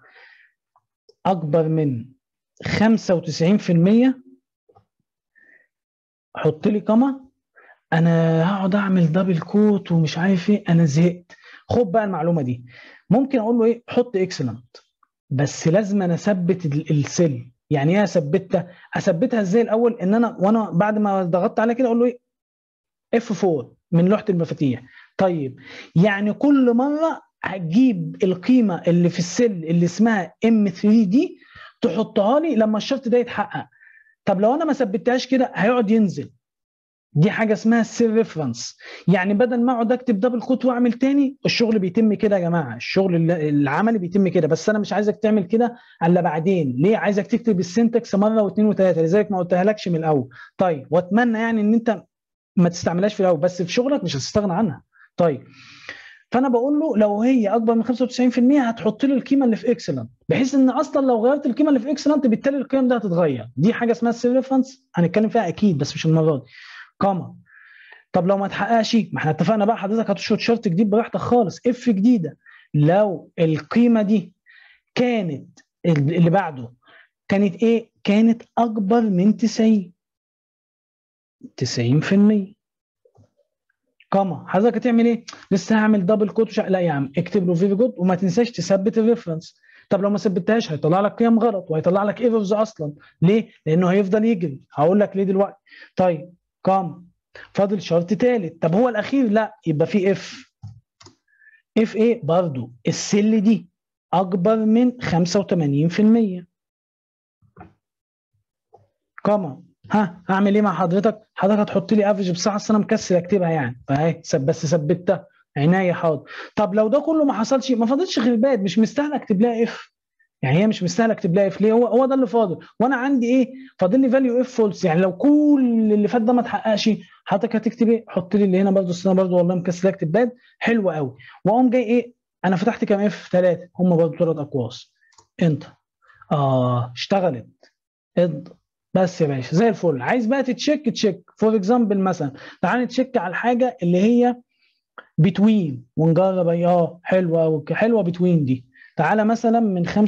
اكبر من 95% حط لي كما انا هقعد اعمل دبل كوت ومش عارف ايه انا زهقت خد بقى المعلومه دي ممكن اقول له ايه حط اكسلنت بس لازم انا اثبت السيل يعني ايه اثبتها اثبتها ازاي الاول ان انا وانا بعد ما ضغطت عليها كده اقول له ايه اف 4 من لوحه المفاتيح طيب يعني كل مره هتجيب القيمه اللي في السيل اللي اسمها ام 3 دي تحطها لي لما الشرط ده يتحقق طب لو انا ما ثبتهاش كده هيقعد ينزل دي حاجه اسمها السيل ريفرنس يعني بدل ما اقعد اكتب دبل كوت واعمل تاني الشغل بيتم كده يا جماعه الشغل العملي بيتم كده بس انا مش عايزك تعمل كده الا بعدين ليه عايزك تكتب السنتكس مره واثنين وثلاثه لذلك ما قلتها لكش من الاول طيب واتمنى يعني ان انت ما تستعملهاش في الاول بس في شغلك مش هتستغنى عنها طيب فانا بقول له لو هي اكبر من 95% هتحط لي القيمه اللي في اكسلنت بحيث ان اصلا لو غيرت القيمه اللي في اكسلنت بالتالي القيم دي هتتغير دي حاجه اسمها السيل ريفرنس هنتكلم فيها اكيد بس مش المره دي كاما طب لو ما تحققش ما احنا اتفقنا بقى حضرتك هتشوط شرط جديد براحتك خالص اف جديده لو القيمه دي كانت اللي بعده كانت ايه كانت اكبر من 90 90% كما حضرتك هتعمل ايه؟ لسه هعمل دبل كوت وشا... لا يا عم اكتب له فيري جود وما تنساش تثبت الريفرنس طب لو ما ثبتهاش هيطلع لك قيم غلط وهيطلع لك ايرورز اصلا ليه؟ لانه هيفضل يجري هقول لك ليه دلوقتي طيب كام فاضل شرط ثالث طب هو الاخير لا يبقى في اف اف ايه برضو السل دي اكبر من 85% كما ها هعمل ايه مع حضرتك؟ حضرتك هتحط لي افريج بصراحه اصل انا مكسل اكتبها يعني فاهي بس ثبتها عناية حاضر طب لو ده كله ما حصلش ما فاضلش غير باد مش مستاهل اكتب لها اف يعني هي مش مستاهله اكتب لها اف ليه هو هو ده اللي فاضل وانا عندي ايه فاضل لي فاليو اف فولس يعني لو كل اللي فات ده ما اتحققش حضرتك هتكتب ايه حط لي اللي هنا برضه انا برضه والله مكسل اكتب باد حلو قوي واقوم جاي ايه انا فتحت كام اف ثلاثه هم برضه ثلاث اقواس انت اه اشتغلت انت بس يا باشا زي الفل عايز بقى تتشيك تشيك فور اكزامبل مثلا تعال نتشيك على الحاجه اللي هي بتوين ونجرب اه حلوه حلوه بتوين دي تعالى مثلا من 85%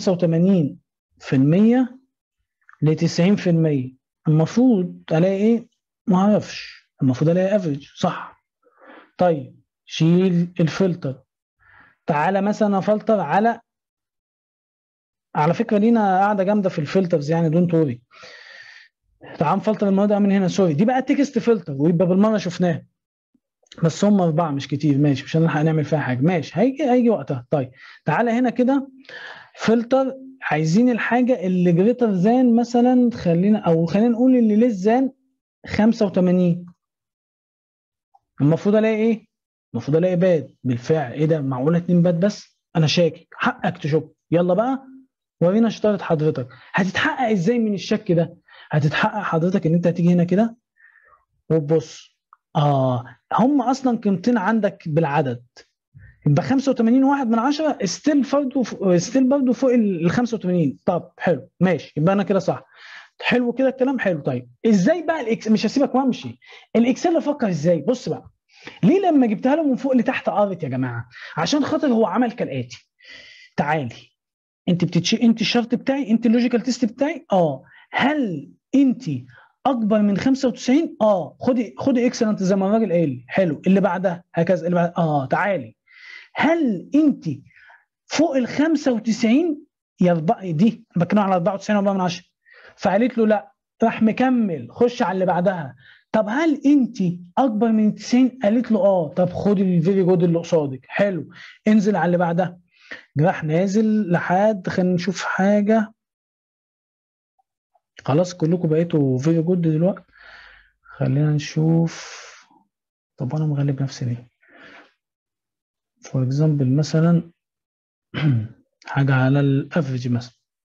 ل 90% المفروض الاقي ايه؟ ما اعرفش المفروض الاقي افريج صح طيب شيل الفلتر تعالى مثلا افلتر على على فكره لينا قاعده جامده في الفلترز يعني دونت وري تعال نفلتر المواد من هنا سوري دي بقى تكست فلتر ويبقى بالمره شفناه بس هم اربعه مش كتير ماشي مش هنلحق نعمل فيها حاجه ماشي هيجي هيجي وقتها طيب تعالى هنا كده فلتر عايزين الحاجه اللي جريتر ذان مثلا خلينا او خلينا نقول اللي ليس ذان 85 المفروض الاقي ايه؟ المفروض الاقي باد بالفعل ايه ده معقوله اتنين باد بس؟ انا شاكك حقك تشك يلا بقى ورينا شطاره حضرتك هتتحقق ازاي من الشك ده؟ هتتحقق حضرتك ان انت هتيجي هنا كده وتبص اه هم اصلا قيمتين عندك بالعدد يبقى 85 واحد من 10 ستيل برضه ستيل برضه فوق ال 85 طب حلو ماشي يبقى انا كده صح حلو كده الكلام حلو طيب ازاي بقى الاكس مش هسيبك وامشي الاكسل افكر ازاي بص بقى ليه لما جبتها له من فوق لتحت قرت يا جماعه عشان خاطر هو عمل كالاتي تعالي انت بتتشي انت الشرط بتاعي انت اللوجيكال تيست بتاعي اه هل انت اكبر من 95 اه خدي خدي اكسلنت زي ما الراجل قال حلو اللي بعدها هكذا اللي بعدها اه تعالي هل انت فوق ال 95 يا دي بتكلم على 94 4 من 10 فقالت له لا راح مكمل خش على اللي بعدها طب هل انت اكبر من 90 قالت له اه طب خدي الفيري جود اللي قصادك حلو انزل على اللي بعدها راح نازل لحد خلينا نشوف حاجه خلاص كلكم بقيتوا فيري جود دلوقتي خلينا نشوف طب انا مغلب نفسي ليه فور اكزامبل مثلا حاجه على الافريج مثلا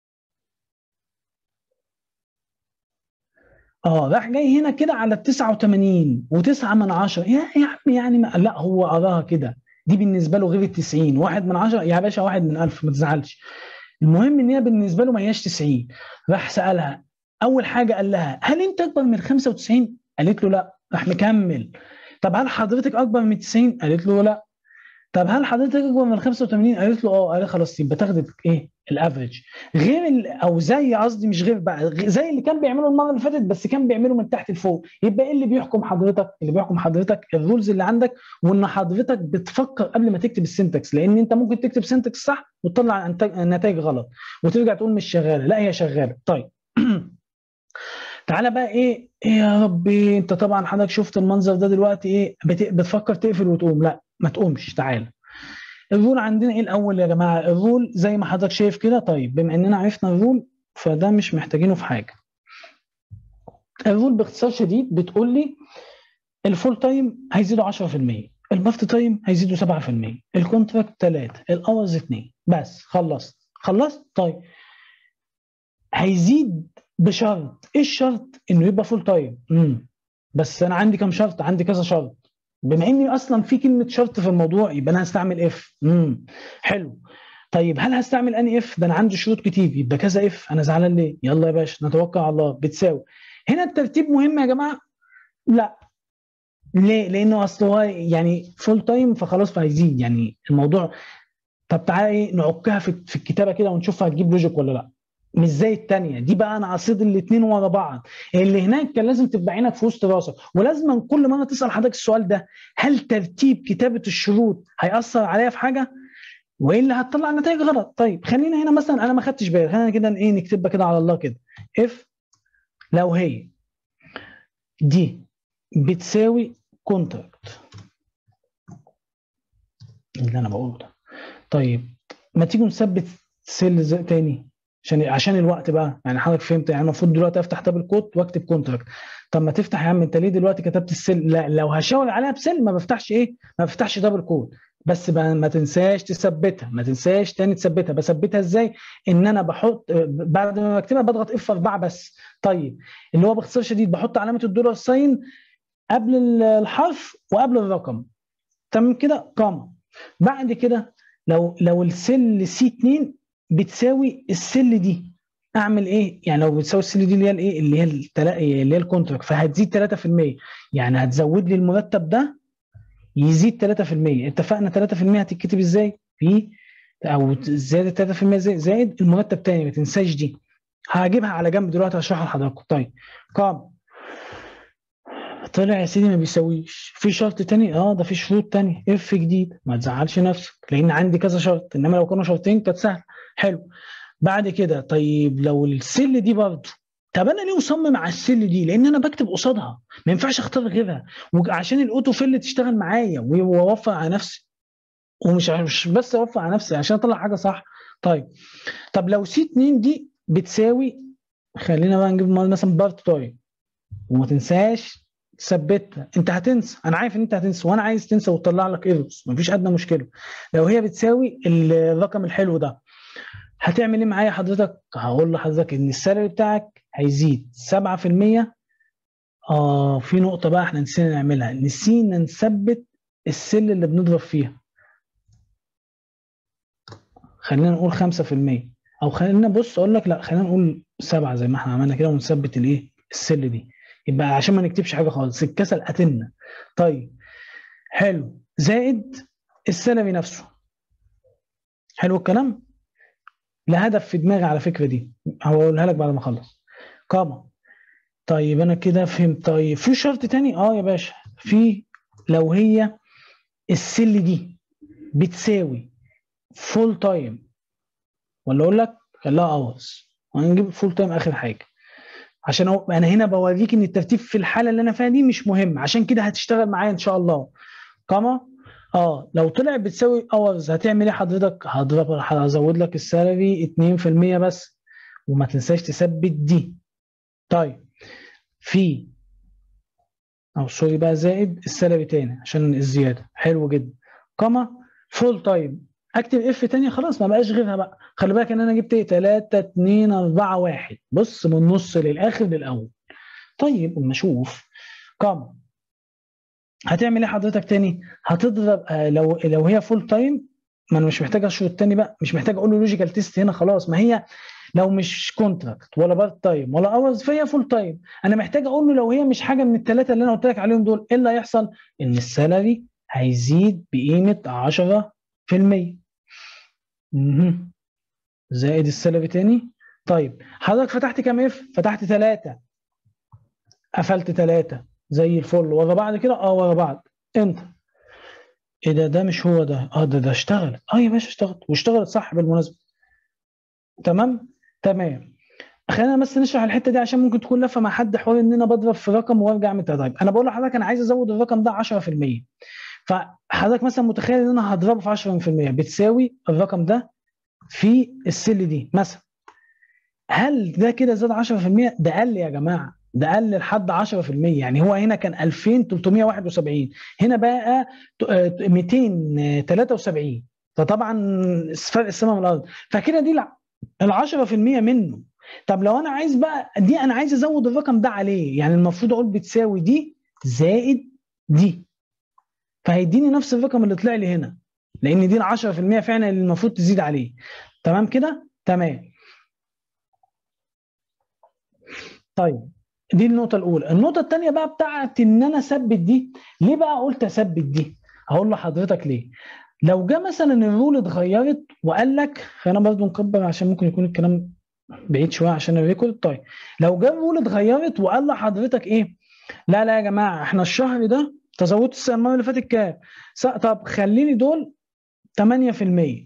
اه راح جاي هنا كده على ال 89 و9 من 10 يا يا عم يعني ما لا هو قراها كده دي بالنسبه له غير ال 90 واحد من 10 يا باشا واحد من 1000 ما تزعلش المهم ان هي بالنسبه له ما هياش 90 راح سالها اول حاجه قال لها هل انت اكبر من 95 قالت له لا راح مكمل طب هل حضرتك اكبر من 90 قالت له لا طب هل حضرتك اكبر من 85 قالت له اه قال خلاص يبقى تاخد ايه الافريج غير ال او زي قصدي مش غير بقى زي اللي كان بيعمله المره اللي فاتت بس كان بيعمله من تحت لفوق يبقى ايه اللي بيحكم حضرتك اللي بيحكم حضرتك الرولز اللي عندك وان حضرتك بتفكر قبل ما تكتب السنتكس لان انت ممكن تكتب سنتكس صح وتطلع نتائج غلط وترجع تقول مش شغاله لا هي شغاله طيب تعالى بقى ايه, إيه يا ربي انت طبعا حضرتك شفت المنظر ده دلوقتي ايه بتفكر تقفل وتقوم لا ما تقومش تعالى الرول عندنا ايه الاول يا جماعه الرول زي ما حضرتك شايف كده طيب بما اننا عرفنا الرول فده مش محتاجينه في حاجه الرول باختصار شديد بتقول لي الفول تايم هيزيدوا 10% البافت تايم هيزيدوا 7% الكونتراكت 3 الاورز 2 بس خلصت خلصت طيب هيزيد بشرط ايه الشرط انه يبقى فول تايم امم بس انا عندي كام شرط عندي كذا شرط بما اني اصلا في كلمه شرط في الموضوع يبقى انا هستعمل اف امم حلو طيب هل هستعمل اني اف ده انا عندي شروط كتير يبقى كذا اف انا زعلان ليه يلا يا باشا نتوكل على الله بتساوي هنا الترتيب مهم يا جماعه لا ليه لانه اصل هو يعني فول تايم فخلاص فهيزيد يعني الموضوع طب تعالى ايه نعكها في, في الكتابه كده ونشوف هتجيب لوجيك ولا لا مش زي الثانيه دي بقى انا عصيد الاثنين ورا بعض اللي هناك كان لازم تبقى عينك في وسط راسك ولازم كل مره تسال حضرتك السؤال ده هل ترتيب كتابه الشروط هياثر عليا في حاجه والا هتطلع نتائج غلط طيب خلينا هنا مثلا انا ما خدتش بالي خلينا كده ايه نكتبها كده على الله كده اف لو هي دي بتساوي كونتراكت اللي انا بقوله ده طيب ما تيجوا نثبت سيل تاني عشان عشان الوقت بقى يعني حضرتك فهمت يعني المفروض دلوقتي افتح تاب الكود واكتب كونتراكت طب ما تفتح يا عم انت ليه دلوقتي كتبت السيل لا لو هشاور عليها بسيل ما بفتحش ايه ما بفتحش دبل كود بس بقى ما تنساش تثبتها ما تنساش تاني تثبتها بثبتها ازاي ان انا بحط بعد ما بكتبها بضغط اف 4 بس طيب اللي هو باختصار شديد بحط علامه الدولار ساين قبل الحرف وقبل الرقم تمام كده قامه بعد كده لو لو السيل سي 2 بتساوي السل دي اعمل ايه؟ يعني لو بتساوي السل دي اللي هي الايه؟ اللي هي التلا... اللي هي الكونتراكت فهتزيد 3% يعني هتزود لي المرتب ده يزيد 3% اتفقنا 3% هتتكتب ازاي؟ في او زياده 3% زي زائد المرتب تاني ما تنساش دي هجيبها على جنب دلوقتي هشرحها لحضراتكم طيب قام طلع يا سيدي ما بيساويش في شرط تاني اه ده في شروط تاني اف جديد ما تزعلش نفسك لان عندي كذا شرط انما لو كانوا شرطين كانت سهله حلو بعد كده طيب لو السل دي برضه طب انا ليه مصمم على السل دي لان انا بكتب قصادها ما ينفعش اختار غيرها وعشان الاوتو فيل تشتغل معايا واوفر على نفسي ومش مش بس اوفر على نفسي عشان اطلع حاجه صح طيب طب لو سي 2 دي بتساوي خلينا بقى نجيب مثلا بارت تايم وما تنساش تثبتها انت هتنسى انا عارف ان انت هتنسى وانا عايز تنسى وتطلع لك ايرورز مفيش ادنى مشكله لو هي بتساوي الرقم الحلو ده هتعمل ايه معايا حضرتك هقول لحضرتك ان السالري بتاعك هيزيد 7% اه في نقطه بقى احنا نسينا نعملها نسينا نثبت السل اللي بنضرب فيها خلينا نقول 5% او خلينا بص اقول لك لا خلينا نقول 7 زي ما احنا عملنا كده ونثبت الايه السل دي يبقى عشان ما نكتبش حاجه خالص الكسل قتلنا طيب حلو زائد السلبي نفسه حلو الكلام لا هدف في دماغي على فكره دي هقولها لك بعد ما اخلص قامه طيب انا كده فهمت طيب في شرط تاني اه يا باشا في لو هي السل دي بتساوي فول تايم ولا اقول لك خليها اورز وهنجيب فول تايم اخر حاجه عشان أو... انا هنا بوريك ان الترتيب في الحاله اللي انا فيها دي مش مهم عشان كده هتشتغل معايا ان شاء الله كما اه لو طلع بتساوي اورز هتعمل ايه حضرتك هضرب هزود لك السالري 2% بس وما تنساش تثبت دي طيب في او سوري بقى زائد السالري تاني عشان الزياده حلو جدا كما فول تايم اكتب اف تاني خلاص ما بقاش غيرها بقى خلي بالك ان انا جبت ايه 3 2 4 1 بص من النص للاخر للاول طيب اما اشوف كم هتعمل ايه حضرتك تاني هتضرب آه لو لو هي فول تايم ما انا مش محتاج اشهر التاني بقى مش محتاج اقول له لوجيكال تيست هنا خلاص ما هي لو مش كونتراكت ولا بارت تايم ولا اورز فهي فول تايم انا محتاج اقول له لو هي مش حاجه من الثلاثه اللي انا قلت لك عليهم دول ايه اللي هيحصل ان السالري هيزيد بقيمه 10% مهم. زائد السلبي تاني طيب حضرتك فتحت كام اف فتحت ثلاثة قفلت ثلاثة زي الفل ورا بعض كده اه ورا بعض انت ايه ده ده مش هو ده اه ده ده اشتغل اه يا باشا اشتغلت واشتغلت صح بالمناسبة تمام تمام خلينا بس نشرح الحته دي عشان ممكن تكون لفه مع حد حوار ان انا بضرب في رقم وارجع من طيب انا بقول لحضرتك انا عايز ازود الرقم ده 10% فحضرتك مثلا متخيل ان انا هضربه في 10% بتساوي الرقم ده في السل دي مثلا هل ده كده زاد 10% ده قل يا جماعه ده قل لحد 10% يعني هو هنا كان 2371 هنا بقى 273 فطبعا فرق السماء من الارض فكده دي ال 10% منه طب لو انا عايز بقى دي انا عايز ازود الرقم ده عليه يعني المفروض اقول بتساوي دي زائد دي فهيديني نفس الرقم اللي طلع لي هنا لان دي ال 10% فعلا اللي المفروض تزيد عليه تمام كده تمام طيب دي النقطه الاولى النقطه الثانيه بقى بتاعت ان انا اثبت دي ليه بقى قلت اثبت دي هقول لحضرتك ليه لو جه مثلا الرول اتغيرت وقال لك خلينا برضه نكبر عشان ممكن يكون الكلام بعيد شويه عشان الريكورد طيب لو جه الرول اتغيرت وقال لحضرتك ايه لا لا يا جماعه احنا الشهر ده تزودت السنه المره اللي فاتت كام طب خليني دول 8%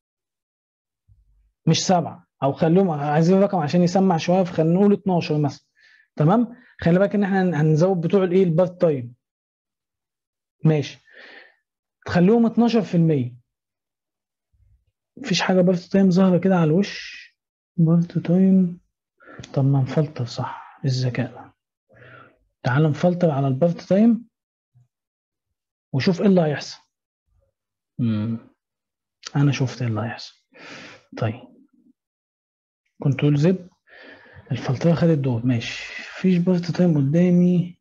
مش 7 او خليهم عايزين رقم عشان يسمع شويه فخلينا نقول 12 مثلا تمام خلي بالك ان احنا هنزود بتوع الايه البارت تايم ماشي خليهم 12% مفيش حاجه بارت تايم ظاهره كده على الوش بارت تايم طب ما نفلتر صح الذكاء ده تعال نفلتر على البارت تايم وشوف ايه اللي هيحصل امم انا شفت ايه اللي هيحصل طيب كنترول زب الفلتره خدت دور ماشي مفيش بارت تايم قدامي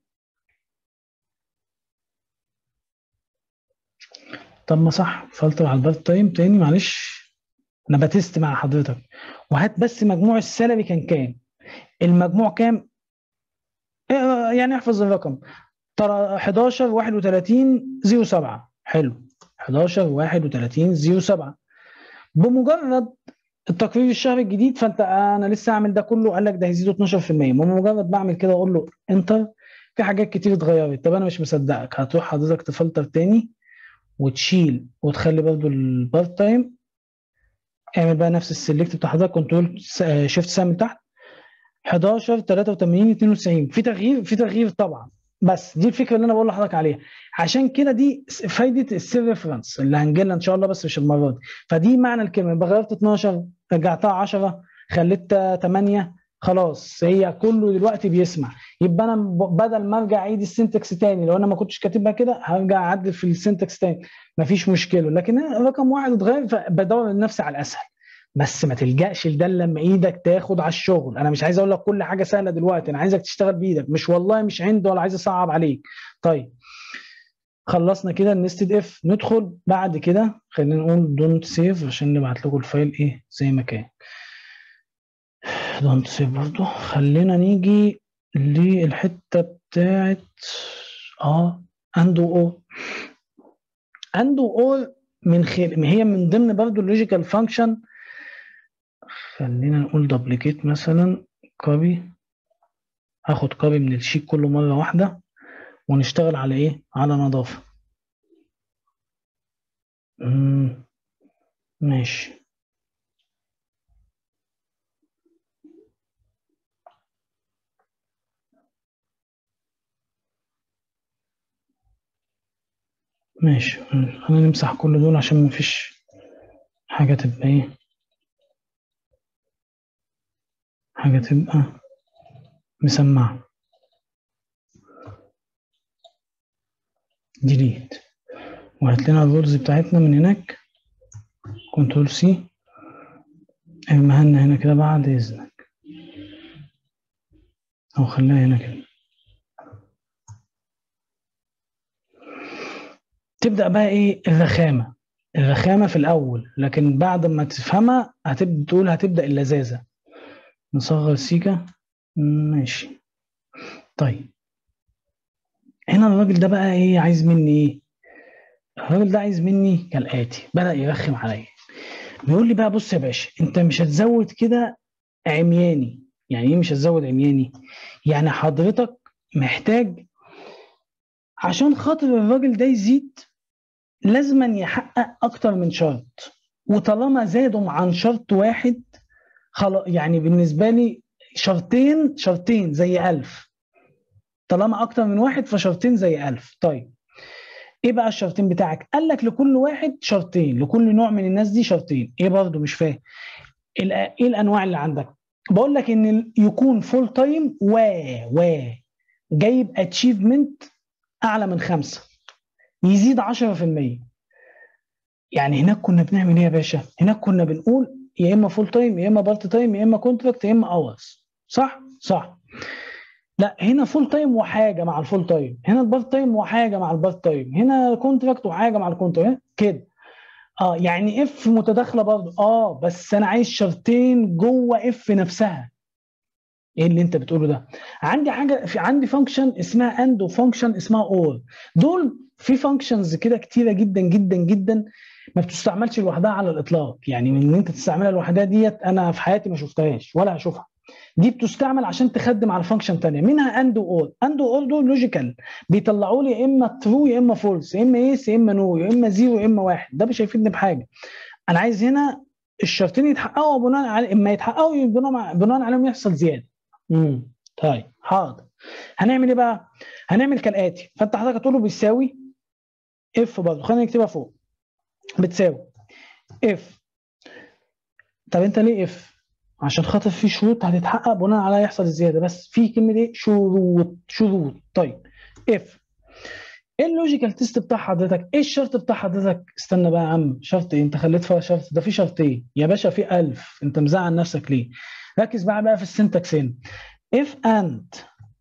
طب ما صح فلتر على البارت تايم تاني معلش انا بتست مع حضرتك وهات بس مجموع السلبي كان كام المجموع كام يعني احفظ الرقم ترى 11 31 07 حلو 11 31 07 بمجرد التقرير الشهري الجديد فانت انا لسه اعمل ده كله قال لك ده هيزيدوا 12% بمجرد بعمل كده اقول له انتر في حاجات كتير اتغيرت طب انا مش مصدقك هتروح حضرتك تفلتر تاني وتشيل وتخلي برضو البارت تايم اعمل بقى نفس السلكت بتاع حضرتك كنترول شيفت سهم تحت 11 83 92 في تغيير في تغيير طبعا بس دي الفكره اللي انا بقول لحضرتك عليها عشان كده دي فايده السير ريفرنس اللي هنجي لها ان شاء الله بس مش المره دي فدي معنى الكلمه يبقى غيرت 12 رجعتها 10 خليتها 8 خلاص هي كله دلوقتي بيسمع يبقى انا بدل ما ارجع اعيد السنتكس تاني لو انا ما كنتش كاتبها كده هرجع اعدل في السنتكس تاني مفيش مشكله لكن رقم واحد اتغير فبدور لنفسي على الاسهل بس ما تلجاش لده لما ايدك تاخد على الشغل انا مش عايز اقول لك كل حاجه سهله دلوقتي انا عايزك تشتغل بايدك مش والله مش عندي ولا عايز اصعب عليك طيب خلصنا كده النستد اف ندخل بعد كده خلينا نقول دونت سيف عشان نبعت لكم الفايل ايه زي ما كان دونت سيف برضه خلينا نيجي للحته بتاعت اه اندو او اندو او من خير هي من ضمن برضه اللوجيكال فانكشن خلينا نقول دبليكيت مثلا كوبي هاخد كوبي من الشيك كله مره واحده ونشتغل على ايه على نظافه ماشي ماشي خلينا نمسح كل دول عشان مفيش حاجة تبقى ايه حاجة تبقى مسمعة ديليت وهات لنا الرولز بتاعتنا من هناك كنترول سي ارميها لنا هنا كده بعد اذنك او خليها هنا كده تبدا بقى ايه الرخامه الرخامه في الاول لكن بعد ما تفهمها هتبدا تقول هتبدا اللذاذه نصغر سيكا ماشي طيب هنا الراجل ده بقى ايه عايز مني ايه الراجل ده عايز مني كالاتي بدا يرخم عليا بيقول لي بقى بص يا باشا انت مش هتزود كده عمياني يعني ايه مش هتزود عمياني يعني حضرتك محتاج عشان خاطر الراجل ده يزيد لازما يحقق اكتر من شرط وطالما زادوا عن شرط واحد خلاص يعني بالنسبه لي شرطين شرطين زي ألف طالما اكتر من واحد فشرطين زي ألف طيب ايه بقى الشرطين بتاعك قال لك لكل واحد شرطين لكل نوع من الناس دي شرطين ايه برضه مش فاهم ايه الانواع اللي عندك بقول لك ان يكون فول تايم و و جايب اتشيفمنت اعلى من خمسة يزيد 10% يعني هناك كنا بنعمل ايه يا باشا هناك كنا بنقول يا اما فول تايم يا اما بارت تايم يا اما كونتراكت يا اما اورز صح صح لا هنا فول تايم وحاجه مع الفول تايم هنا البارت تايم وحاجه مع البارت تايم هنا كونتراكت وحاجه مع الكونتراكت كده اه يعني اف متداخله برضه اه بس انا عايز شرطين جوه اف نفسها ايه اللي انت بتقوله ده عندي حاجه في عندي فانكشن اسمها اند وفانكشن اسمها اور دول في فانكشنز كده كتيره جدا جدا جدا ما بتستعملش لوحدها على الاطلاق يعني من ان انت تستعملها لوحدها ديت انا في حياتي ما شفتهاش ولا هشوفها دي بتستعمل عشان تخدم على فانكشن ثانيه منها اند اور اند اور دول لوجيكال بيطلعوا لي يا اما ترو يا اما فولس يا اما يس يا اما نو يا اما زيرو يا اما واحد ده مش هيفيدني بحاجه انا عايز هنا الشرطين يتحققوا بناء على اما يتحققوا بناء عليهم يحصل زياده امم طيب حاضر هنعمل ايه بقى هنعمل كالاتي فانت حضرتك هتقول له بيساوي اف برضه خلينا نكتبها فوق بتساوي اف طب انت ليه اف عشان خاطر في شروط هتتحقق بناء عليها يحصل الزياده بس في كلمه ايه شروط شروط طيب اف ايه اللوجيكال تيست بتاع حضرتك؟ ايه الشرط بتاع حضرتك؟ استنى بقى يا عم شرط ايه؟ انت خليت فيها شرط ده في شرطين يا باشا في ألف انت مزعل نفسك ليه؟ ركز بقى بقى في السنتكس هنا اف اند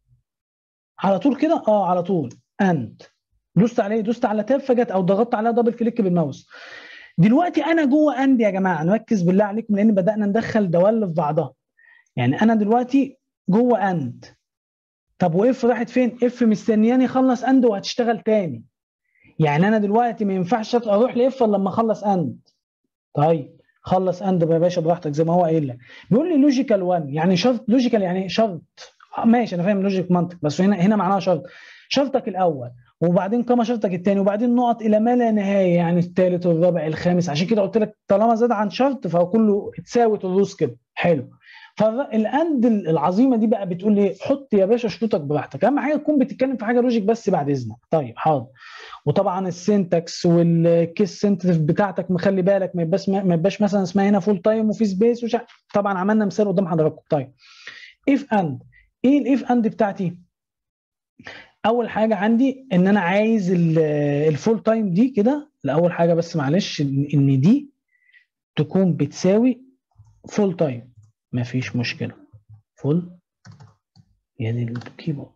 على طول كده اه على طول اند دوست عليه دوست على تاب فجت او ضغطت عليها دبل كليك بالماوس دلوقتي انا جوه اند يا جماعه نركز بالله عليكم لان بدانا ندخل دوال في بعضها يعني انا دلوقتي جوه اند طب واف راحت فين اف مستنياني اخلص اند وهتشتغل تاني يعني انا دلوقتي ما ينفعش اروح لاف الا لما اخلص اند طيب خلص اند يا باشا براحتك زي ما هو قايل لك بيقول لي لوجيكال 1 يعني شرط لوجيكال يعني شرط ماشي انا فاهم لوجيك منطق بس هنا هنا معناها شرط شرطك الاول وبعدين كما شرطك الثاني وبعدين نقط الى ما لا نهايه يعني الثالث والرابع الخامس عشان كده قلت لك طالما زاد عن شرط فهو كله اتساوت الروس كده حلو فالاند العظيمه دي بقى بتقول لي حط يا باشا شروطك براحتك اهم حاجه تكون بتتكلم في حاجه لوجيك بس بعد اذنك طيب حاضر وطبعا السنتكس والكيس سنتف بتاعتك مخلي بالك ما يبقاش ما يبقاش مثلا اسمها هنا فول تايم وفي سبيس وش طبعا عملنا مثال قدام حضراتكم طيب اف اند ايه الاف اند بتاعتي اول حاجه عندي ان انا عايز الفول تايم دي كده لاول حاجه بس معلش ان دي تكون بتساوي فول تايم مفيش مشكله فول يعني الكيبورد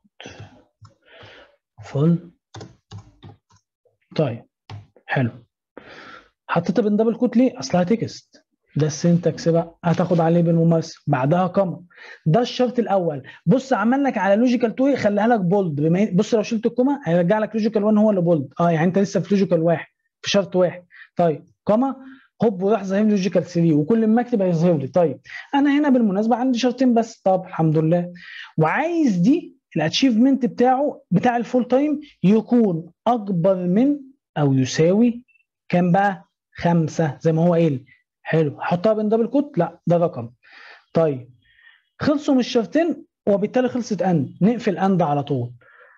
فول طيب حلو حطيتها بين دبل كوت ليه؟ اصلها تكست ده السنتكس بقى هتاخد عليه بالممارسه بعدها كوما ده الشرط الاول بص عمل لك على لوجيكال 2 خليها لك بولد بما بص لو شلت الكوما هيرجع لك لوجيكال 1 هو اللي بولد اه يعني انت لسه في لوجيكال واحد في شرط واحد طيب كوما هوب وراح ظاهر لي لوجيكال 3 وكل ما اكتب هيظهر لي طيب انا هنا بالمناسبه عندي شرطين بس طب الحمد لله وعايز دي الاتشيفمنت بتاعه بتاع الفول تايم يكون اكبر من او يساوي كام بقى؟ خمسه زي ما هو قايل حلو احطها بين دبل كوت لا ده رقم طيب خلصوا من الشرطين وبالتالي خلصت اند نقفل اند على طول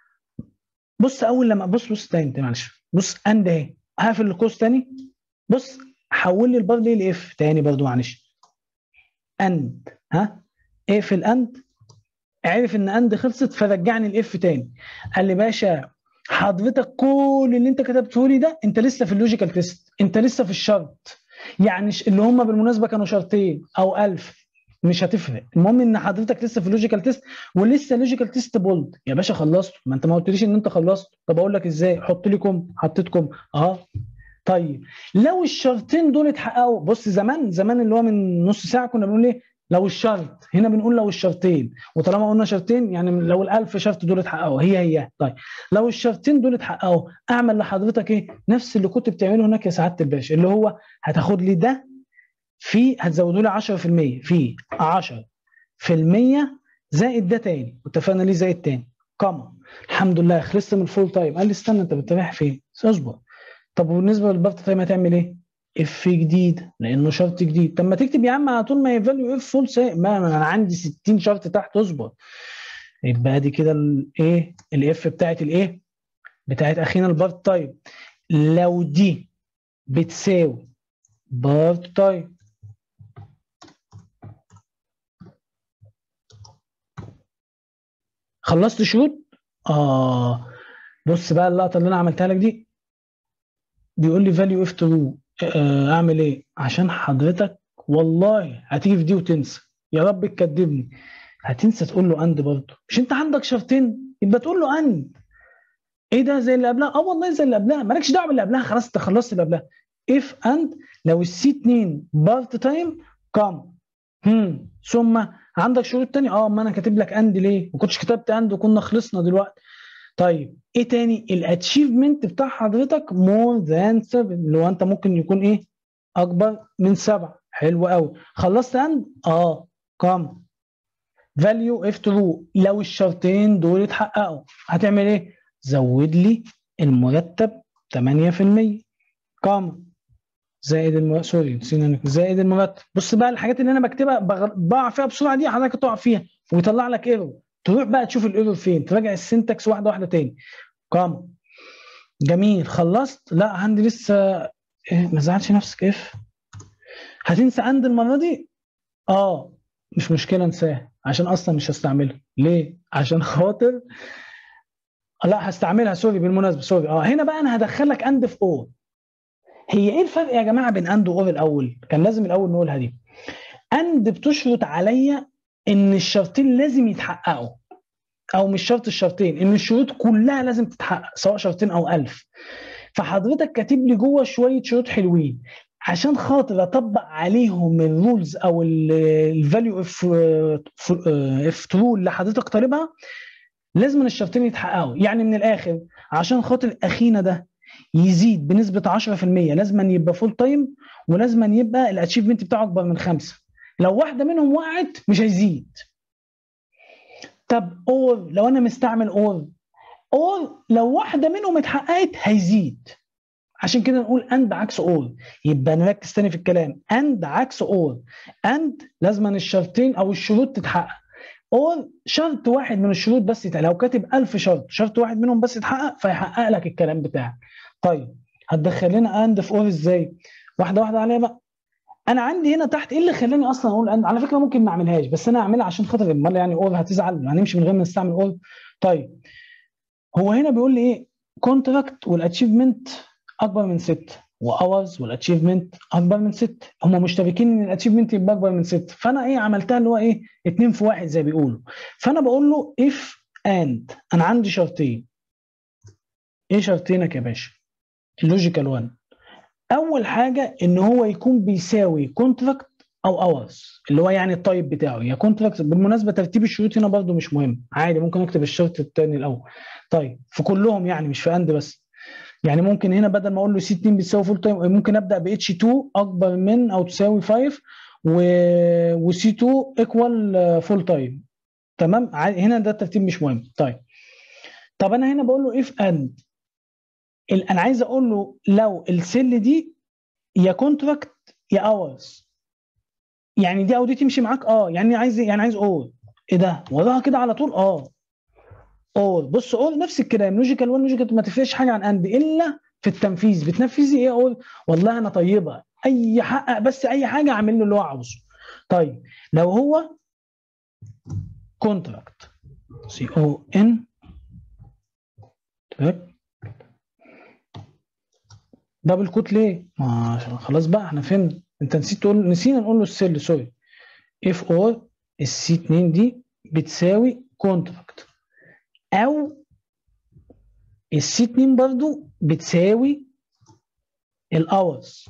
بص اول لما بص بص تاني معلش بص اند اهي هقفل القوس تاني بص حول لي البار دي لاف تاني برضو معلش اند ها اقفل اند عرف ان اند خلصت فرجعني الاف تاني قال لي باشا حضرتك كل اللي انت كتبته لي ده انت لسه في اللوجيكال تيست انت لسه في الشرط يعني اللي هم بالمناسبه كانوا شرطين او 1000 مش هتفرق المهم ان حضرتك لسه في اللوجيكال تيست ولسه لوجيكال تيست بولد يا باشا خلصت ما انت ما قلتليش ان انت خلصت طب اقول لك ازاي حط لي كوم حطيت كوم اه طيب لو الشرطين دول اتحققوا بص زمان زمان اللي هو من نص ساعه كنا بنقول ايه لو الشرط هنا بنقول لو الشرطين وطالما قلنا شرطين يعني لو الألف شرط دول اتحققوا هي هي طيب لو الشرطين دول اتحققوا اعمل لحضرتك ايه نفس اللي كنت بتعمله هناك يا سعاده الباشا اللي هو هتاخد لي ده في هتزودوا لي 10% في 10% زائد ده تاني واتفقنا ليه زائد تاني كما الحمد لله خلصت من الفول تايم قال لي استنى انت بتتابع فين اصبر طب وبالنسبه للبارت تايم هتعمل ايه اف جديد لانه شرط جديد طب ما تكتب يا عم على طول ما يفاليو اف فول سي ما انا عندي 60 شرط تحت اصبر يبقى دي كده الايه الاف بتاعت الايه بتاعت اخينا البارت تايم لو دي بتساوي بارت تايم خلصت شروط اه بص بقى اللقطه اللي انا عملتها لك دي بيقول لي فاليو اف ترو اعمل ايه عشان حضرتك والله هتيجي في دي وتنسى يا رب تكدبني هتنسى تقول له اند برضه مش انت عندك شرطين يبقى تقول له اند ايه ده زي اللي قبلها اه والله زي اللي قبلها مالكش دعوه باللي قبلها خلاص انت خلصت اللي قبلها اف اند لو السي 2 بارت تايم كام هم ثم عندك شروط تاني اه ما انا كاتب لك اند ليه ما كنتش كتبت اند وكنا خلصنا دلوقتي طيب ايه تاني الاتشيفمنت بتاع حضرتك مور ذان 7 اللي هو انت ممكن يكون ايه اكبر من 7 حلو قوي خلصت اند اه كام فاليو اف ترو لو الشرطين دول اتحققوا هتعمل ايه زود لي المرتب 8% كام زائد الم... سوري نسينا زائد المرتب بص بقى الحاجات اللي انا بكتبها بقع فيها بسرعه دي حضرتك تقع فيها ويطلع لك ايرور تروح بقى تشوف الايرور فين تراجع السنتكس واحده واحده تاني كام جميل خلصت لا عندي لسه إيه ما زعلش نفسك اف هتنسى عند المره دي اه مش مشكله انساها عشان اصلا مش هستعملها ليه عشان خاطر لا هستعملها سوري بالمناسبه سوري اه هنا بقى انا هدخلك اند في اور هي ايه الفرق يا جماعه بين اند واور الاول كان لازم الاول نقولها دي اند بتشرط عليا ان الشرطين لازم يتحققوا او مش شرط الشرطين ان الشروط كلها لازم تتحقق سواء شرطين او ألف فحضرتك كاتب لي جوه شويه شروط حلوين عشان خاطر اطبق عليهم الرولز او الفاليو اف اف ترو اللي حضرتك طالبها لازم الشرطين يتحققوا يعني من الاخر عشان خاطر اخينا ده يزيد بنسبه 10% لازم يبقى فول تايم ولازم يبقى الاتشيفمنت بتاعه اكبر من خمسه لو واحده منهم وقعت مش هيزيد طب اور لو انا مستعمل اور اور لو واحده منهم اتحققت هيزيد عشان كده نقول اند عكس اور يبقى نركز تاني في الكلام اند عكس اور اند لازم الشرطين او الشروط تتحقق اور شرط واحد من الشروط بس يتحقق لو كاتب 1000 شرط شرط واحد منهم بس يتحقق فيحقق لك الكلام بتاعك طيب هتدخل لنا اند في اور ازاي واحده واحده عليها بقى انا عندي هنا تحت ايه اللي خلاني اصلا اقول اند على فكره ممكن ما اعملهاش بس انا اعملها عشان خاطر امال يعني اور هتزعل هنمشي من غير ما نستعمل اور طيب هو هنا بيقول لي ايه كونتراكت والاتشيفمنت اكبر من 6 واورز والاتشيفمنت اكبر من 6 هم مشتركين ان الاتشيفمنت يبقى اكبر من 6 فانا ايه عملتها اللي هو ايه 2 في 1 زي بيقولوا فانا بقول له اف اند انا عندي شرطين ايه شرطينك يا باشا اللوجيكال 1 اول حاجه ان هو يكون بيساوي كونتراكت او اورز اللي هو يعني التايب بتاعه يا كونتراكت بالمناسبه ترتيب الشروط هنا برده مش مهم عادي ممكن اكتب الشرط الثاني الاول طيب في كلهم يعني مش في اند بس يعني ممكن هنا بدل ما اقول له سي 2 بتساوي فول تايم ممكن ابدا ب اتش 2 اكبر من او تساوي 5 و وسي 2 ايكوال فول تايم تمام هنا ده الترتيب مش مهم طيب طب انا هنا بقول له اف اند انا عايز اقول له لو السيل دي يا كونتراكت يا اورز يعني دي او دي تمشي معاك اه يعني عايز يعني عايز اول ايه ده وراها كده على طول اه اول بص اول نفس الكلام لوجيكال 1 لوجيكال ما تفرقش حاجه عن اند الا في التنفيذ بتنفذي ايه اول والله انا طيبه اي حقق بس اي حاجه اعمل له اللي هو عاوزه طيب لو هو كونتراكت سي او ان دبل كوت ليه؟ ما خلاص بقى احنا فين انت نسيت تقول نسينا نقول له السيل سوري اف اور السي 2 دي بتساوي كونتراكت او السي 2 برضو بتساوي الاورز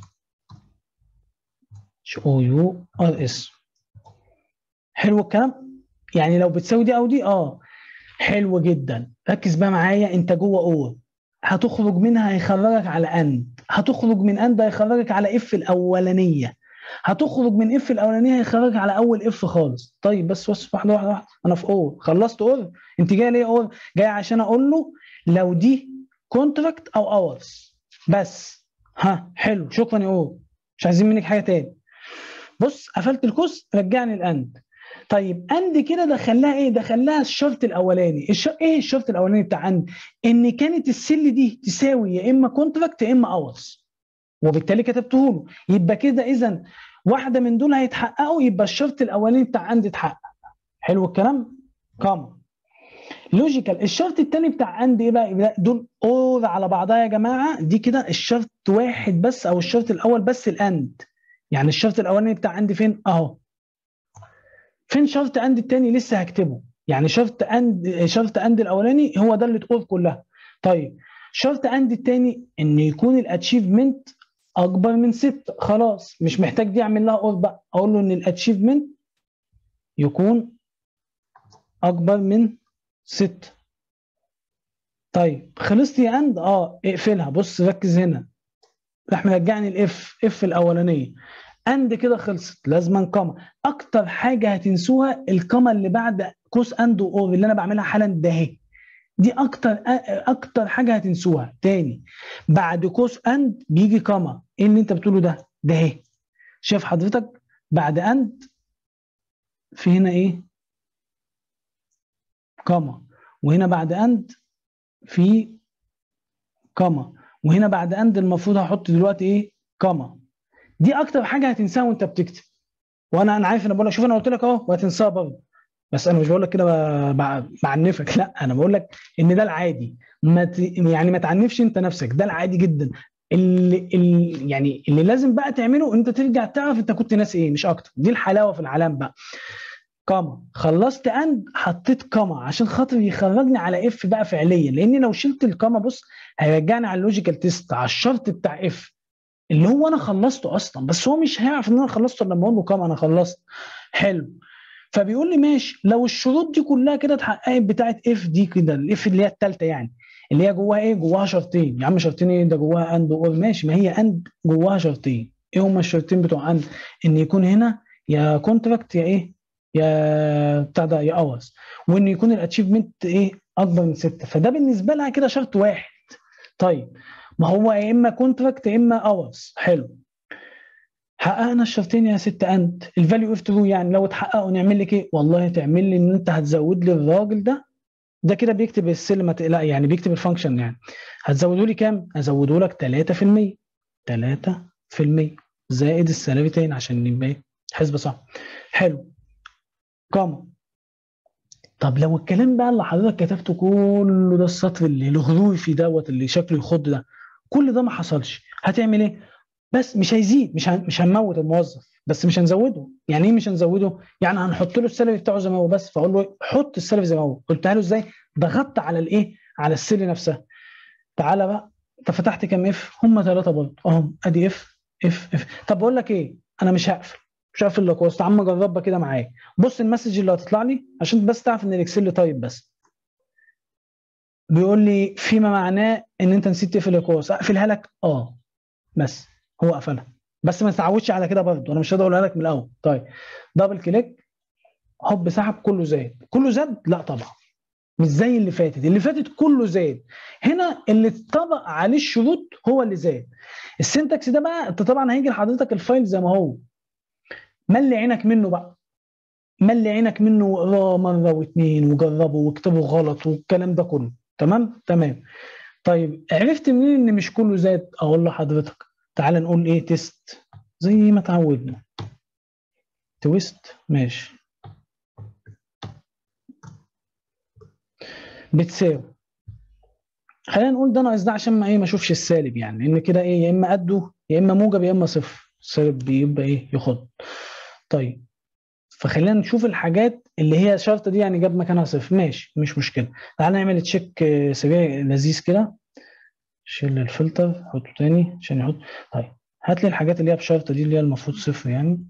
او يو ار اس حلو الكلام يعني لو بتساوي دي او دي اه حلو جدا ركز بقى معايا انت جوه اور هتخرج منها هيخرجك على اند هتخرج من اند هيخرجك على اف الاولانيه هتخرج من اف الاولانيه هيخرجك على اول اف خالص طيب بس بص واحده واحده واحده انا في اور خلصت اور انت جاي ليه اور جاي عشان اقول له لو دي كونتراكت او اورز بس ها حلو شكرا يا اور مش عايزين منك حاجه تاني بص قفلت الكوس رجعني الاند طيب اند كده دخلها ايه دخلها الشرط الاولاني الش... ايه الشرط الاولاني بتاع اند ان كانت السل دي تساوي يا اما كونتراكت يا اما اورز وبالتالي كتبته له يبقى كده اذا واحده من دول هيتحققوا يبقى الشرط الاولاني بتاع اند اتحقق حلو الكلام كام لوجيكال الشرط الثاني بتاع اند ايه بقى دول اور على بعضها يا جماعه دي كده الشرط واحد بس او الشرط الاول بس الاند يعني الشرط الاولاني بتاع اند فين اهو فين شرط اند الثاني لسه هكتبه يعني شرط اند شرط اند الاولاني هو ده اللي تقول كلها طيب شرط اند الثاني ان يكون الاتشيفمنت اكبر من 6 خلاص مش محتاج دي اعمل لها اور بقى اقول له ان الاتشيفمنت يكون اكبر من 6 طيب خلصت يا اند اه اقفلها بص ركز هنا راح مرجعني الاف اف الاولانيه اند كده خلصت لازما كما اكتر حاجه هتنسوها الكما اللي بعد كوس اند واور اللي انا بعملها حالا ده اهي دي اكتر اكتر حاجه هتنسوها تاني بعد كوس اند بيجي كما ايه اللي انت بتقوله ده ده اهي شايف حضرتك بعد اند في هنا ايه كما وهنا بعد اند في كما وهنا بعد اند المفروض هحط دلوقتي ايه كما دي اكتر حاجه هتنساها وانت بتكتب وانا انا عارف انا بقول لك شوف انا قلت لك اهو وهتنساها برضه بس انا مش بقول لك كده بعنفك لا انا بقول لك ان ده العادي ما ت... يعني ما تعنفش انت نفسك ده العادي جدا اللي, اللي يعني اللي لازم بقى تعمله انت ترجع تعرف انت كنت ناسي ايه مش اكتر دي الحلاوه في العلام بقى كاما خلصت اند حطيت كاما عشان خاطر يخرجني على اف بقى فعليا لان لو شلت الكاما بص هيرجعني على اللوجيكال تيست على الشرط بتاع اف اللي هو انا خلصته اصلا بس هو مش هيعرف ان انا خلصته لما اقول له كام انا خلصت حلو فبيقول لي ماشي لو الشروط دي كلها كده اتحققت بتاعت اف دي كده الاف اللي هي الثالثه يعني اللي هي جواها ايه جواها شرطين يا عم شرطين ايه ده جواها اند اور ماشي ما هي اند جواها شرطين ايه هما الشرطين بتوع اند ان يكون هنا يا كونتراكت يا ايه يا بتاع ده يا اورز وان يكون الاتشيفمنت ايه اكبر من سته فده بالنسبه لها كده شرط واحد طيب ما هو يا اما كونتراكت يا اما اورز حلو حققنا الشرطين يا ست انت الفاليو اوف ترو يعني لو اتحققوا نعمل لك ايه والله تعمل لي ان انت هتزود لي الراجل ده ده كده بيكتب السل ما تقلق يعني بيكتب الفانكشن يعني هتزوده لي كام هزوده لك 3% 3% زائد السالري تاني عشان يبقى حسبه صح حلو كام طب لو الكلام بقى اللي حضرتك كتبته كله ده السطر اللي الغلوي في دوت اللي شكله يخض ده كل ده ما حصلش هتعمل ايه بس مش هيزيد مش هن... مش هنموت الموظف بس مش هنزوده يعني ايه مش هنزوده يعني هنحط له السالري بتاعه زي ما هو بس فاقول له حط السالري زي ما هو قلتها له ازاي ضغطت على الايه على السيل نفسها تعالى بقى انت فتحت كام اف هم ثلاثه برضه اهم ادي اف اف اف طب بقول لك ايه انا مش هقفل مش هقفل لك وسط عم جربها كده معايا بص المسج اللي هتطلع لي عشان بس تعرف ان الاكسل طيب بس بيقول لي فيما معناه ان انت نسيت تقفل الكورس اقفلها لك اه بس هو قفلها بس ما تتعودش على كده برضه انا مش هقدر اقولها لك من الاول طيب دبل كليك هوب سحب كله زاد كله زاد لا طبعا مش زي اللي فاتت اللي فاتت كله زاد هنا اللي اتطبق عليه الشروط هو اللي زاد السنتكس ده بقى انت طبعا هيجي لحضرتك الفايل زي ما هو ملي عينك منه بقى ملي عينك منه واقراه مره واثنين وجربه واكتبه غلط والكلام ده كله تمام تمام طيب عرفت منين ان مش كله زاد اقول لحضرتك تعال نقول ايه تيست زي ما اتعودنا تويست ماشي بتساوي خلينا نقول ده ناقص ده عشان ما ايه ما اشوفش السالب يعني لان كده ايه يا اما قده يا اما موجب يا اما صفر السالب بيبقى ايه يخض طيب فخلينا نشوف الحاجات اللي هي شرطه دي يعني جاب مكانها صفر ماشي مش مشكله تعال نعمل تشيك سريع لذيذ كده شيل الفلتر حطه تاني عشان يحط طيب هات لي الحاجات اللي هي بشرطه دي اللي هي المفروض صفر يعني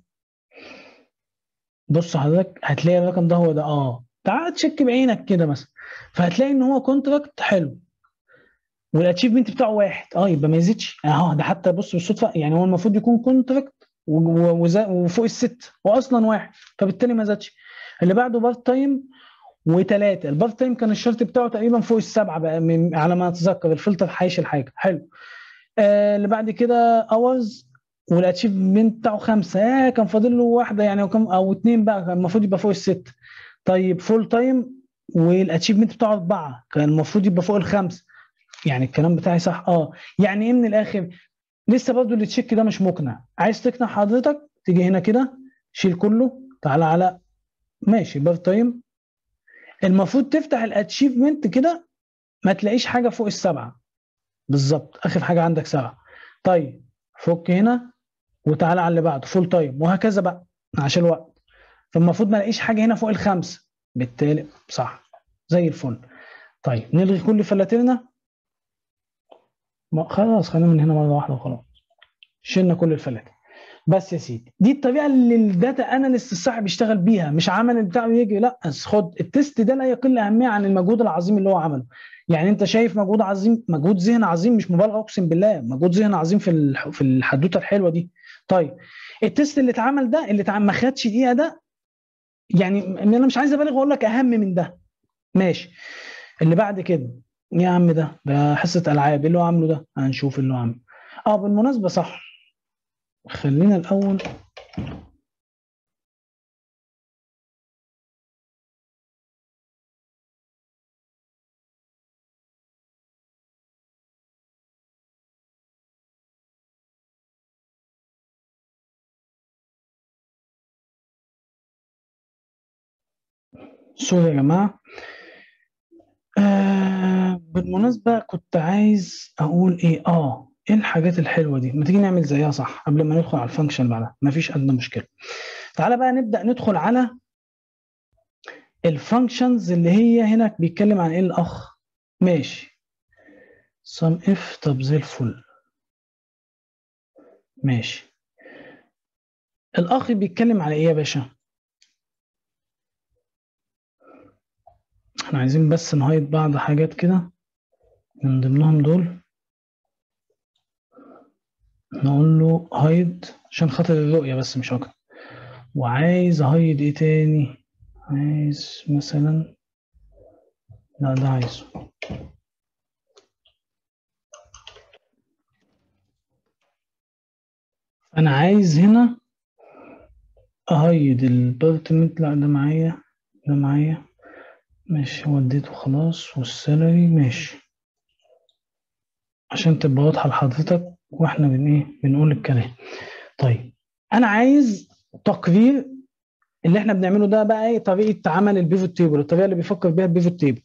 بص حضرتك هتلاقي الرقم ده هو ده اه تعال تشيك بعينك كده مثلا فهتلاقي ان هو كونتراكت حلو والاتشيفمنت بتاعه واحد اه يبقى ما يزيدش اه ده حتى بص بالصدفه يعني هو المفروض يكون كونتراكت وفوق الست واصلا واحد فبالتالي ما زادش اللي بعده بارت تايم وثلاثه البارت تايم كان الشرط بتاعه تقريبا فوق السبعه بقى من على ما اتذكر الفلتر حايش الحاجه حلو آه اللي بعد كده اورز والاتشيفمنت بتاعه خمسه آه كان فاضل له واحده يعني او كم او اثنين بقى كان المفروض يبقى فوق الست طيب فول تايم والاتشيفمنت بتاعه اربعه كان المفروض يبقى فوق الخمس يعني الكلام بتاعي صح اه يعني ايه من الاخر لسه برضه اللي تشيك ده مش مقنع عايز تقنع حضرتك تيجي هنا كده شيل كله تعالى على ماشي بارت تايم المفروض تفتح الاتشيفمنت كده ما تلاقيش حاجه فوق السبعه بالظبط اخر حاجه عندك سبعه طيب فك هنا وتعالى على اللي بعده فول تايم وهكذا بقى عشان الوقت فالمفروض ما الاقيش حاجه هنا فوق الخمسه بالتالي صح زي الفل طيب نلغي كل فلاترنا خلاص خلينا من هنا مره واحده وخلاص شلنا كل الفلاتر بس يا سيدي دي الطريقه اللي الداتا اناليست الصح بيشتغل بيها مش عمل بتاعه يجي لا خد التست ده لا يقل اهميه عن المجهود العظيم اللي هو عمله يعني انت شايف مجهود عظيم مجهود ذهن عظيم مش مبالغه اقسم بالله مجهود ذهن عظيم في في الحدوته الحلوه دي طيب التست اللي اتعمل ده اللي اتعمل ما خدش دقيقه ده يعني انا مش عايز ابالغ واقول لك اهم من ده ماشي اللي بعد كده يا عم ده ده حصه العاب ايه اللي هو عامله ده هنشوف اللي هو عامله اه بالمناسبه صح خلينا الاول سوري يا جماعه آه بالمناسبة كنت عايز أقول إيه آه إيه الحاجات الحلوة دي ما تيجي نعمل زيها صح قبل ما ندخل على الفانكشن بعدها مفيش أدنى مشكلة تعالى بقى نبدأ ندخل على الفانكشنز اللي هي هنا بيتكلم عن إيه الأخ ماشي sum if طب زي الفل ماشي الأخ بيتكلم على إيه يا باشا احنا عايزين بس نهايد بعض حاجات كده من ضمنهم دول نقول له هايد عشان خاطر الرؤية بس مش أكتر وعايز هايد ايه تاني عايز مثلا لا ده عايزه انا عايز هنا اهيد البارتمنت لا ده معايا ده معايا ماشي وديته خلاص والسالري ماشي عشان تبقى واضحه لحضرتك واحنا بن ايه بنقول الكلام طيب انا عايز تقرير اللي احنا بنعمله ده بقى ايه طريقه عمل البيفوت تيبل الطريقه اللي بيفكر بيها البيفوت تيبل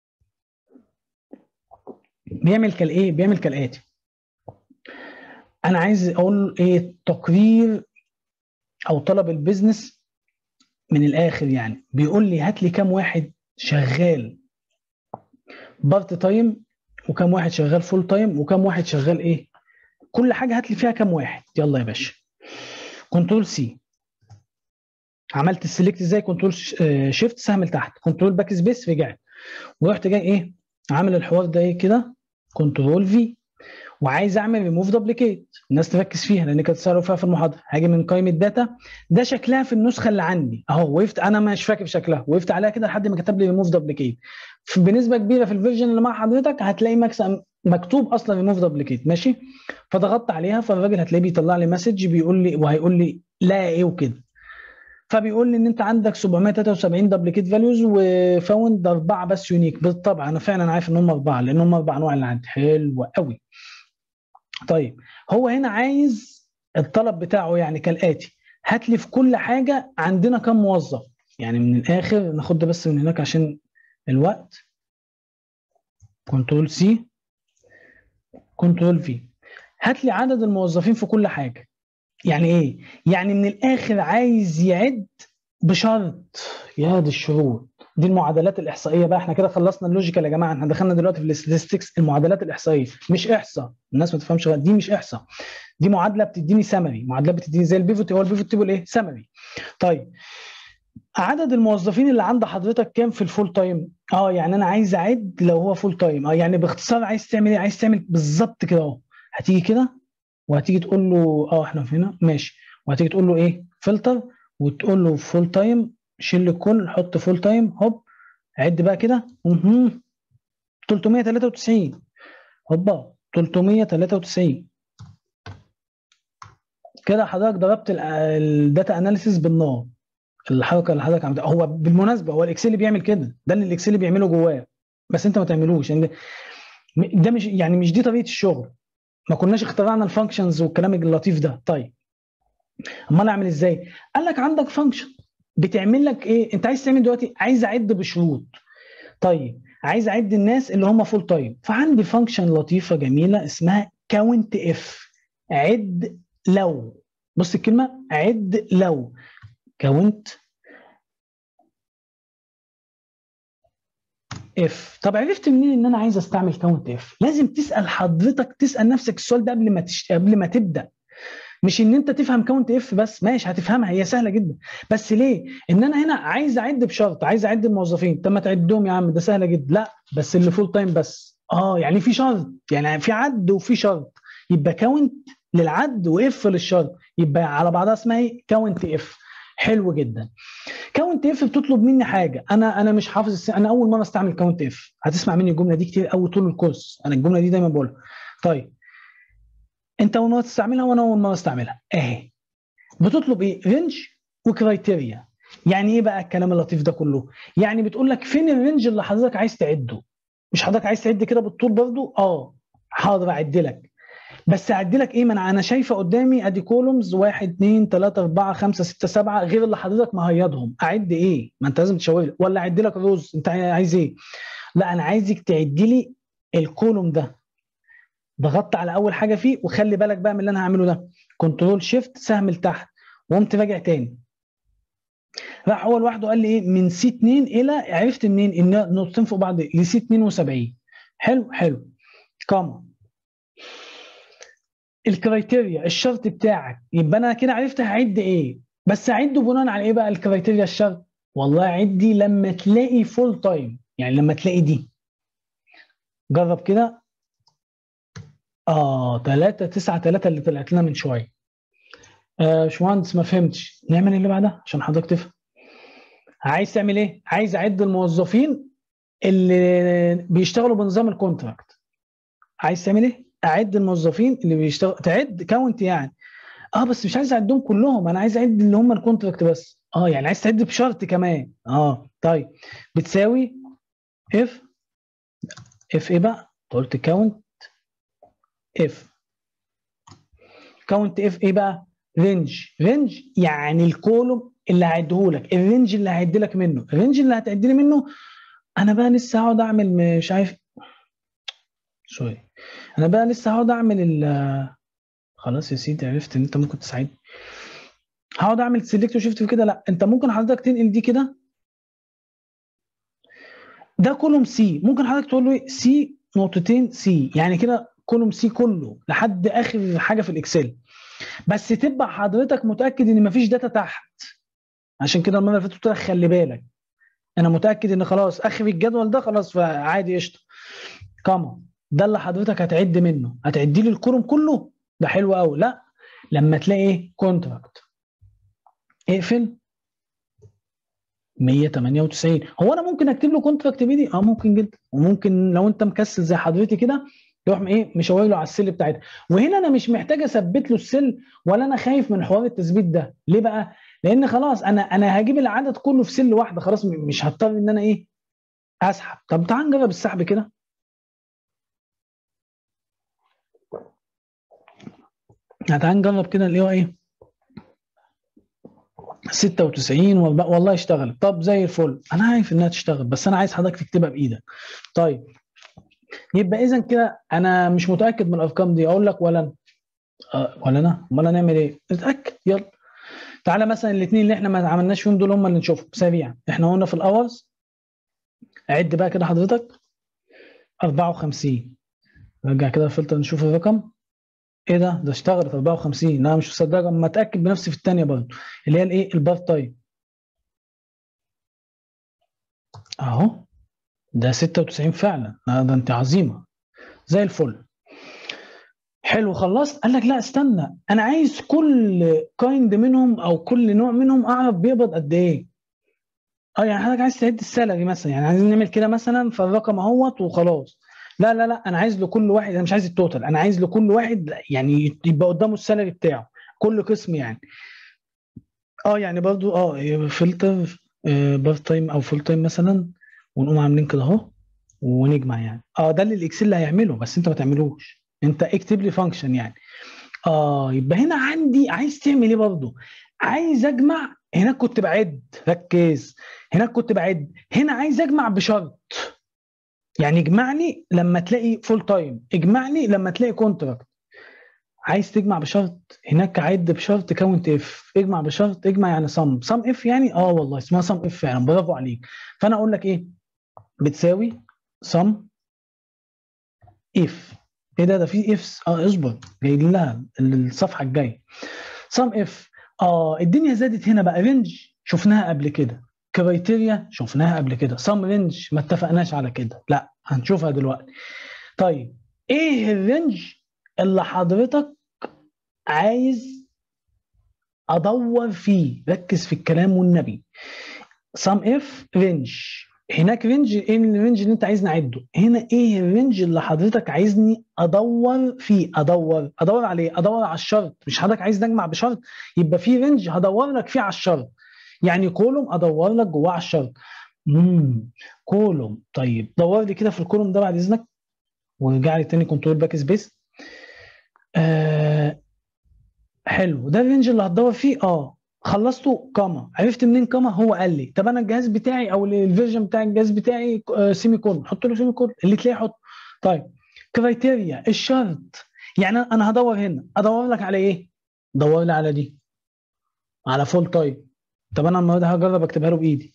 بيعمل كالايه بيعمل كالاتي انا عايز اقول ايه تقرير او طلب البيزنس من الاخر يعني بيقول لي هات لي كام واحد شغال بارت تايم وكام واحد شغال فول تايم وكام واحد شغال ايه كل حاجه هات لي فيها كام واحد يلا يا باشا كنترول سي عملت السيلكت ازاي كنترول شيفت سهم لتحت كنترول باك سبيس رجعت ورحت جاي ايه عامل الحوار ده ايه كده كنترول في وعايز اعمل ريموف دوبليكيت الناس تركز فيها لان كانت تسالوا فيها في المحاضره هاجي من قائمه داتا ده شكلها في النسخه اللي عندي اهو وقفت انا مش فاكر شكلها وقفت عليها كده لحد ما كتب لي ريموف دوبليكيت بنسبه كبيره في الفيرجن اللي مع حضرتك هتلاقي مكتوب اصلا ريموف دوبليكيت ماشي فضغطت عليها فالراجل هتلاقيه بيطلع لي مسج بيقول لي وهيقول لي لا ايه وكده فبيقول لي ان انت عندك 773 دوبليكيت فاليوز وفاوند اربعه بس يونيك بالطبع انا فعلا عارف ان هم اربعه لان هم اربع انواع اللي عندي حلو قوي طيب هو هنا عايز الطلب بتاعه يعني كالاتي هات لي في كل حاجه عندنا كم موظف يعني من الاخر ناخد ده بس من هناك عشان الوقت كنترول سي كنترول في هات لي عدد الموظفين في كل حاجه يعني ايه يعني من الاخر عايز يعد بشرط يا دي الشروط دي المعادلات الاحصائيه بقى احنا كده خلصنا اللوجيكال يا جماعه احنا دخلنا دلوقتي في الاستاتستكس المعادلات الاحصائيه مش احصاء الناس ما تفهمش دي مش احصاء دي معادله بتديني سمري معادله بتديني زي البيفوت هو البيفوت تيبل ايه سمري طيب عدد الموظفين اللي عند حضرتك كام في الفول تايم اه يعني انا عايز اعد لو هو فول تايم اه يعني باختصار عايز تعمل ايه عايز تعمل بالظبط كده اهو هتيجي كده وهتيجي تقول له اه احنا هنا ماشي وهتيجي تقول له ايه فلتر وتقول له فول تايم شيل الكل حط فول تايم هوب عد بقى كده 393 هوبا 393 كده حضرتك ضربت الداتا اناليسيس بالنار الحركه اللي حضرتك عملتها هو بالمناسبه هو الاكسل بيعمل كده ده اللي الاكسل بيعمله جواه بس انت ما تعملوش يعني ده مش يعني مش دي طريقه الشغل ما كناش اخترعنا الفانكشنز والكلام اللطيف ده طيب امال اعمل ازاي قال لك عندك فانكشن بتعمل لك ايه انت عايز تعمل دلوقتي عايز اعد بشروط طيب عايز اعد الناس اللي هم فول تايم فعندي فانكشن لطيفه جميله اسمها كاونت اف عد لو بص الكلمه عد لو كاونت اف طب عرفت منين ان انا عايز استعمل كاونت اف لازم تسال حضرتك تسال نفسك السؤال ده قبل ما تش... قبل ما تبدا مش ان انت تفهم كاونت اف بس ماشي هتفهمها هي سهله جدا بس ليه ان انا هنا عايز اعد بشرط عايز اعد الموظفين طب ما تعدهم يا عم ده سهله جدا لا بس اللي فول تايم بس اه يعني في شرط يعني في عد وفي شرط يبقى كاونت للعد واف للشرط يبقى على بعضها اسمها ايه كاونت اف حلو جدا كاونت اف بتطلب مني حاجه انا انا مش حافظ الس... انا اول مره استعمل كاونت اف هتسمع مني الجمله دي كتير قوي طول الكورس انا الجمله دي دايما بقولها طيب انت اول مره تستعملها وانا اول مره استعملها اهي بتطلب ايه رينج وكرايتيريا يعني ايه بقى الكلام اللطيف ده كله يعني بتقول لك فين الرينج اللي حضرتك عايز تعده مش حضرتك عايز تعد كده بالطول برضو اه حاضر اعد لك بس اعد لك ايه ما انا انا شايفه قدامي ادي كولومز 1 2 3 4 5 6 7 غير اللي حضرتك مهيضهم اعد ايه ما انت لازم تشاور لي ولا اعد لك روز انت عايز ايه لا انا عايزك تعد لي الكولوم ده ضغطت على اول حاجه فيه وخلي بالك بقى من اللي انا هعمله ده كنترول شيفت سهم لتحت وقمت راجع تاني راح هو لوحده قال لي ايه من سي 2 الى عرفت منين ان نقطتين فوق بعض لسي 72 حلو حلو كاما الكرايتيريا الشرط بتاعك يبقى انا كده عرفت هعد ايه بس اعده بناء على ايه بقى الكرايتيريا الشرط والله عدي لما تلاقي فول تايم يعني لما تلاقي دي جرب كده اه 3 9 3 اللي طلعت لنا من شويه آه باشمهندس ما فهمتش نعمل اللي بعدها عشان حضرتك تفهم عايز تعمل ايه عايز اعد الموظفين اللي بيشتغلوا بنظام الكونتراكت عايز تعمل ايه اعد الموظفين اللي بيشتغل تعد كاونت يعني اه بس مش عايز اعدهم كلهم انا عايز اعد اللي هم الكونتراكت بس اه يعني عايز تعد بشرط كمان اه طيب بتساوي اف اف ايه بقى قلت كاونت اف كاونت اف ايه بقى رينج رينج يعني الكولوم اللي هعده لك الرينج اللي هعد لك منه الرينج اللي هتعد لي منه انا بقى لسه هقعد اعمل مش عارف سوري انا بقى لسه هقعد اعمل ال خلاص يا سيدي عرفت ان انت ممكن تساعدني هقعد اعمل سيلكت وشيفت كده لا انت ممكن حضرتك تنقل دي كده ده كولوم سي ممكن حضرتك تقول له سي نقطتين سي يعني كده كولوم سي كله لحد اخر حاجه في الاكسل بس تبقى حضرتك متاكد ان مفيش داتا تحت عشان كده المره اللي فاتت قلت لك خلي بالك انا متاكد ان خلاص اخر الجدول ده خلاص فعادي قشطه كاما ده اللي حضرتك هتعد منه هتعدي لي الكولوم كله ده حلو قوي لا لما تلاقي ايه كونتراكت اقفل 198 هو انا ممكن اكتب له كونتراكت بيدي اه ممكن جدا وممكن لو انت مكسل زي حضرتك كده يروح ايه مشاور له على السل بتاعتها وهنا انا مش محتاج اثبت له السل ولا انا خايف من حوار التثبيت ده ليه بقى لان خلاص انا انا هجيب العدد كله في سل واحده خلاص مش هضطر ان انا ايه اسحب طب تعال نجرب السحب كده تعال نجرب كده اللي هو ايه 96 والله اشتغلت طب زي الفل انا عارف انها تشتغل بس انا عايز حضرتك تكتبها بايدك طيب يبقى اذا كده انا مش متاكد من الارقام دي اقول لك ولا انا أه ولا انا امال هنعمل ايه نتاكد يلا تعالى مثلا الاثنين اللي احنا ما عملناش فيهم دول هم اللي نشوفهم سريعا احنا قلنا في الاورز عد بقى كده حضرتك 54 نرجع كده الفلتر نشوف الرقم ايه ده ده اشتغلت 54 انا مش مصدق اما اتاكد بنفسي في الثانيه برضه اللي هي الايه البارت تايم اهو ده 96 فعلا ده انت عظيمه زي الفل حلو خلصت قال لك لا استنى انا عايز كل كايند منهم او كل نوع منهم اعرف بيقبض قد ايه اه يعني حضرتك عايز تعد السالري مثلا يعني عايزين نعمل كده مثلا فالرقم اهوت وخلاص لا لا لا انا عايز لكل واحد انا مش عايز التوتال انا عايز لكل واحد يعني يبقى قدامه السالري بتاعه كل قسم يعني اه يعني برضو اه فلتر بارت تايم او فول تايم مثلا ونقوم عاملين كده اهو ونجمع يعني اه ده اللي الاكسل اللي هيعمله بس انت ما تعملوش انت اكتب لي فانكشن يعني اه يبقى هنا عندي عايز تعمل ايه برضه عايز اجمع هناك كنت بعد ركز هناك كنت بعد هنا عايز اجمع بشرط يعني اجمعني لما تلاقي فول تايم اجمعني لما تلاقي كونتراكت عايز تجمع بشرط هناك عد بشرط كاونت اف اجمع بشرط اجمع يعني صم صم اف يعني اه والله اسمها صم اف فعلا برافو عليك فانا اقول لك ايه بتساوي صم اف ايه ده ده في افس اه اصبر جاي لها الصفحه الجايه صم اف اه الدنيا زادت هنا بقى رينج شفناها قبل كده كرايتيريا شفناها قبل كده صم رينج ما اتفقناش على كده لا هنشوفها دلوقتي طيب ايه الرينج اللي حضرتك عايز ادور فيه ركز في الكلام والنبي سام اف رينج هناك رينج ايه الرينج اللي انت عايز نعده هنا ايه الرينج اللي حضرتك عايزني ادور فيه ادور ادور عليه ادور على الشرط مش حضرتك عايز نجمع بشرط يبقى في رينج هدور لك فيه على الشرط يعني كولوم ادور لك جواه على الشرط امم كولوم طيب دور لي كده في الكولوم ده بعد اذنك وارجع لي تاني كنترول باك سبيس آه حلو ده الرينج اللي هتدور فيه اه خلصته كاما عرفت منين كاما هو قال لي طب انا الجهاز بتاعي او الفيرجن بتاع الجهاز بتاعي آه سيمي كولون حط له سيمي كولون اللي تلاقيه حط طيب كرايتيريا الشرط يعني انا هدور هنا ادور لك على ايه دور لي على دي على فول تايم طب انا النهارده هجرب اكتبها له بايدي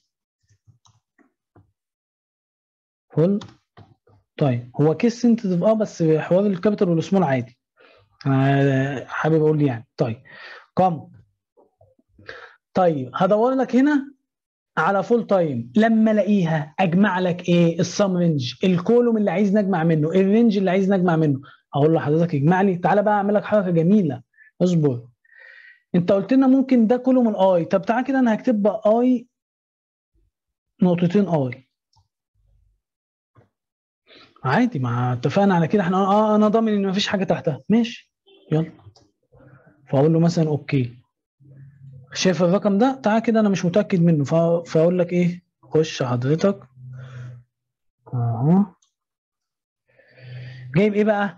فول طيب هو كيس سنتيف اه بس حوار الكابيتال والسمول عادي انا حابب اقول يعني طيب كم طيب هدور لك هنا على فول تايم لما الاقيها اجمع لك ايه السم رينج الكولوم اللي عايز نجمع منه الرينج اللي عايز نجمع منه اقول لحضرتك اجمع لي تعالى بقى اعمل لك حركه جميله اصبر انت قلت لنا ممكن ده كله من اي طب تعالى كده انا هكتب بقى اي نقطتين اي عادي ما اتفقنا على كده احنا اه انا ضامن ان مفيش حاجه تحتها ماشي يلا فاقول له مثلا اوكي شايف الرقم ده تعال كده انا مش متاكد منه فاقول لك ايه خش حضرتك اهو جايب ايه بقى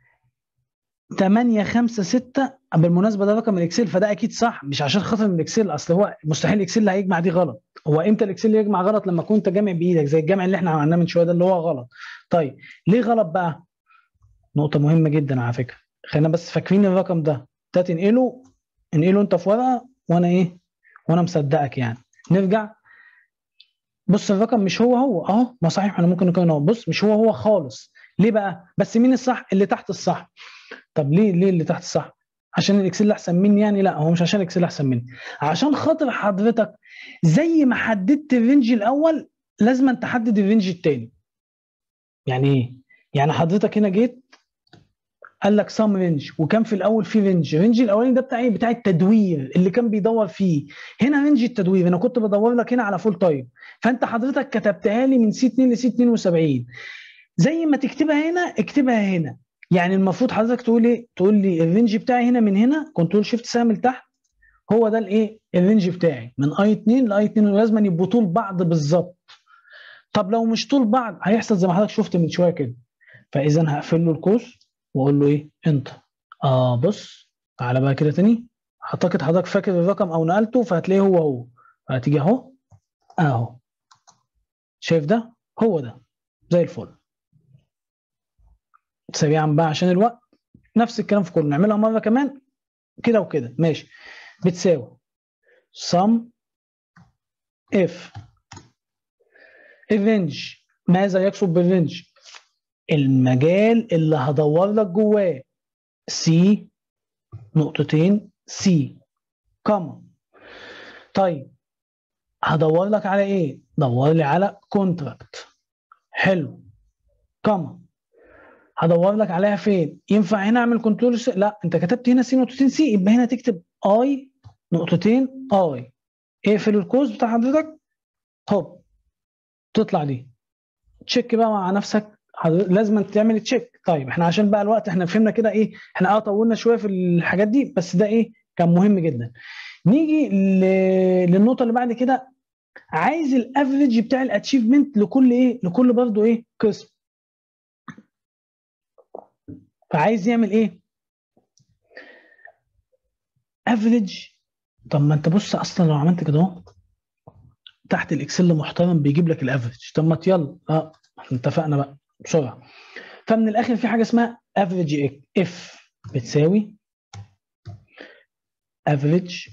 8 5 6 بالمناسبه ده رقم الاكسل فده اكيد صح مش عشان خاطر من الاكسل اصل هو مستحيل الاكسل اللي هيجمع دي غلط هو امتى الاكسل يجمع غلط لما كنت جامع بايدك زي الجمع اللي احنا عملناه من شويه ده اللي هو غلط طيب ليه غلط بقى نقطه مهمه جدا على فكره خلينا بس فاكرين الرقم ده ده تنقله انقله انت في ورقه وانا ايه وانا مصدقك يعني نرجع بص الرقم مش هو هو اهو ما صحيح احنا ممكن نكون اهو بص مش هو هو خالص ليه بقى بس مين الصح اللي تحت الصح طب ليه ليه اللي تحت الصح عشان الاكسل احسن مني يعني لا هو مش عشان الاكسل احسن مني عشان خاطر حضرتك زي ما حددت الرينج الاول لازم أن تحدد الرينج الثاني يعني ايه يعني حضرتك هنا جيت قال لك سام رينج وكان في الاول في رينج الرينج الاولاني ده بتاع ايه بتاع التدوير اللي كان بيدور فيه هنا رينج التدوير انا كنت بدور لك هنا على فول تايم فانت حضرتك كتبتها لي من سي 2 لسي 72 زي ما تكتبها هنا اكتبها هنا يعني المفروض حضرتك تقول ايه تقول لي الرينج بتاعي هنا من هنا كنترول شيفت سهم لتحت هو ده الايه الرينج بتاعي من اي 2 لاي 2 ولازم يبقوا طول بعض بالظبط طب لو مش طول بعض هيحصل زي ما حضرتك شفت من شويه كده فاذا هقفل له القوس واقول له ايه انت اه بص تعالى بقى كده تاني اعتقد حضرتك فاكر الرقم او نقلته فهتلاقيه هو هو هتيجي اهو اهو شايف ده هو ده زي الفل سريعا بقى عشان الوقت نفس الكلام في كله نعملها مره كمان كده وكده ماشي بتساوي sum if الرينج ماذا يقصد بالرينج المجال اللي هدور لك جواه سي نقطتين سي كما طيب هدور لك على ايه دور لي على كونتراكت حلو كما هدور لك عليها فين ينفع هنا اعمل كنترول س... لا انت كتبت هنا سي نقطتين سي يبقى هنا تكتب اي نقطتين اي اقفل الكوز بتاع حضرتك هوب تطلع دي تشيك بقى مع نفسك لازم تعمل تشيك طيب احنا عشان بقى الوقت احنا فهمنا كده ايه احنا اه طولنا شويه في الحاجات دي بس ده ايه كان مهم جدا نيجي ل... للنقطه اللي بعد كده عايز الافريج بتاع الاتشيفمنت لكل ايه لكل برضه ايه قسم فعايز يعمل ايه افريج طب ما انت بص اصلا لو عملت كده اهو تحت الاكسل محترم بيجيب لك الافريج طب ما يلا اه احنا اتفقنا بقى بسرعه فمن الاخر في حاجه اسمها افريج اف بتساوي افريج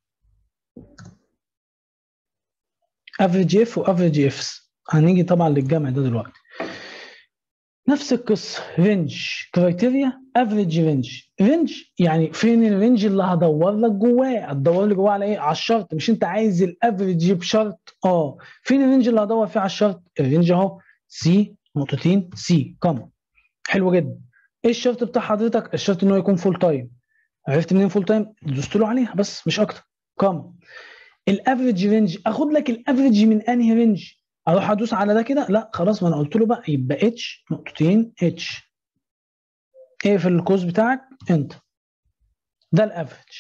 افريج اف وافريج افس هنيجي طبعا للجمع ده دلوقتي نفس القصه رينج كرايتيريا افريج رينج رينج يعني فين الرينج اللي هدور لك جواه هتدور لي جواه على ايه على الشرط مش انت عايز الافريج بشرط اه فين الرينج اللي هدور فيه على الشرط الرينج اهو سي نقطتين سي كما حلو جدا ايه الشرط بتاع حضرتك الشرط ان هو يكون فول تايم عرفت منين فول تايم دوست له عليها بس مش اكتر كما الافريج رينج اخد لك الافريج من انهي رينج اروح ادوس على ده كده لا خلاص ما انا قلت له بقى يبقى اتش نقطتين اتش اقفل القوس بتاعك انت ده الافريج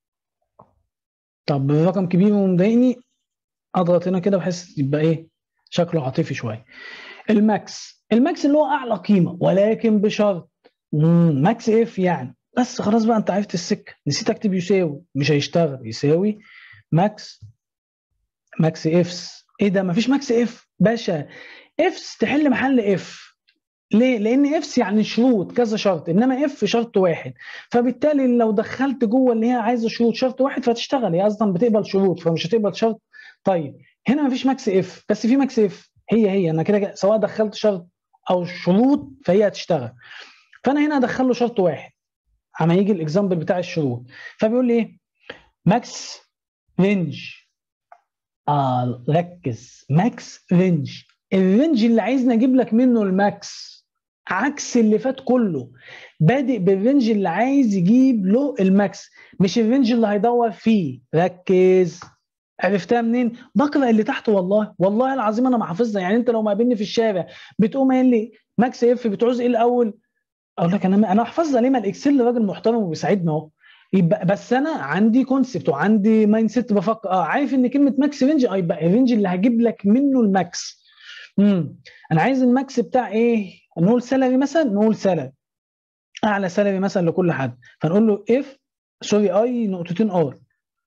طب الرقم كبير ومضايقني اضغط هنا كده بحيث يبقى ايه شكله عاطفي شويه الماكس الماكس اللي هو اعلى قيمه ولكن بشرط ماكس اف يعني بس خلاص بقى انت عرفت السكه نسيت اكتب يساوي مش هيشتغل يساوي ماكس ماكس افس ايه ده مفيش ماكس اف باشا افس تحل محل اف ليه؟ لان افس يعني شروط كذا شرط انما اف شرط واحد فبالتالي لو دخلت جوه اللي هي عايزه شروط شرط واحد فتشتغل هي اصلا بتقبل شروط فمش هتقبل شرط طيب هنا مفيش ماكس اف بس في ماكس اف هي هي انا كده سواء دخلت شرط او شروط فهي هتشتغل فانا هنا ادخل له شرط واحد اما يجي الاكزامبل بتاع الشروط فبيقول لي ايه ماكس رينج اه ركز ماكس رينج الرينج اللي عايزني اجيب لك منه الماكس عكس اللي فات كله بادئ بالرينج اللي عايز يجيب له الماكس مش الرينج اللي هيدور فيه ركز عرفتها منين؟ بقرا اللي تحت والله والله العظيم انا ما حافظها يعني انت لو مقابلني في الشارع بتقوم قايل لي ماكس اف بتعوز ايه الاول؟ اقول لك انا انا احفظها ليه ما الاكسل راجل محترم وبيساعدنا اهو يبقى بس انا عندي كونسبت وعندي مايند سيت بفكر اه عارف ان كلمه ماكس رينج اه يبقى الرينج اللي هجيب لك منه الماكس امم انا عايز الماكس بتاع ايه نقول سالري مثلا نقول سالري اعلى سالري مثلا لكل حد فنقول له اف سوري اي نقطتين ار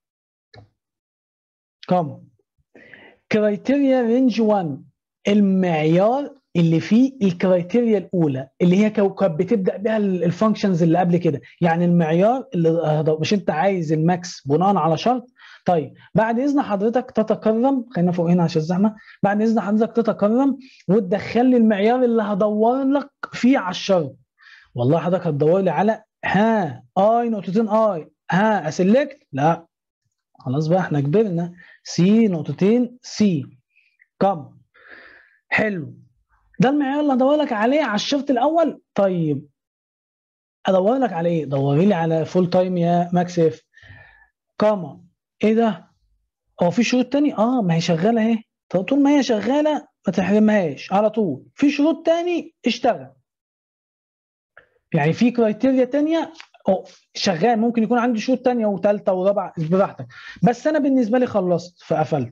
كم كرايتيريا رينج 1 المعيار اللي فيه الكرايتيريا الاولى اللي هي كانت بتبدا بها الفانكشنز اللي قبل كده يعني المعيار اللي مش انت عايز الماكس بناء على شرط طيب بعد اذن حضرتك تتكرم خلينا فوق هنا عشان الزحمه بعد اذن حضرتك تتكرم وتدخل لي المعيار اللي هدور لك فيه على الشرط والله حضرتك هتدور لي على ها اي نقطتين اي ها اسلكت لا خلاص بقى احنا كبرنا سي نقطتين سي كم حلو ده المعيار اللي هدور لك عليه على الشرط الاول طيب ادور لك على ايه دوري لي على فول تايم يا ماكس اف كاما ايه ده هو في شروط تاني اه ما هي شغاله اهي طول ما هي شغاله ما تحرمهاش على طول في شروط تاني اشتغل يعني في كرايتيريا تانية شغال ممكن يكون عندي شروط تانية وثالثة ورابعة براحتك بس أنا بالنسبة لي خلصت فقفلت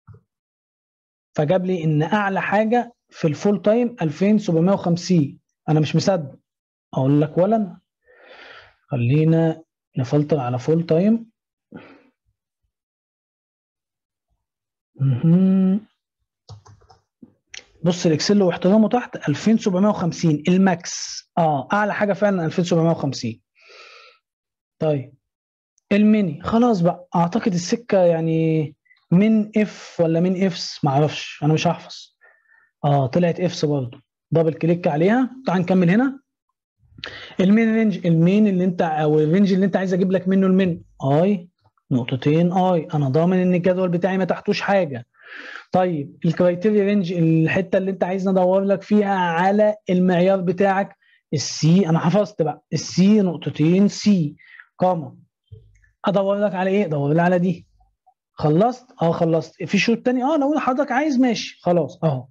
فجاب لي إن أعلى حاجة في الفول تايم 2750 أنا مش مصدق أقول لك ولا أنا خلينا نفلتر على فول تايم بص الاكسل واحترامه تحت 2750 الماكس اه اعلى حاجه فعلا 2750 طيب الميني خلاص بقى اعتقد السكه يعني من اف ولا من افس معرفش انا مش هحفظ اه طلعت افس برضه دبل كليك عليها تعال نكمل هنا المين رينج المين اللي انت او الرينج اللي انت عايز اجيب لك منه المين اي نقطتين اي انا ضامن ان الجدول بتاعي ما تحتوش حاجه طيب الكرايتيريا رينج الحته اللي انت عايز ندور لك فيها على المعيار بتاعك السي انا حفظت بقى السي نقطتين سي كاما ادور لك على ايه ادور لي على دي خلصت اه خلصت في شروط تاني اه لو حضرتك عايز ماشي خلاص اهو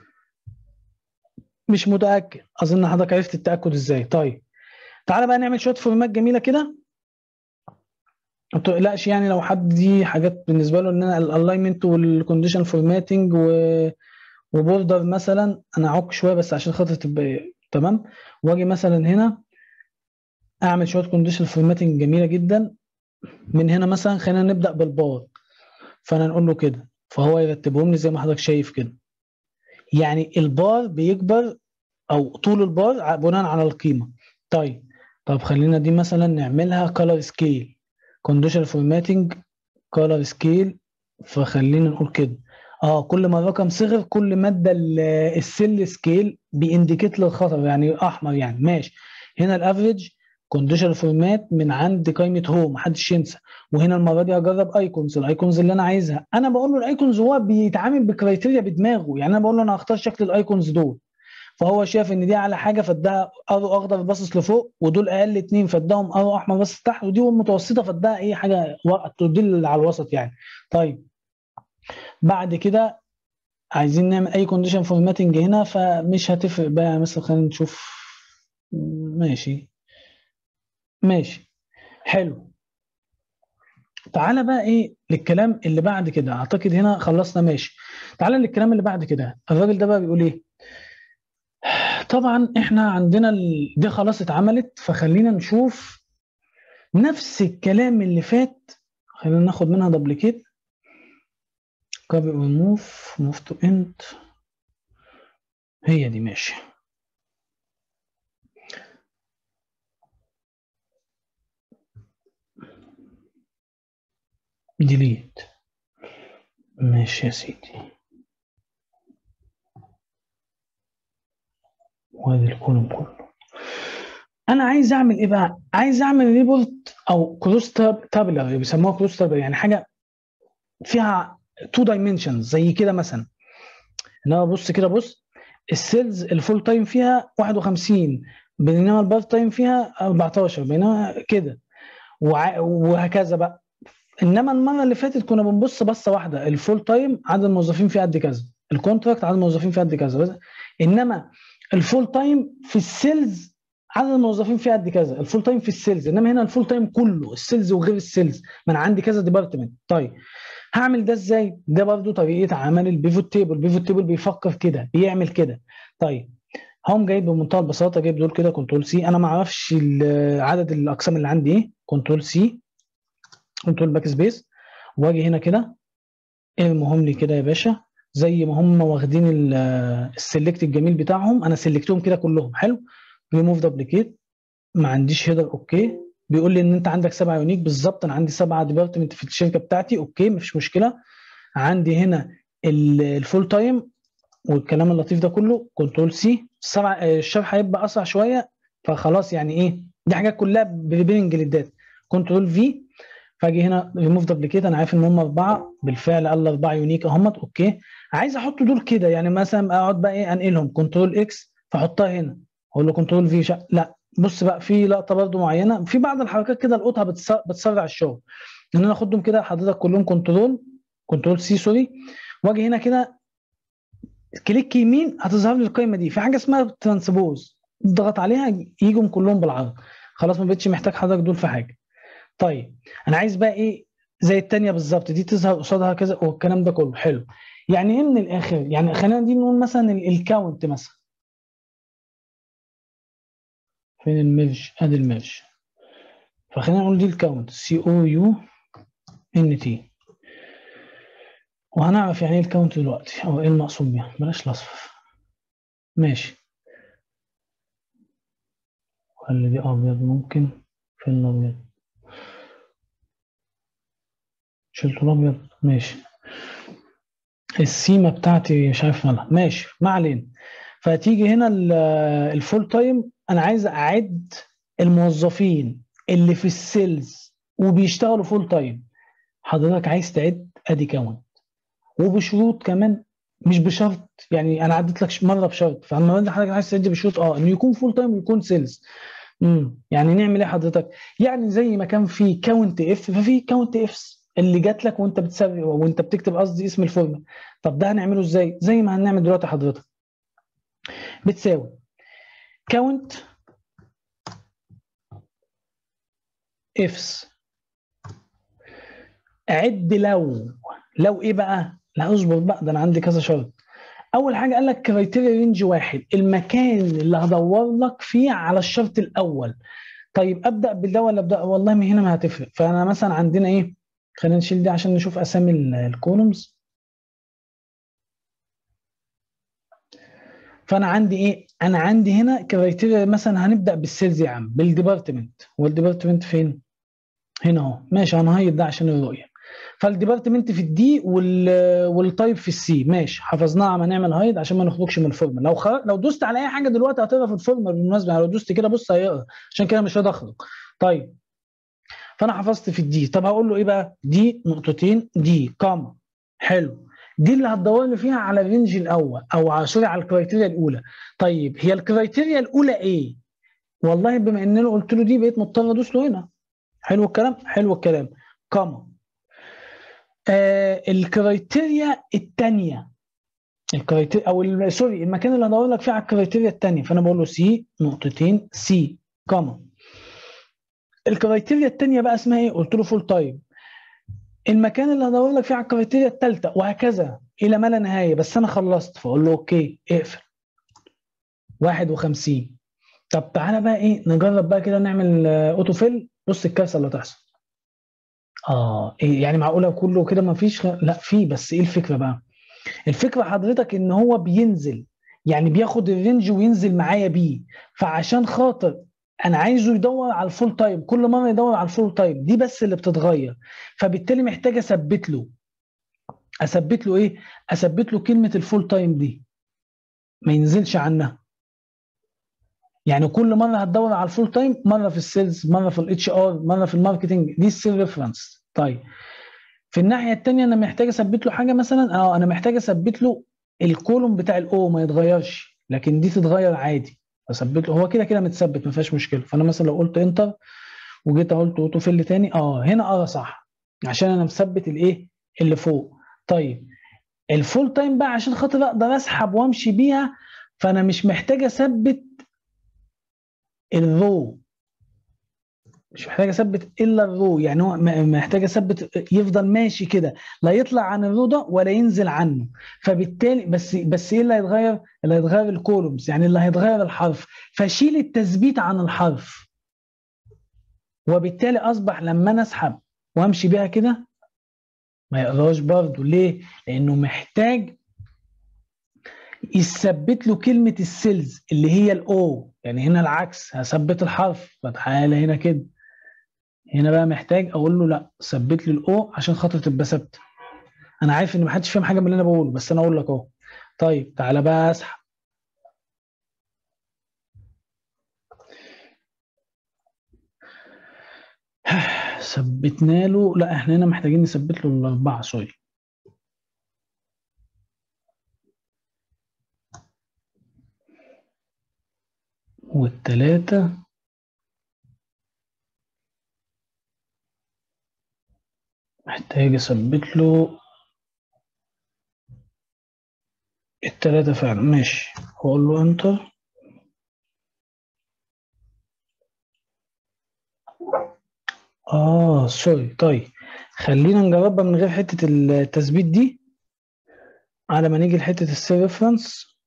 مش متاكد اظن حضرتك عرفت التاكد ازاي طيب تعالى بقى نعمل شويه فورمات جميله كده ما تقلقش يعني لو حد دي حاجات بالنسبه له ان انا الالاينمنت والكونديشن فورماتنج و وبوردر مثلا انا اعك شويه بس عشان خاطر تبقى تمام واجي مثلا هنا اعمل شويه كونديشن فورماتنج جميله جدا من هنا مثلا خلينا نبدا بالبار فانا نقول له كده فهو يرتبهم لي زي ما حضرتك شايف كده يعني البار بيكبر او طول البار بناء على القيمه طيب طب خلينا دي مثلا نعملها كولر سكيل كونديشن فورماتنج كولر سكيل فخلينا نقول كده اه كل ما الرقم صغر كل ما ادى السيل سكيل بينديكيت للخطر يعني احمر يعني ماشي هنا الافريج كونديشن فورمات من عند قائمه هوم محدش ينسى وهنا المره دي اجرب ايكونز الايكونز اللي انا عايزها انا بقول له الايكونز هو بيتعامل بكرايتيريا بدماغه يعني انا بقول له انا هختار شكل الايكونز دول فهو شاف ان دي اعلى حاجه فاداها ارو اخضر باصص لفوق ودول اقل اتنين فاداهم ارو احمر باصص تحت ودي المتوسطه فاداها ايه حاجه تدل على الوسط يعني طيب بعد كده عايزين نعمل اي كونديشن فورماتنج هنا فمش هتفرق بقى مثلا خلينا نشوف ماشي ماشي حلو تعالى بقى ايه للكلام اللي بعد كده اعتقد هنا خلصنا ماشي تعالى للكلام اللي بعد كده الراجل ده بقى بيقول ايه طبعا احنا عندنا ال... دي خلاص اتعملت فخلينا نشوف نفس الكلام اللي فات خلينا ناخد منها دبليكيت كوبي وموف موف تو انت هي دي ماشي ديليت ماشي يا سيدي وادي الكولوم كله انا عايز اعمل ايه بقى عايز اعمل ريبورت او كروس تابلر بيسموها كروس تابلر يعني حاجه فيها تو دايمنشنز زي كده مثلا انا بص كده بص السيلز الفول تايم فيها 51 بينما البارت تايم فيها 14 بينما كده وهكذا بقى انما المره اللي فاتت كنا بنبص بصه واحده الفول تايم عدد الموظفين فيه قد كذا الكونتراكت عدد الموظفين فيه قد كذا انما الفول تايم في السيلز عدد الموظفين فيها قد كذا الفول تايم في السيلز انما هنا الفول تايم كله السيلز وغير السيلز ما انا عندي كذا ديبارتمنت طيب هعمل ده ازاي ده برضو طريقه عمل البيفوت تيبل البيفوت تيبل بيفكر كده بيعمل كده طيب هم جايب بمنتهى البساطه جايب دول كده كنترول سي انا ما اعرفش عدد الاقسام اللي عندي ايه كنترول سي كنترول باك سبيس واجي هنا كده ارمهم لي كده يا باشا زي ما هم واخدين السلكت الجميل بتاعهم انا سلكتهم كده كلهم حلو ريموف دبليكيت ما عنديش هيدر اوكي بيقول لي ان انت عندك سبعه يونيك بالظبط انا عندي سبعه ديبارتمنت في الشركه بتاعتي اوكي مفيش مشكله عندي هنا الفول تايم والكلام اللطيف ده كله كنترول سي السبع الشرح هيبقى اسرع شويه فخلاص يعني ايه دي حاجات كلها بريبيرنج للداتا كنترول في فاجي هنا ريموف دبليكيت انا عارف ان هم اربعه بالفعل قال اربعه يونيك اهمت اوكي عايز احط دول كده يعني مثلا اقعد بقى ايه انقلهم كنترول اكس فاحطها هنا اقول له كنترول في شا... لا بص بقى في لقطه برضو معينه في بعض الحركات كده القطها بتسرع الشغل ان انا اخدهم كده حضرتك كلهم كنترول كنترول سي سوري واجي هنا كده كليك يمين هتظهر لي القائمه دي في حاجه اسمها ترانسبوز اضغط عليها يجوا كلهم بالعرض خلاص ما بقتش محتاج حضرتك دول في حاجه طيب انا عايز بقى ايه زي الثانيه بالظبط دي تظهر قصادها كذا والكلام ده كله حلو يعني ايه من الاخر يعني خلينا دي نقول مثلا الكاونت مثلا فين الميرج ادي الميرج فخلينا نقول دي الكاونت سي او يو ان تي وهنعرف يعني ايه الكاونت دلوقتي او ايه المقصود بيها بلاش الاصفر ماشي خلي دي ابيض ممكن فين الابيض شلت الابيض ماشي السيمه بتاعتي مش عارف مالها ماشي ما علينا فتيجي هنا الفول تايم انا عايز اعد الموظفين اللي في السيلز وبيشتغلوا فول تايم حضرتك عايز تعد ادي كاونت وبشروط كمان مش بشرط يعني انا عدت لك مره بشرط فلما حضرتك عايز تعد بشروط اه انه يكون فول تايم ويكون سيلز امم يعني نعمل ايه حضرتك يعني زي ما كان في كاونت اف ففي كاونت افس اللي جات لك وانت بتسوي وانت بتكتب قصدي اسم الفورمه طب ده هنعمله ازاي زي ما هنعمل دلوقتي حضرتك بتساوي كاونت افس عد لو لو ايه بقى لا اصبر بقى ده انا عندي كذا شرط اول حاجه قال لك كرايتيريا رينج واحد المكان اللي هدور لك فيه على الشرط الاول طيب ابدا بالده ولا ابدا والله من هنا ما هتفرق فانا مثلا عندنا ايه خلينا نشيل دي عشان نشوف اسامي الكولومز فانا عندي ايه انا عندي هنا كرايتيريا مثلا هنبدا بالسيلز يا عم بالديبارتمنت والديبارتمنت فين هنا اهو ماشي انا هيد ده عشان الرؤيه فالديبارتمنت في الدي والتايب في السي ماشي حفظناها ما نعمل هايد عشان ما نخرجش من الفورمه لو خ... لو دوست على اي حاجه دلوقتي هتقرا في الفورمه بالمناسبه لو دوست كده بص هيقرا عشان كده مش هدخل طيب فانا حفظت في الدي طب هقول له ايه بقى دي نقطتين دي كاما حلو دي اللي هتدور لي فيها على الرينج الاول او سوري على الكرايتيريا الاولى طيب هي الكرايتيريا الاولى ايه والله بما ان انا قلت له دي بقيت مضطر ادوس له هنا حلو الكلام حلو الكلام كاما آه الكرايتيريا الثانيه الكرايتيريا او سوري المكان اللي هدور لك فيه على الكرايتيريا الثانيه فانا بقول له سي نقطتين سي كاما الكرايتيريا الثانيه بقى اسمها ايه قلت له فول تايم المكان اللي هدور لك فيه على الكرايتيريا الثالثه وهكذا الى ما لا نهايه بس انا خلصت فاقول له اوكي اقفل 51 طب تعالى بقى ايه نجرب بقى كده نعمل اوتو فيل بص الكارثه اللي هتحصل اه إيه يعني معقوله كله كده ما فيش خ... لا في بس ايه الفكره بقى الفكره حضرتك ان هو بينزل يعني بياخد الرينج وينزل معايا بيه فعشان خاطر انا عايزه يدور على الفول تايم كل مره يدور على الفول تايم دي بس اللي بتتغير فبالتالي محتاج اثبت له اثبت له ايه اثبت له كلمه الفول تايم دي ما ينزلش عنها يعني كل مره هتدور على الفول تايم مره في السيلز مره في الاتش ار مره في الماركتنج دي السيل ريفرنس طيب في الناحيه الثانيه انا محتاج اثبت له حاجه مثلا اه انا محتاج اثبت له الكولوم بتاع الاو ما يتغيرش لكن دي تتغير عادي اثبت له هو كده كده متثبت ما فيهاش مشكله فانا مثلا لو قلت انتر وجيت قلت اوتو فيل تاني اه هنا اه صح عشان انا مثبت الايه اللي فوق طيب الفول تايم بقى عشان خاطر اقدر اسحب وامشي بيها فانا مش محتاج اثبت الرو مش محتاج اثبت الا الرو يعني هو محتاج اثبت يفضل ماشي كده لا يطلع عن الرو ده ولا ينزل عنه فبالتالي بس بس ايه اللي هيتغير؟ اللي هيتغير الكولومز يعني اللي هيتغير الحرف فشيل التثبيت عن الحرف وبالتالي اصبح لما انا اسحب وامشي بيها كده ما يقراش برضه ليه؟ لانه محتاج يثبت له كلمه السيلز اللي هي الاو يعني هنا العكس هثبت الحرف فتعالى هنا كده هنا بقى محتاج اقول له لا ثبت لي الاو عشان خاطر تبقى ثابته انا عارف ان محدش فاهم حاجه من اللي انا بقوله بس انا اقول لك اهو طيب تعالى بقى اسحب ثبتنا له لا احنا هنا محتاجين نثبت له الاربعه سوري والتلاتة محتاج اثبت له التلاتة فعلا ماشي هقول له انتر اه سوري طيب خلينا نجربها من غير حتة التثبيت دي على ما نيجي لحتة السي ريفرنس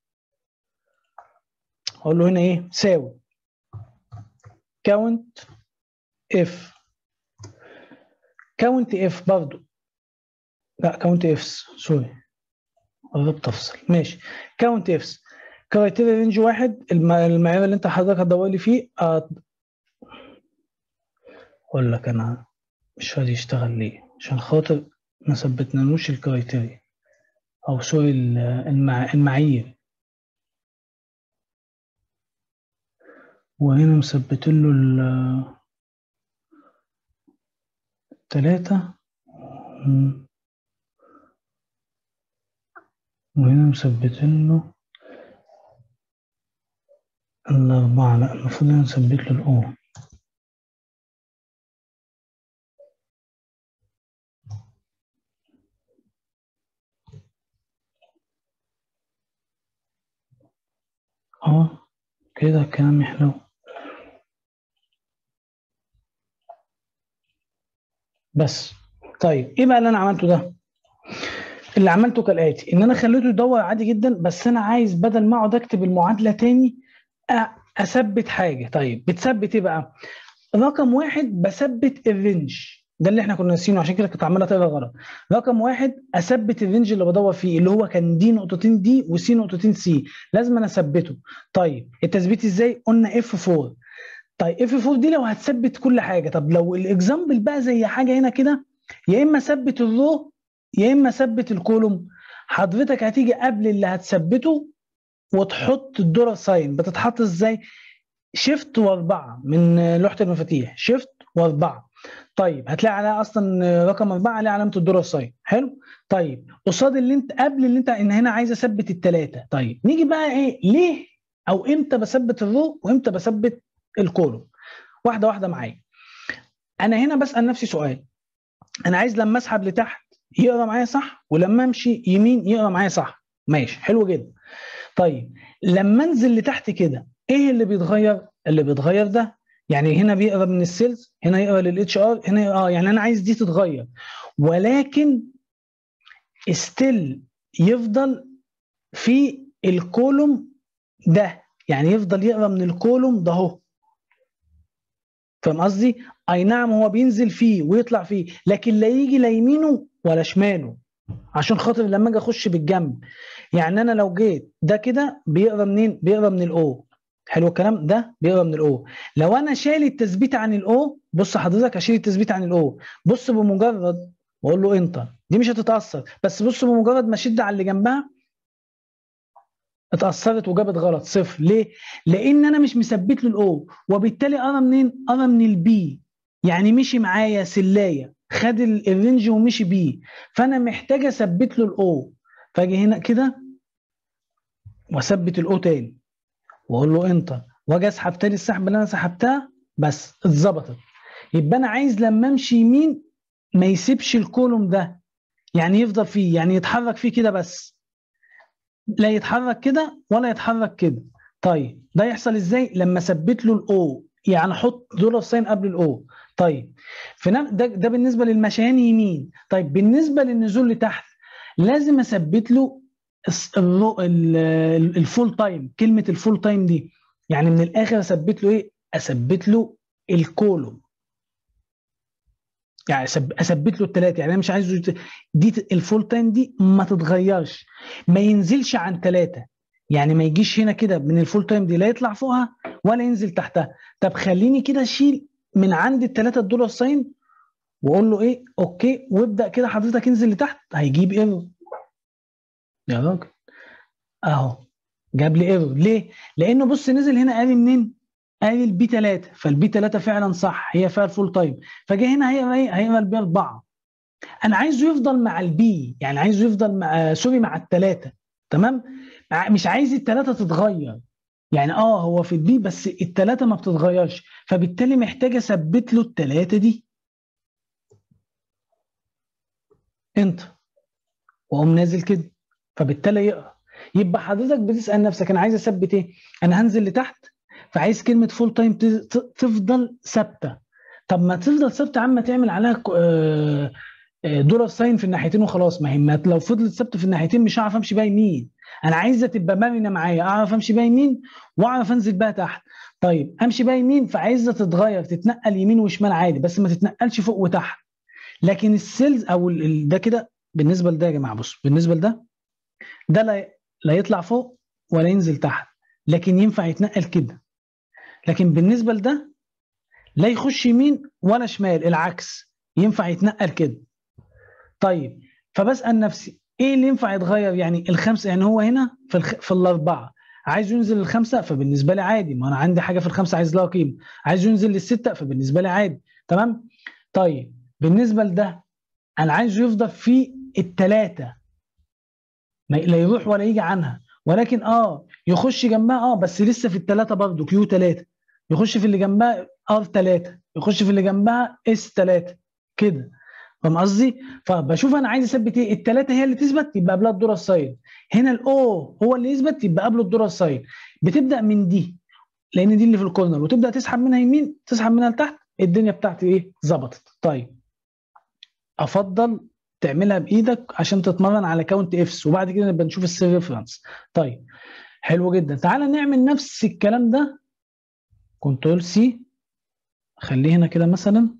هقول له هنا ايه ساوي كاونت اف كاونت اف برضو لا كاونت افس سوري قربت افصل ماشي كاونت افس كرايتيريا رينج واحد المعيار اللي انت حضرتك هتدور لي فيه اقول لك انا مش راضي يشتغل ليه عشان خاطر ما ثبتنالوش الكرايتيريا او سوري المع... المعايير وهنا مثبت له التلاتة وهنا مثبت له الأربعة لا المفروض هنا نثبت له الأو اه كده كلام حلو بس طيب ايه بقى اللي انا عملته ده اللي عملته كالاتي ان انا خليته يدور عادي جدا بس انا عايز بدل ما اقعد اكتب المعادله تاني اثبت حاجه طيب بتثبت ايه بقى رقم واحد بثبت الرينج ده اللي احنا كنا ناسينه عشان كده كنت عمال تقرا غلط رقم واحد اثبت الرينج اللي بدور فيه اللي هو كان دي نقطتين دي وسي نقطتين سي لازم انا اثبته طيب التثبيت ازاي قلنا اف 4 طيب اف 4 دي لو هتثبت كل حاجه طب لو الاكزامبل بقى زي حاجه هنا كده يا اما ثبت الرو يا اما ثبت الكولوم حضرتك هتيجي قبل اللي هتثبته وتحط الدولار ساين بتتحط ازاي شيفت واربعه من لوحه المفاتيح شيفت واربعه طيب هتلاقي عليها اصلا رقم اربعه عليه علامه الدولار ساين حلو طيب قصاد اللي انت قبل اللي انت ان هنا عايز اثبت الثلاثه طيب نيجي بقى ايه ليه او امتى بثبت الرو وامتى بثبت الكولوم واحده واحده معايا انا هنا بسال نفسي سؤال انا عايز لما اسحب لتحت يقرا معايا صح ولما امشي يمين يقرا معايا صح ماشي حلو جدا طيب لما انزل لتحت كده ايه اللي بيتغير اللي بيتغير ده يعني هنا بيقرا من السيلز هنا يقرا للاتش ار هنا اه يعني انا عايز دي تتغير ولكن ستيل يفضل في الكولوم ده يعني يفضل يقرا من الكولوم ده اهو فاهم قصدي؟ اي نعم هو بينزل فيه ويطلع فيه لكن لا يجي لا يمينه ولا شماله عشان خاطر لما اجي اخش بالجنب يعني انا لو جيت ده كده بيقرا منين؟ بيقرا من الاو حلو الكلام ده بيقرا من الاو لو انا شايل التثبيت عن الاو بص حضرتك اشيل التثبيت عن الاو بص بمجرد واقول له انتر دي مش هتتاثر بس بص بمجرد ما اشد على اللي جنبها اتاثرت وجابت غلط صفر ليه؟ لان انا مش مثبت له الاو وبالتالي ارى منين؟ ارى من البي يعني مشي معايا سلايه خد الرينج ومشي بيه فانا محتاج اثبت له الاو فاجي هنا كده واثبت الاو تاني واقول له انتر واجي اسحب تاني السحبه اللي انا سحبتها بس اتظبطت يبقى انا عايز لما امشي يمين ما يسيبش الكولوم ده يعني يفضل فيه يعني يتحرك فيه كده بس لا يتحرك كده ولا يتحرك كده طيب ده يحصل ازاي لما اثبت له الاو يعني احط دولار ساين قبل الاو طيب في ده ده بالنسبه للمشيان يمين طيب بالنسبه للنزول لتحت لازم اثبت له الفول تايم كلمه الفول تايم دي يعني من الاخر اثبت له ايه اثبت له الكولوم يعني اثبت له الثلاثه يعني انا مش عايزه دي الفول تايم دي ما تتغيرش ما ينزلش عن ثلاثه يعني ما يجيش هنا كده من الفول تايم دي لا يطلع فوقها ولا ينزل تحتها طب خليني كده اشيل من عند الثلاثه دولار ساين واقول له ايه اوكي وابدا كده حضرتك انزل لتحت هيجيب ايرور يا راجل اهو جاب لي ايرور ليه؟ لانه بص نزل هنا قال منين؟ قال البي 3 فالبي 3 فعلا صح هي فيها الفول تايم فجه هنا هي هي هي البي 4 انا عايزه يفضل مع البي يعني عايزه يفضل مع سوري مع الثلاثه تمام؟ مش عايز الثلاثه تتغير يعني اه هو في البي بس الثلاثه ما بتتغيرش فبالتالي محتاج اثبت له الثلاثه دي انت واقوم نازل كده فبالتالي يقرا يبقى حضرتك بتسال نفسك انا عايز اثبت ايه؟ انا هنزل لتحت فعايز كلمه فول تايم تفضل ثابته طب ما تفضل ثابته عم تعمل عليها دولار ساين في الناحيتين وخلاص ما هي لو فضلت ثابته في الناحيتين مش هعرف امشي بقى يمين انا عايزه تبقى مرنه معايا اعرف امشي بقى يمين واعرف انزل بقى تحت طيب امشي بقى يمين فعايزه تتغير تتنقل يمين وشمال عادي بس ما تتنقلش فوق وتحت لكن السيلز او ده كده بالنسبه لده يا جماعه بصوا بالنسبه لده ده لا لا يطلع فوق ولا ينزل تحت لكن ينفع يتنقل كده لكن بالنسبه لده لا يخش يمين ولا شمال العكس ينفع يتنقل كده طيب فبسال نفسي ايه اللي ينفع يتغير يعني الخمسه يعني هو هنا في الخ... في الاربعه عايز ينزل الخمسه فبالنسبه لي عادي ما انا عندي حاجه في الخمسه عايز لها قيمه عايز ينزل للسته فبالنسبه لي عادي تمام طيب بالنسبه لده انا عايزه يفضل في الثلاثه لا يروح ولا يجي عنها ولكن اه يخش جنبها اه بس لسه في الثلاثه برضه كيو 3 يخش في اللي جنبها ار 3 يخش في اللي جنبها اس 3 كده فاهم قصدي؟ فبشوف انا عايز اثبت ايه؟ الثلاثه هي اللي تثبت يبقى قبلها الدور الساين هنا الاو هو اللي يثبت يبقى قبله الدور الساين بتبدا من دي لان دي اللي في الكورنر وتبدا تسحب منها يمين تسحب منها لتحت الدنيا بتاعتي ايه؟ ظبطت طيب افضل تعملها بايدك عشان تتمرن على كاونت افس وبعد كده نبقى نشوف السير ريفرنس طيب حلو جدا تعالى نعمل نفس الكلام ده كنترول سي خليه هنا كده مثلا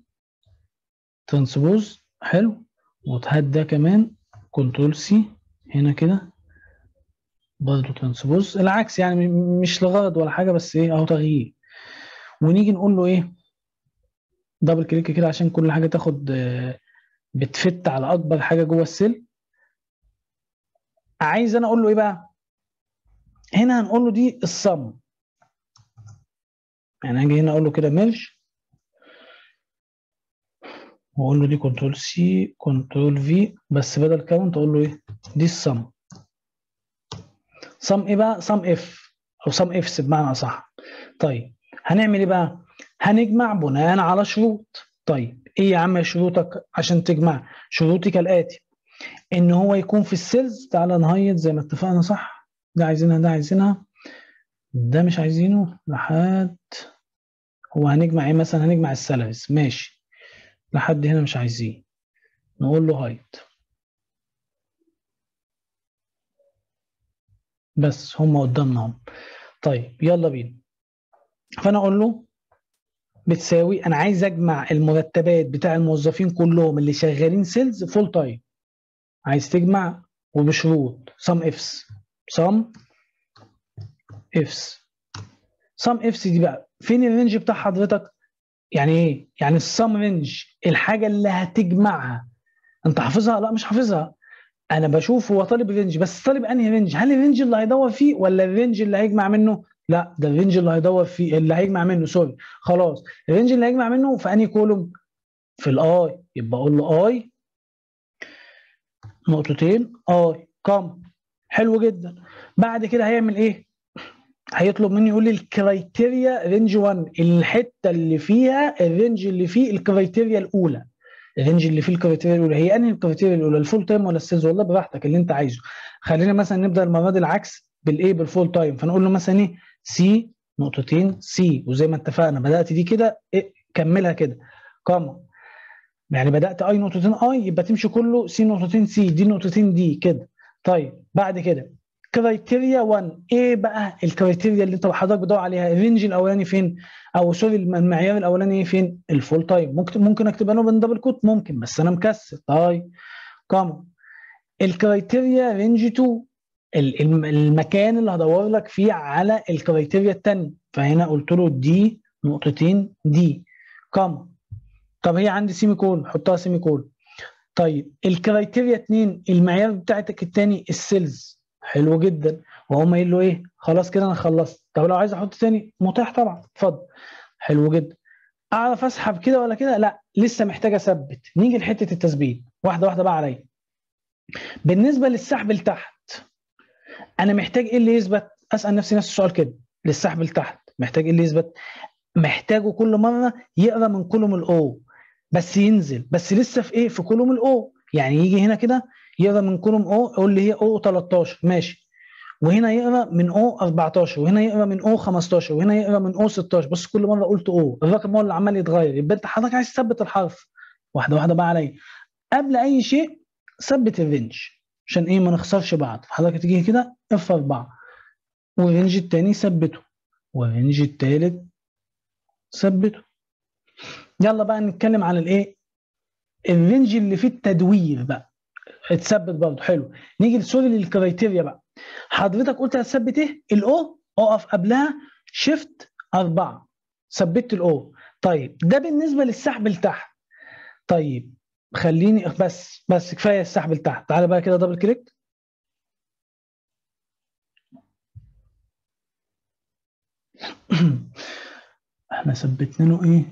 ترانسبوز حلو وتهد ده كمان كنترول سي هنا كده برضه ترانسبوز العكس يعني مش لغرض ولا حاجه بس ايه اهو تغيير ونيجي نقول له ايه دبل كليك كده عشان كل حاجه تاخد بتفت على اكبر حاجه جوه السيل عايز انا اقول له ايه بقى هنا هنقول له دي الصم يعني هاجي هنا اقول له كده ميرج واقول له دي كنترول سي كنترول في بس بدل كاونت اقول له ايه دي الصم صم ايه بقى صم اف او صم افس بمعنى اصح طيب هنعمل ايه بقى هنجمع بناء على شروط طيب ايه يا عم شروطك عشان تجمع شروطي كالاتي ان هو يكون في السيلز تعالى نهيط زي ما اتفقنا صح ده عايزينها ده عايزينها ده مش عايزينه لحد هو هنجمع ايه مثلا هنجمع السالاريز ماشي لحد هنا مش عايزين نقول له هايت بس هم قدامنا هم طيب يلا بينا فانا اقول له بتساوي انا عايز اجمع المرتبات بتاع الموظفين كلهم اللي شغالين سيلز فول تايم عايز تجمع وبشروط سم افس سم افس سم افس دي بقى فين الرينج بتاع حضرتك يعني ايه يعني السم رينج الحاجه اللي هتجمعها انت حافظها لا مش حافظها انا بشوف هو طالب رينج بس طالب انهي رينج هل الرينج اللي هيدور فيه ولا الرينج اللي هيجمع منه لا ده الرينج اللي هيدور فيه اللي هيجمع منه سوري خلاص الرينج اللي هيجمع منه في انهي كولوم في الاي يبقى اقول له اي نقطتين اي كم حلو جدا بعد كده هيعمل ايه هيطلب مني يقول لي الكرايتيريا رينج 1 الحته اللي فيها الرينج اللي فيه الكرايتيريا الاولى الرينج اللي فيه الكرايتيريا الاولى هي انهي الكرايتيريا الاولى الفول تايم ولا السيلز والله براحتك اللي انت عايزه خلينا مثلا نبدا المره دي العكس بالايه بالفول تايم فنقول له مثلا ايه سي نقطتين سي وزي ما اتفقنا بدات دي كده إيه كملها كده كاما يعني بدات اي نقطتين اي يبقى تمشي كله سي نقطتين سي دي نقطتين دي كده طيب بعد كده كرايتيريا 1 ايه بقى الكرايتيريا اللي انت حضرتك بتدور عليها الرينج الاولاني فين او سوري المعيار الاولاني فين الفول تايم ممكن ممكن اكتبها له من دبل كوت ممكن بس انا مكسر طيب كاما الكرايتيريا رينج 2 المكان اللي هدور لك فيه على الكرايتيريا الثانيه فهنا قلت له دي نقطتين دي كاما طب هي عندي سيمي كول حطها سيمي كول طيب الكرايتيريا 2 المعيار بتاعتك الثاني السيلز حلو جدا وهم قايل له ايه خلاص كده انا خلصت طب لو عايز احط تاني متاح طبعا اتفضل حلو جدا اعرف اسحب كده ولا كده لا لسه محتاج اثبت نيجي لحته التثبيت واحده واحده بقى عليا بالنسبه للسحب لتحت انا محتاج ايه اللي يثبت اسال نفسي نفس السؤال كده للسحب لتحت محتاج ايه اللي يثبت محتاجه كل مره يقرا من كولوم الاو بس ينزل بس لسه في ايه في كولوم الاو يعني يجي هنا كده يقرا من كولوم او يقول لي هي او 13 ماشي وهنا يقرا من او 14 وهنا يقرا من او 15 وهنا يقرا من او 16 بص كل مره قلت او الرقم هو اللي عمال يتغير يبقى انت حضرتك عايز تثبت الحرف واحده واحده بقى عليا قبل اي شيء ثبت الرينج عشان ايه ما نخسرش بعض حضرتك تيجي كده اف 4 والرينج الثاني ثبته والرينج الثالث ثبته يلا بقى نتكلم على الايه الرينج اللي فيه التدوير بقى اتثبت برضه حلو نيجي سوري للكرايتيريا بقى حضرتك قلت هتثبت ايه الاو اقف قبلها شيفت أربعة ثبت الاو طيب ده بالنسبه للسحب لتحت طيب خليني بس بس كفايه السحب لتحت تعالى بقى كده دبل كليك احنا ثبتنا له ايه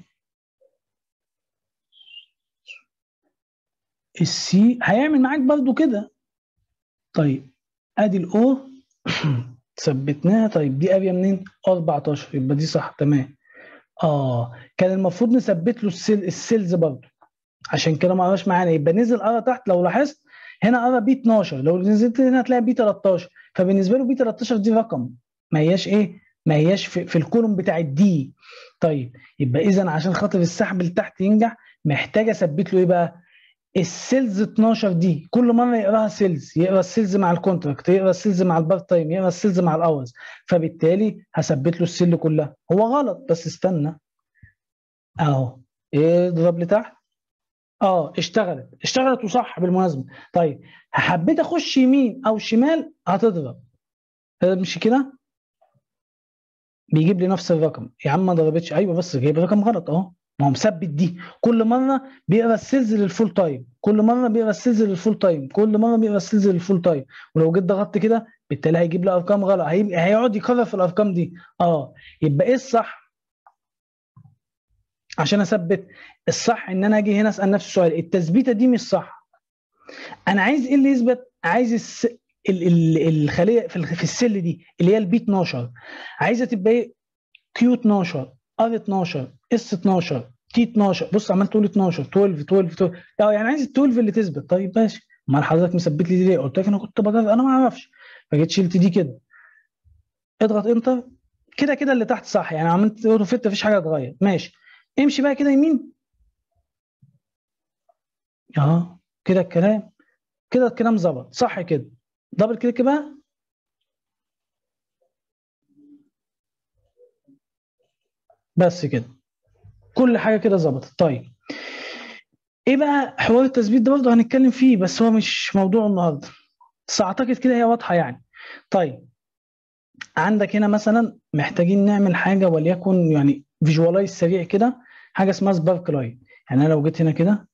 السي هيعمل معاك برضو كده طيب ادي الاو ثبتناها طيب دي اريا منين 14 يبقى دي صح تمام اه كان المفروض نثبت له السيل السيلز برضو عشان كده ما قراش معانا يبقى نزل قرا تحت لو لاحظت هنا قرا بي 12 لو نزلت هنا هتلاقي بي 13 فبالنسبه له بي 13 دي رقم ما هياش ايه ما هياش في, في الكولوم بتاع الدي طيب يبقى اذا عشان خاطر السحب لتحت ينجح محتاج اثبت له ايه بقى السيلز 12 دي كل مره يقراها سيلز يقرا السيلز مع الكونتراكت يقرا السيلز مع البارت تايم يقرا السيلز مع الاورز فبالتالي هثبت له السيل كلها هو غلط بس استنى اهو اضرب لتحت اه اشتغلت اشتغلت وصح بالمناسبه طيب حبيت اخش يمين او شمال هتضرب مش كده بيجيب لي نفس الرقم يا عم ما ضربتش ايوه بس جايب رقم غلط اهو ما هو مثبت دي كل مره بيقرا السيلز للفول تايم كل مره بيقرا السيلز للفول تايم كل مره بيقرا السيلز للفول تايم ولو جيت ضغطت كده بالتالي هيجيب لي ارقام غلط هيقعد يكرر في الارقام دي اه يبقى ايه الصح عشان اثبت الصح ان انا اجي هنا اسال نفسي السؤال التثبيته دي مش صح انا عايز ايه اللي يثبت عايز الس... ال... ال... الخليه في, في السل دي اللي هي البي 12 عايزه تبقى ايه كيو 12 ار 12 اس 12 تي 12 بص عمال تقول 12 12 12 12 اه يعني عايز ال 12 اللي تثبت طيب ماشي امال حضرتك مثبت لي دي ليه؟ قلت لك انا كنت بجرب انا ما اعرفش فجيت شلت دي كده اضغط انتر كده كده اللي تحت صح يعني عملت اوتو فيت مفيش حاجه اتغير ماشي امشي بقى كده يمين اه كده الكلام كده الكلام ظبط صح كده دبل كليك بقى بس كده كل حاجه كده ظبطت طيب ايه بقى حوار التثبيت ده برضه هنتكلم فيه بس هو مش موضوع النهارده بس اعتقد كده هي واضحه يعني طيب عندك هنا مثلا محتاجين نعمل حاجه وليكن يعني فيجوالايز سريع كده حاجه اسمها سبارك لاين يعني انا لو جيت هنا كده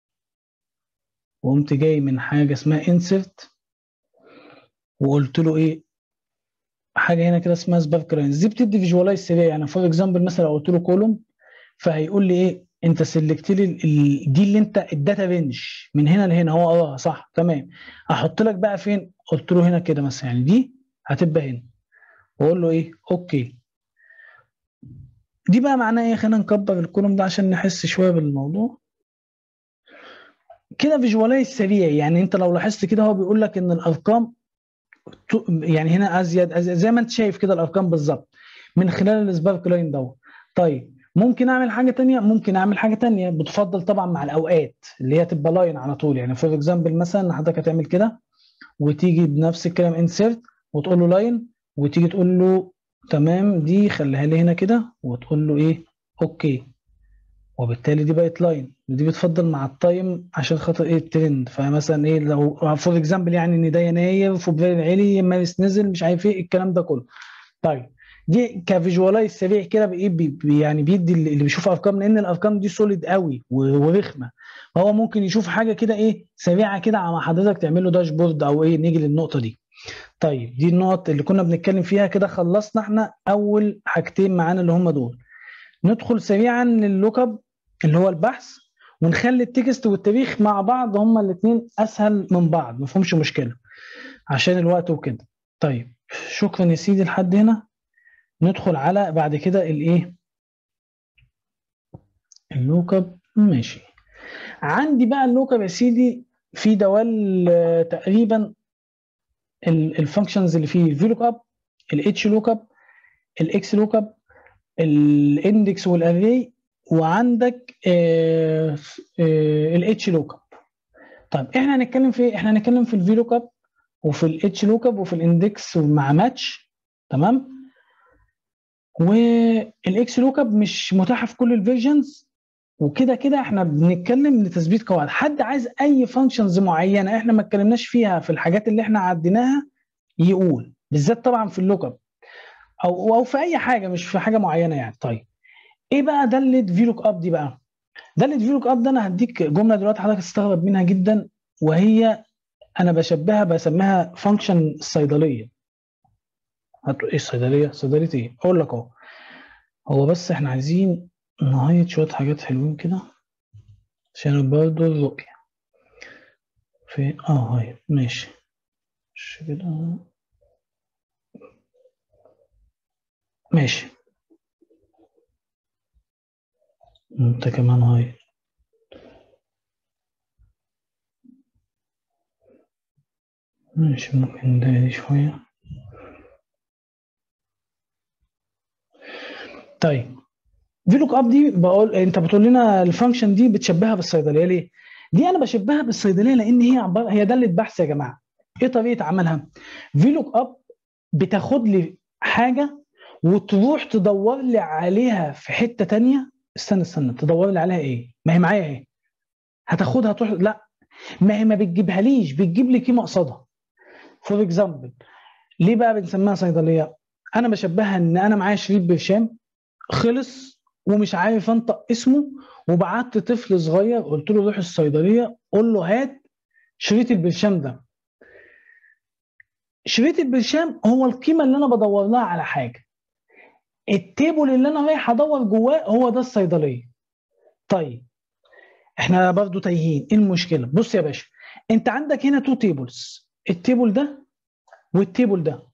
وقمت جاي من حاجه اسمها انسرت وقلت له ايه حاجه هنا كده اسمها سبارك لاين دي بتدي فيجوالايز سريع يعني فور اكزامبل مثلا لو قلت له كولوم فهيقول لي ايه انت سلكت لي دي اللي انت الداتا رينج من هنا لهنا هو اه صح تمام احط لك بقى فين قلت له هنا كده مثلا يعني دي هتبقى هنا واقول له ايه اوكي دي بقى معناها ايه خلينا نكبر الكولوم ده عشان نحس شويه بالموضوع كده فيجوالايز سريع يعني انت لو لاحظت كده هو بيقول لك ان الارقام يعني هنا ازيد, أزيد زي ما انت شايف كده الارقام بالظبط من خلال السبارك لاين دوت طيب ممكن اعمل حاجه تانية ممكن اعمل حاجه تانية بتفضل طبعا مع الاوقات اللي هي تبقى لاين على طول يعني فور اكزامبل مثلا حضرتك هتعمل كده وتيجي بنفس الكلام انسيرت وتقول له لاين وتيجي تقول له تمام دي خليها لي هنا كده وتقول له ايه اوكي وبالتالي دي بقت لاين ودي بتفضل مع التايم عشان خاطر ايه الترند فمثلا ايه لو فور اكزامبل يعني ان ده يناير فبراير عالي مارس نزل مش عارف ايه الكلام ده كله طيب دي كفيجوالايز سريع كده بايه بي يعني بيدي اللي بيشوف ارقام لان الارقام دي سوليد قوي ورخمه فهو ممكن يشوف حاجه كده ايه سريعه كده مع حضرتك تعمل له داشبورد او ايه نيجي للنقطه دي طيب دي النقط اللي كنا بنتكلم فيها كده خلصنا احنا اول حاجتين معانا اللي هم دول ندخل سريعا لللوك اب اللي هو البحث ونخلي التكست والتاريخ مع بعض هما الاثنين اسهل من بعض ما فيهمش مشكله عشان الوقت وكده طيب شكرا يا سيدي لحد هنا ندخل على بعد كده الايه اللوك اب ماشي عندي بقى اللوك اب يا سيدي في دوال تقريبا الفانكشنز اللي فيه في لوك اب الاتش لوك اب الاكس لوك اب الاندكس والاري وعندك الاتش لوك اب طيب احنا هنتكلم في ايه احنا هنتكلم في الفي لوك اب وفي الاتش لوك اب وفي الاندكس مع ماتش تمام والاكس لوك اب مش متاحه في كل الفيرجنز وكده كده احنا بنتكلم لتثبيت قواعد حد عايز اي فانكشنز معينه احنا ما اتكلمناش فيها في الحاجات اللي احنا عديناها يقول بالذات طبعا في اللوك اب او او في اي حاجه مش في حاجه معينه يعني طيب ايه بقى داله في لوك اب دي بقى داله في لوك اب ده انا هديك جمله دلوقتي حضرتك تستغرب منها جدا وهي انا بشبهها بسميها فانكشن الصيدليه هتقول ايه الصيدليه صيدليه ايه اقول لك اهو هو بس احنا عايزين نهيط شويه حاجات حلوين كده عشان برضه الرؤيه في اه هاي ماشي مش كده ماشي انت كمان هاي ماشي ممكن ده شوية طيب في لوك اب دي بقول انت بتقول لنا الفانكشن دي بتشبهها بالصيدليه ليه؟ دي انا بشبهها بالصيدليه لان هي عباره هي داله بحث يا جماعه. ايه طريقه عملها؟ في لوك اب بتاخد لي حاجه وتروح تدور لي عليها في حته تانية استنى استنى تدور لي عليها ايه؟ ما هي معايا اهي. هتاخدها تروح لا ما هي ما بتجيبها ليش بتجيب لي قيمه قصادها. فور اكزامبل ليه بقى بنسميها صيدليه؟ انا بشبهها ان انا معايا شريط برشام خلص ومش عارف انطق اسمه وبعت طفل صغير قلت له روح الصيدليه قول له هات شريط البرشام ده شريط البرشام هو القيمه اللي انا بدور لها على حاجه التيبل اللي انا رايح ادور جواه هو ده الصيدليه طيب احنا برضو تايهين ايه المشكله بص يا باشا انت عندك هنا تو تيبلز التيبل ده والتيبل ده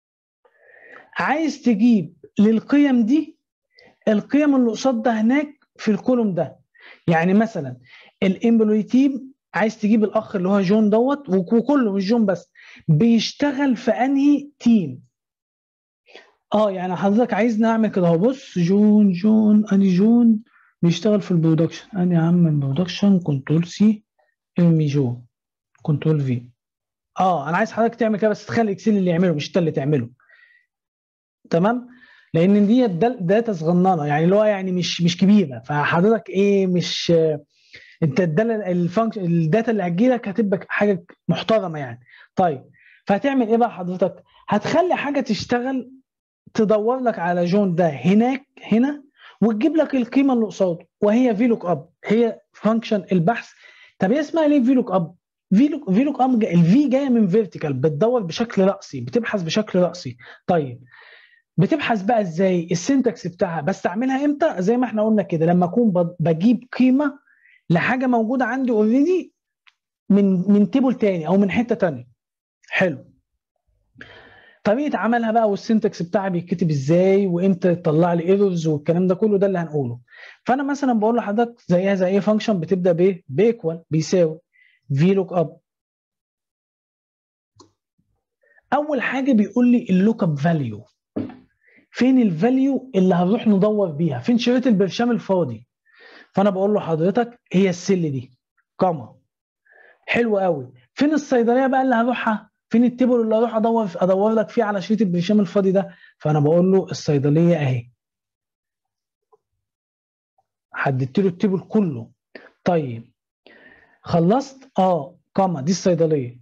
عايز تجيب للقيم دي القيم اللي قصاد ده هناك في الكولوم ده يعني مثلا الامبلوي تيم عايز تجيب الاخ اللي هو جون دوت وكله مش جون بس بيشتغل في انهي تيم اه يعني حضرتك عايز نعمل كده اهو بص جون جون اني جون بيشتغل في البرودكشن اني يا عم البرودكشن كنترول سي ارمي جون كنترول في اه انا عايز حضرتك تعمل كده بس تخلي اكسل اللي يعمله مش انت اللي تعمله تمام لان دي داتا صغننه يعني اللي هو يعني مش مش كبيره فحضرتك ايه مش انت الفانكشن الداتا اللي هتجيلك هتبقى حاجه محترمه يعني طيب فهتعمل ايه بقى حضرتك هتخلي حاجه تشتغل تدور لك على جون ده هناك هنا وتجيب لك القيمه اللي قصاده وهي في لوك اب هي فانكشن البحث طب هي اسمها ليه في لوك اب في لوك في لوك اب الفي جايه من فيرتيكال بتدور بشكل راسي بتبحث بشكل راسي طيب بتبحث بقى ازاي السنتكس بتاعها بستعملها امتى زي ما احنا قلنا كده لما اكون بجيب قيمه لحاجه موجوده عندي اوريدي من من تيبل تاني او من حته تانية حلو طريقه عملها بقى والسنتكس بتاعها بيتكتب ازاي وامتى تطلع لي ايرورز والكلام ده كله ده اللي هنقوله فانا مثلا بقول لحضرتك زيها زي ايه فانكشن بتبدا بايه بيكوال بيساوي في لوك اب اول حاجه بيقول لي اللوك اب فاليو فين الفاليو اللي هنروح ندور بيها فين شريط البرشام الفاضي فانا بقول له حضرتك هي السل دي كاما حلو قوي فين الصيدليه بقى اللي هروحها فين التيبل اللي اروح ادور ادور لك فيه على شريط البرشام الفاضي ده فانا بقول له الصيدليه اهي حددت له التيبل كله طيب خلصت اه كاما دي الصيدليه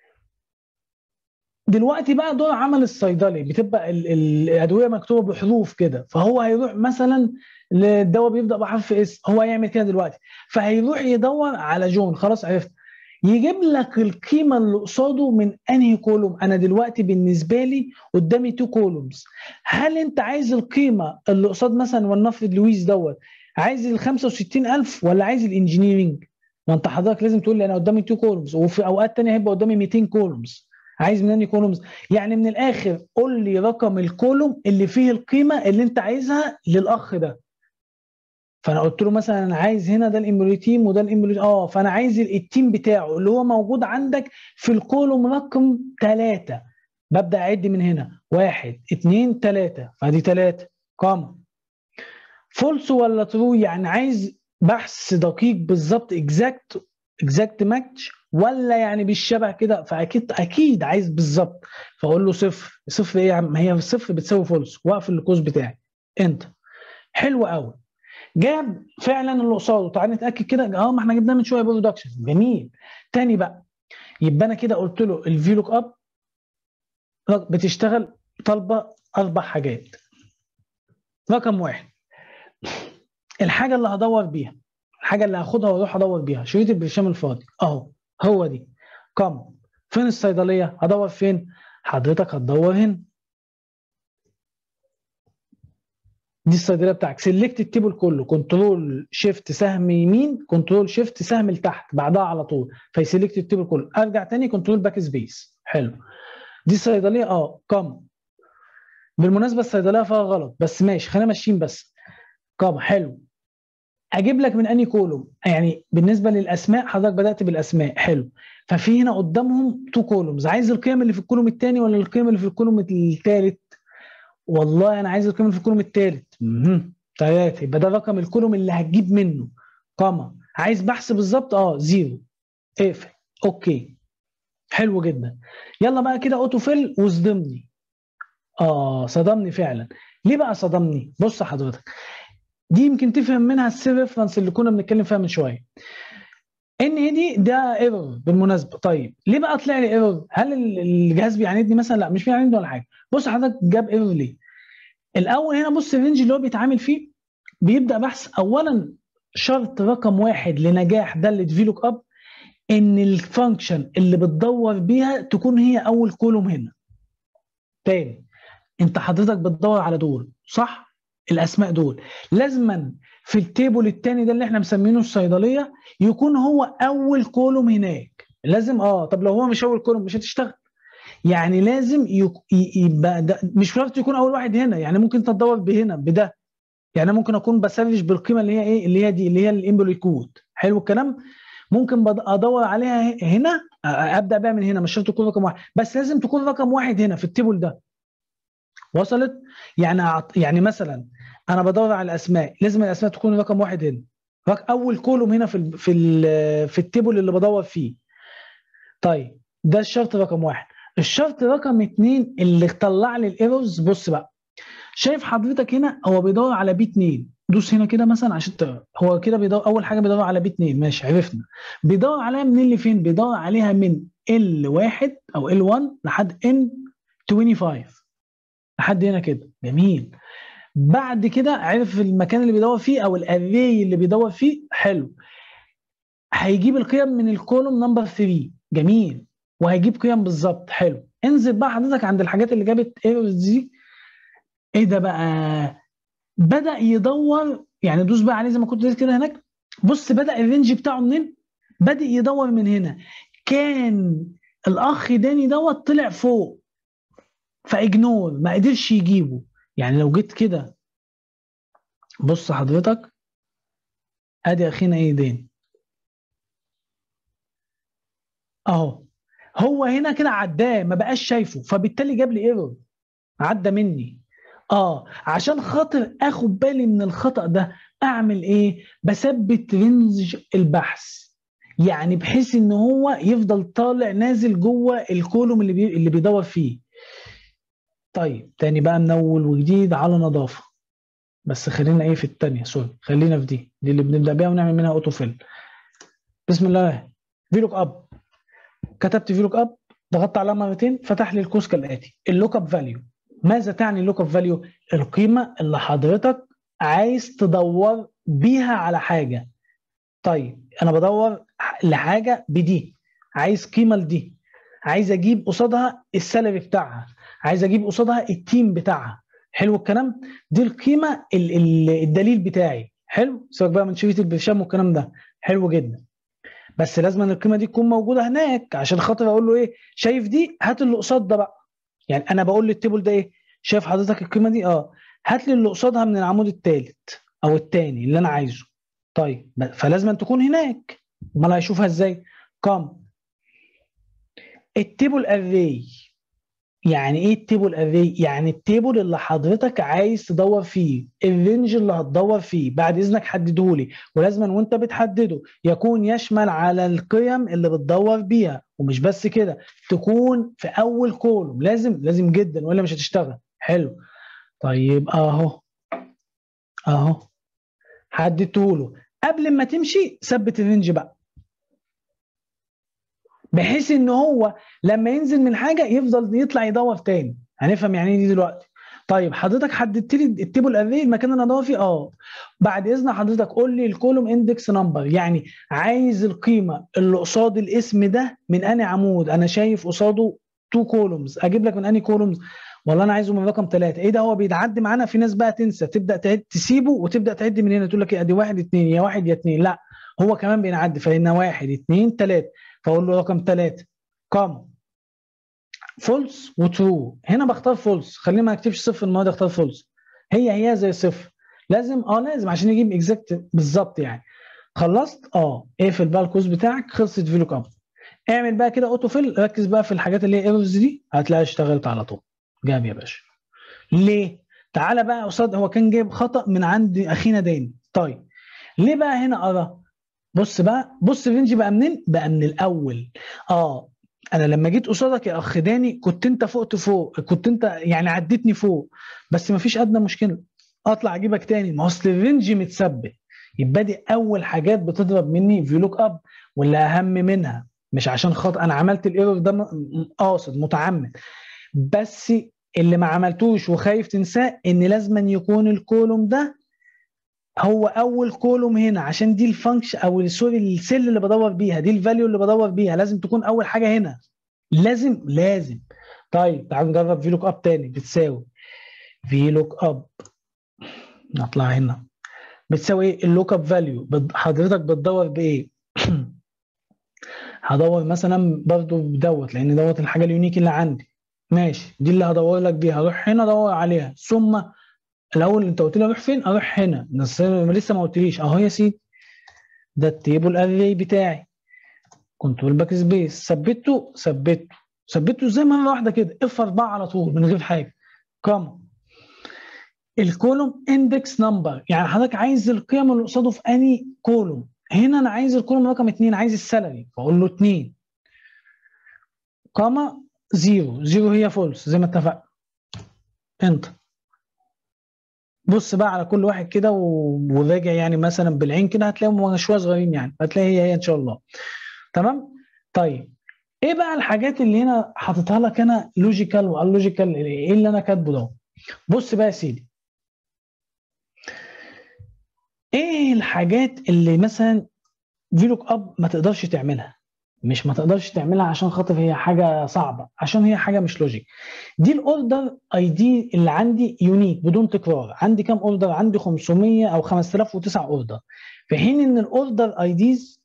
دلوقتي بقى دور عمل الصيدلي بتبقى ال ال الادويه مكتوبه بحروف كده فهو هيروح مثلا الدواء بيبدا بحرف اس هو هيعمل كده دلوقتي فهيروح يدور على جون خلاص عرفت يجيب لك القيمه اللي قصاده من انهي كولوم انا دلوقتي بالنسبه لي قدامي تو كولومز هل انت عايز القيمه اللي قصاد مثلا ولنفرض لويس دوت عايز ال 65000 ولا عايز الانجينيرنج ما انت حضرتك لازم تقول لي انا قدامي تو كولومز وفي اوقات ثانيه هيبقى قدامي 200 كولومز عايز منين كولومز يعني من الاخر قول لي رقم الكولوم اللي فيه القيمه اللي انت عايزها للاخ ده فانا قلت له مثلا انا عايز هنا ده الامبريتيم وده الامبريتيم اه فانا عايز التيم بتاعه اللي هو موجود عندك في الكولوم رقم ثلاثة ببدا اعد من هنا واحد اثنين ثلاثة فدي ثلاثة كام فولس ولا ترو يعني عايز بحث دقيق بالظبط اكزاكت اكزاكت ماتش ولا يعني بالشبه كده فاكيد اكيد عايز بالظبط فاقول له صفر صفر ايه يا عم ما هي صفر بتساوي فولس واقفل القوس بتاعي انت حلو قوي جاب فعلا اللي قصاده تعال نتاكد كده اه ما احنا جبناه من شويه برودكشن جميل تاني بقى يبقى انا كده قلت له الفي لوك اب بتشتغل طالبه اربع حاجات رقم واحد الحاجه اللي هدور بيها الحاجه اللي هاخدها واروح ادور بيها شريط البرشام الفاضي اهو هو دي كم فين الصيدليه هدور فين حضرتك هتدور هنا دي الصيدليه بتاعك سيلكت التيبل كله كنترول شيفت سهم يمين كنترول شيفت سهم لتحت بعدها على طول فيسلكت التيبل كله ارجع تاني كنترول باك سبيس حلو دي الصيدليه اه كم بالمناسبه الصيدليه فيها غلط بس ماشي خلينا ماشيين بس كم حلو اجيب لك من اني كولوم يعني بالنسبه للاسماء حضرتك بدات بالاسماء حلو ففي هنا قدامهم تو كولومز عايز القيم اللي في الكولوم الثاني ولا القيم اللي في الكولوم الثالث والله انا عايز القيم اللي في الكولوم الثالث ثلاثه يبقى ده رقم الكولوم اللي هتجيب منه قمه عايز بحث بالظبط اه زيرو اقفل اوكي حلو جدا يلا بقى كده اوتو فيل وصدمني اه صدمني فعلا ليه بقى صدمني بص حضرتك دي يمكن تفهم منها السي ريفرنس اللي كنا بنتكلم فيها من شويه ان اي دي ده ايرور بالمناسبه طيب ليه بقى طلع لي ايرور هل الجهاز بيعاندني مثلا لا مش بيعاندني ولا حاجه بص حضرتك جاب ايرور ليه الاول هنا بص الرينج اللي هو بيتعامل فيه بيبدا بحث اولا شرط رقم واحد لنجاح داله في لوك اب ان الفانكشن اللي بتدور بيها تكون هي اول كولوم هنا تاني انت حضرتك بتدور على دول صح الاسماء دول لازما في التيبل الثاني ده اللي احنا مسمينه الصيدليه يكون هو اول كولوم هناك لازم اه طب لو هو مش اول كولوم مش هتشتغل يعني لازم يبقى ده مش شرط يكون اول واحد هنا يعني ممكن تدور بهنا بده يعني ممكن اكون بسرج بالقيمه اللي هي ايه اللي هي دي اللي هي الامبلوي كود حلو الكلام ممكن ادور عليها هنا ابدا بقى من هنا مش شرط تكون رقم واحد بس لازم تكون رقم واحد هنا في التيبل ده وصلت يعني يعني مثلا انا بدور على الاسماء لازم الاسماء تكون رقم واحد هنا اول كولوم هنا في ال في ال في التيبل اللي بدور فيه طيب ده الشرط رقم واحد الشرط رقم اتنين اللي طلع لي الايرورز بص بقى شايف حضرتك هنا هو بيدور على بي 2 دوس هنا كده مثلا عشان تقرا هو كده بيدور اول حاجه بيدور على بي 2 ماشي عرفنا بيدور عليها منين لفين بيدور عليها من ال 1 او ال 1 لحد ان 25 لحد هنا كده جميل بعد كده عرف المكان اللي بيدور فيه او الاري اللي بيدور فيه حلو هيجيب القيم من الكولوم نمبر 3 جميل وهيجيب قيم بالظبط حلو انزل بقى حضرتك عند الحاجات اللي جابت ايرورز دي ايه ده بقى بدا يدور يعني دوس بقى عليه زي ما كنت دايس كده هناك بص بدا الرينج بتاعه منين بدا يدور من هنا كان الاخ داني دوت طلع فوق فاجنور ما قدرش يجيبه يعني لو جيت كده بص حضرتك ادي اخينا ايه دين اهو هو هنا كده عداه ما بقاش شايفه فبالتالي جاب لي ايرور عدى مني اه عشان خاطر اخد بالي من الخطا ده اعمل ايه بثبت رينج البحث يعني بحيث ان هو يفضل طالع نازل جوه الكولوم اللي بي... اللي بيدور فيه طيب تاني بقى من اول وجديد على نظافه بس خلينا ايه في الثانيه سوري خلينا في دي دي اللي بنبدا بيها ونعمل منها اوتو فيل بسم الله فيلوك اب كتبت فيلوك اب ضغطت عليها مرتين فتح لي القوس كالاتي اللوك اب فاليو ماذا تعني اللوك اب فاليو القيمه اللي حضرتك عايز تدور بيها على حاجه طيب انا بدور لحاجه بدي عايز قيمه لدي عايز اجيب قصادها السالري بتاعها عايز اجيب قصادها التيم بتاعها حلو الكلام دي القيمه ال ال الدليل بتاعي حلو سيبك بقى من شريط البرشام والكلام ده حلو جدا بس لازم ان القيمه دي تكون موجوده هناك عشان خاطر اقول له ايه شايف دي هات اللي قصاد ده بقى يعني انا بقول للتيبل ده ايه شايف حضرتك القيمه دي اه هات لي اللي قصادها من العمود الثالث او الثاني اللي انا عايزه طيب فلازم أن تكون هناك امال هيشوفها ازاي كم التيبل اري يعني ايه التيبل اري يعني التيبل اللي حضرتك عايز تدور فيه الرينج اللي هتدور فيه بعد اذنك حدده لي ولازم وانت بتحدده يكون يشمل على القيم اللي بتدور بيها ومش بس كده تكون في اول كولوم لازم لازم جدا ولا مش هتشتغل حلو طيب اهو اهو حددته له قبل ما تمشي ثبت الرينج بقى بحيث ان هو لما ينزل من حاجه يفضل يطلع يدور تاني هنفهم يعني ايه دي دلوقتي طيب حضرتك حددت لي التيبل اري المكان اللي انا ادور فيه اه بعد اذن حضرتك قول لي الكولوم اندكس نمبر يعني عايز القيمه اللي قصاد الاسم ده من انهي عمود انا شايف قصاده تو كولومز اجيب لك من انهي كولومز والله انا عايزه من رقم ثلاثه ايه ده هو بيتعدي معانا في ناس بقى تنسى تبدا تعد تسيبه وتبدا تعد من هنا تقول لك ايه ادي واحد اثنين يا واحد يا اثنين لا هو كمان بينعدي فهنا واحد اثنين ثلاثه فاقول له رقم ثلاثه كم فولس وترو هنا بختار فولس خليني ما اكتبش صفر المره دي اختار فولس هي هي زي صفر لازم اه لازم عشان يجيب اكزاكت بالظبط يعني خلصت اه اقفل بقى الكوز بتاعك خلصت فيلو اب اعمل بقى كده اوتو فيل ركز بقى في الحاجات اللي هي ايرورز دي هتلاقيها اشتغلت على طول جاب يا باشا ليه تعالى بقى قصاد هو كان جايب خطا من عند اخينا داني طيب ليه بقى هنا ارى بص بقى بص الرينج بقى منين بقى من الاول اه انا لما جيت قصادك يا اخ داني كنت انت فوقت فوق كنت انت يعني عديتني فوق بس ما فيش ادنى مشكله اطلع اجيبك تاني ما اصل الرينج متثبت يبقى دي اول حاجات بتضرب مني في لوك اب واللي اهم منها مش عشان خاطر انا عملت الايرور ده قاصد متعمد بس اللي ما عملتوش وخايف تنساه ان لازم يكون الكولوم ده هو اول كولوم هنا عشان دي الفانكشن او سوري السيل اللي بدور بيها دي الفاليو اللي بدور بيها لازم تكون اول حاجه هنا لازم لازم طيب تعال نجرب في لوك اب تاني بتساوي في لوك اب نطلع هنا بتساوي ايه اللوك اب فاليو حضرتك بتدور بايه هدور مثلا برضو بدوت لان دوت الحاجه اليونيك اللي عندي ماشي دي اللي هدور لك بيها اروح هنا ادور عليها ثم الاول انت قلت لي اروح فين اروح هنا بس لسه ما قلتليش اهو يا سيدي ده التيبل اري بتاعي كنترول باك سبيس ثبته ثبته ثبته ازاي مره واحده كده اف 4 على طول من غير حاجه كم الكولوم اندكس نمبر يعني حضرتك عايز القيم اللي قصاده في اني كولوم هنا انا عايز الكولوم رقم 2 عايز السالري فاقول له 2 كاما زيرو زيرو هي فولس زي ما اتفقنا انت بص بقى على كل واحد كده وراجع يعني مثلا بالعين كده هتلاقيهم شويه صغيرين يعني هتلاقي هي هي ان شاء الله تمام طيب ايه بقى الحاجات اللي هنا حاططها لك انا لوجيكال واللوجيكال ايه اللي انا كاتبه ده بص بقى يا سيدي ايه الحاجات اللي مثلا فيلوك اب ما تقدرش تعملها مش ما تقدرش تعملها عشان خاطر هي حاجه صعبه عشان هي حاجه مش لوجيك دي الاوردر اي دي اللي عندي يونيك بدون تكرار عندي كام اوردر عندي 500 او 5009 اوردر في حين ان الاوردر اي ديز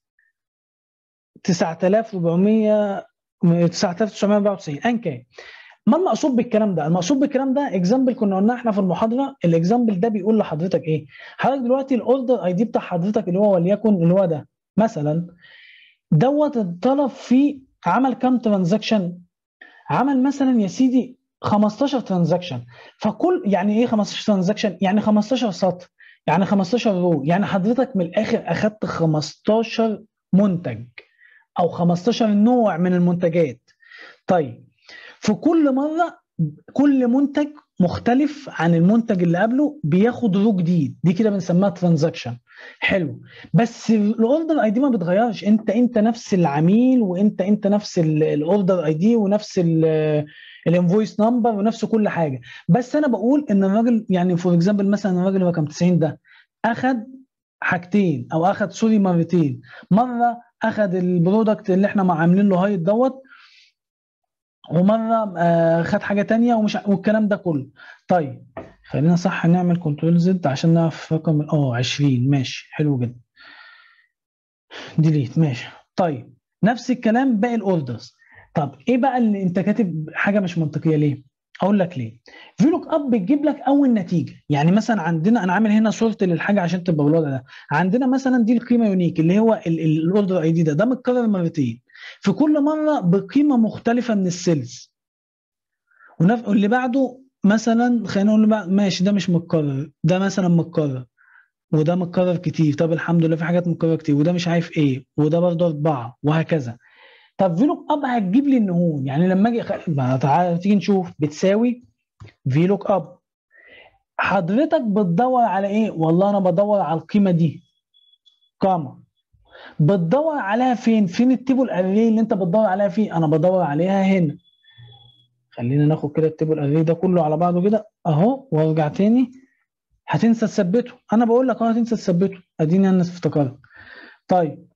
9400 9994 ان كان ما المقصود بالكلام ده؟ المقصود بالكلام ده اكزامبل كنا قلنا احنا في المحاضره الاكزامبل ده بيقول لحضرتك ايه؟ حضرتك دلوقتي الاوردر اي دي بتاع حضرتك اللي هو وليكن اللي هو ده مثلا دوت الطلب فيه عمل كام ترانزاكشن عمل مثلا يا سيدي 15 ترانزاكشن فكل يعني ايه 15 ترانزاكشن يعني 15 سطر يعني 15 رو يعني حضرتك من الاخر اخدت 15 منتج او 15 نوع من المنتجات طيب في كل مره كل منتج مختلف عن المنتج اللي قبله بياخد رو جديد دي كده بنسميها ترانزاكشن حلو بس الاوردر اي دي ما بيتغيرش انت انت نفس العميل وانت انت نفس الاوردر اي دي ونفس الانفويس نمبر ونفس كل حاجه بس انا بقول ان الراجل يعني فور اكزامبل مثلا الراجل رقم 90 ده اخذ حاجتين او اخذ سوري مرتين مره اخذ البرودكت اللي احنا عاملين له هايت دوت ومره آه خد حاجه تانية ومش والكلام ده كله طيب خلينا صح نعمل كنترول زد عشان نعرف رقم اه 20 ماشي حلو جدا ديليت ماشي طيب نفس الكلام باقي الاوردرز طب ايه بقى اللي انت كاتب حاجه مش منطقيه ليه اقول لك ليه فيلوك اب بتجيب لك اول نتيجه يعني مثلا عندنا انا عامل هنا صورة للحاجه عشان تبقى بالوضع ده عندنا مثلا دي القيمه يونيك اللي هو الاوردر اي دي ده ده متكرر مرتين في كل مره بقيمه مختلفه من السيلز واللي بعده مثلا خلينا نقول ماشي ده مش متكرر ده مثلا متكرر وده متكرر كتير طب الحمد لله في حاجات متكرره كتير وده مش عارف ايه وده برضه اربعه وهكذا طب فيلوك اب هتجيب لي النهون يعني لما اجي خ... تعالى تيجي نشوف بتساوي فيلوك اب حضرتك بتدور على ايه والله انا بدور على القيمه دي قامه بتدور عليها فين فين التيبل اري اللي انت بتدور عليها فيه انا بدور عليها هنا خلينا ناخد كده التيبل اري ده كله على بعضه كده اهو وارجع تاني هتنسى تثبته انا بقول لك اه هتنسى تثبته اديني انا افتكرت طيب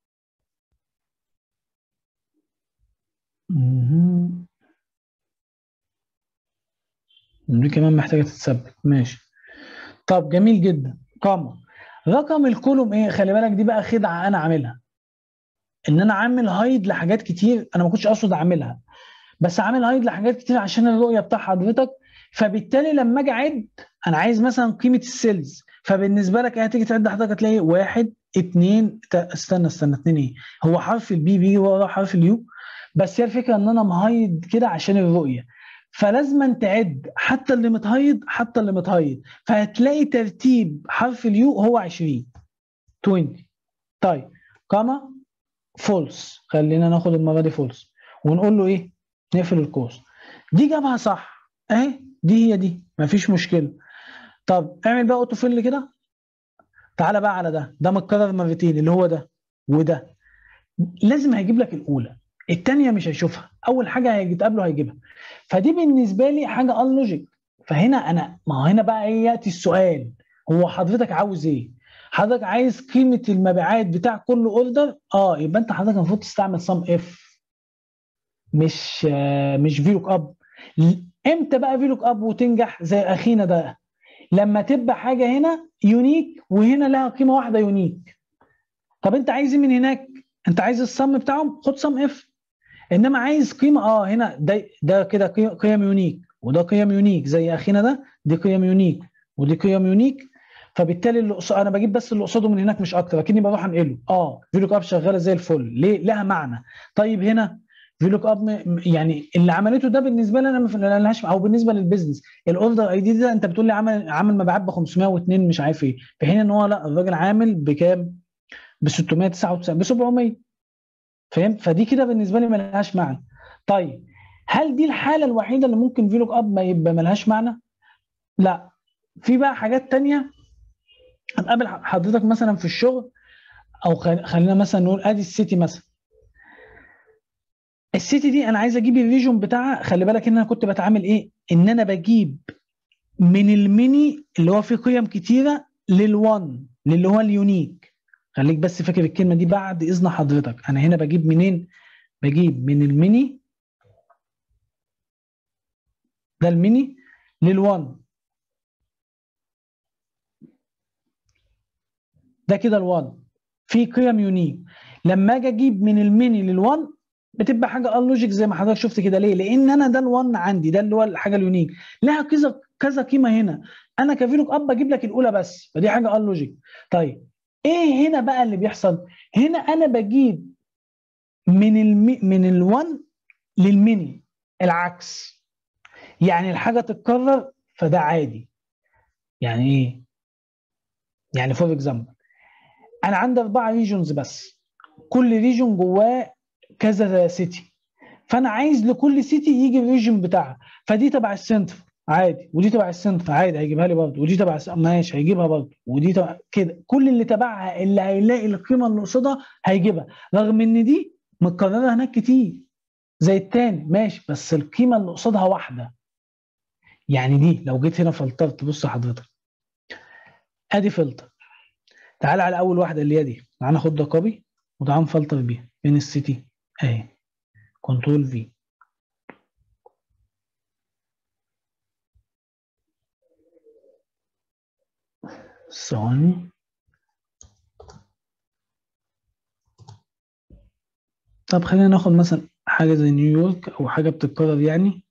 دي كمان محتاجه تتثبت ماشي طب جميل جدا قامه رقم الكولوم ايه خلي بالك دي بقى خدعه انا عاملها ان انا عامل هايد لحاجات كتير انا ما كنتش اقصد اعملها بس عامل هايد لحاجات كتير عشان الرؤيه بتاع حضرتك فبالتالي لما اجي اعد انا عايز مثلا قيمه السيلز فبالنسبه لك هتيجي تعد حضرتك هتلاقي واحد اثنين استنى استنى اثنين ايه هو حرف البي بيجي ورا حرف اليو بس هي الفكره ان انا مهيض كده عشان الرؤيه فلازم تعد حتى اللي متهيض حتى اللي متهيض فهتلاقي ترتيب حرف اليو هو 20 20 طيب كما فولس خلينا ناخد المره دي فولس ونقول له ايه نقفل القوس دي جابها صح اهي دي هي دي مفيش مشكله طب اعمل بقى اوتو فيل كده تعالى بقى على ده ده متكرر مرتين اللي هو ده وده لازم هيجيب لك الاولى الثانيه مش هيشوفها اول حاجه هيتقابله هيجيبها فدي بالنسبه لي حاجه ان لوجيك فهنا انا ما هو هنا بقى ايه ياتي السؤال هو حضرتك عاوز ايه حضرتك عايز قيمه المبيعات بتاع كل اوردر اه يبقى انت حضرتك المفروض تستعمل سم اف مش آه مش فيلوك اب امتى بقى فيلوك اب وتنجح زي اخينا ده لما تبقى حاجه هنا يونيك وهنا لها قيمه واحده يونيك طب انت عايز ايه من هناك انت عايز الصم بتاعهم خد صم اف انما عايز قيمه اه هنا ده ده كده قيم يونيك وده قيم يونيك زي اخينا ده دي قيم يونيك ودي قيم يونيك فبالتالي اللي انا بجيب بس اللي قصاده من هناك مش اكتر لكني بروح انقله اه فيلوك اب شغاله زي الفل ليه لها معنى طيب هنا فيلوك اب يعني اللي عملته ده بالنسبه لي انا ما لهاش او بالنسبه للبيزنس الاوردر اي دي ده انت بتقول لي عمل عامل مبيعات ب 502 مش عارف ايه في حين ان هو لا الراجل عامل بكام؟ ب 699 ب 700 فهمت فدي كده بالنسبه لي ملهاش معنى طيب هل دي الحاله الوحيده اللي ممكن فيلوك اب ما يبقى ملهاش معنى لا في بقى حاجات تانية هتقابل حضرتك مثلا في الشغل او خلينا مثلا نقول ادي السيتي مثلا السيتي دي انا عايز اجيب الريجون بتاعها خلي بالك ان انا كنت بتعامل ايه ان انا بجيب من الميني اللي هو فيه قيم كتيره للوان اللي هو اليونيك خليك بس فاكر الكلمه دي بعد اذن حضرتك انا هنا بجيب منين بجيب من الميني ده الميني للوان ده كده الوان في قيم يونيك لما اجي اجيب من الميني للوان بتبقى حاجه اللوجيك زي ما حضرتك شفت كده ليه؟ لان انا ده الوان عندي ده اللي هو الحاجه اليونيك لها كذا كذا قيمه هنا انا كفيلوك اب بجيب لك الاولى بس فدي حاجه اللوجيك طيب ايه هنا بقى اللي بيحصل؟ هنا انا بجيب من المي من ال1 للميني العكس يعني الحاجه تتكرر فده عادي يعني ايه يعني فور اكزامبل انا عندي اربعه ريجونز بس كل ريجون جواه كذا سيتي فانا عايز لكل سيتي يجي الريجن بتاعها فدي تبع السنتر عادي ودي تبع السنتر عادي هيجيبها لي برضه ودي تبع ماشي هيجيبها برضه ودي تبع كده كل اللي تبعها اللي هيلاقي القيمه اللي قصادها هيجيبها رغم ان دي متكرره هناك كتير زي التاني ماشي بس القيمه اللي قصادها واحده يعني دي لو جيت هنا فلترت بص حضرتك ادي فلتر تعال على اول واحده اللي هي دي تعال ناخد ده كوبي وتعال نفلتر بيها فين السيتي اهي كنترول في ثواني طب خلينا ناخد مثلا حاجة زي نيويورك أو حاجة بتتكرر يعني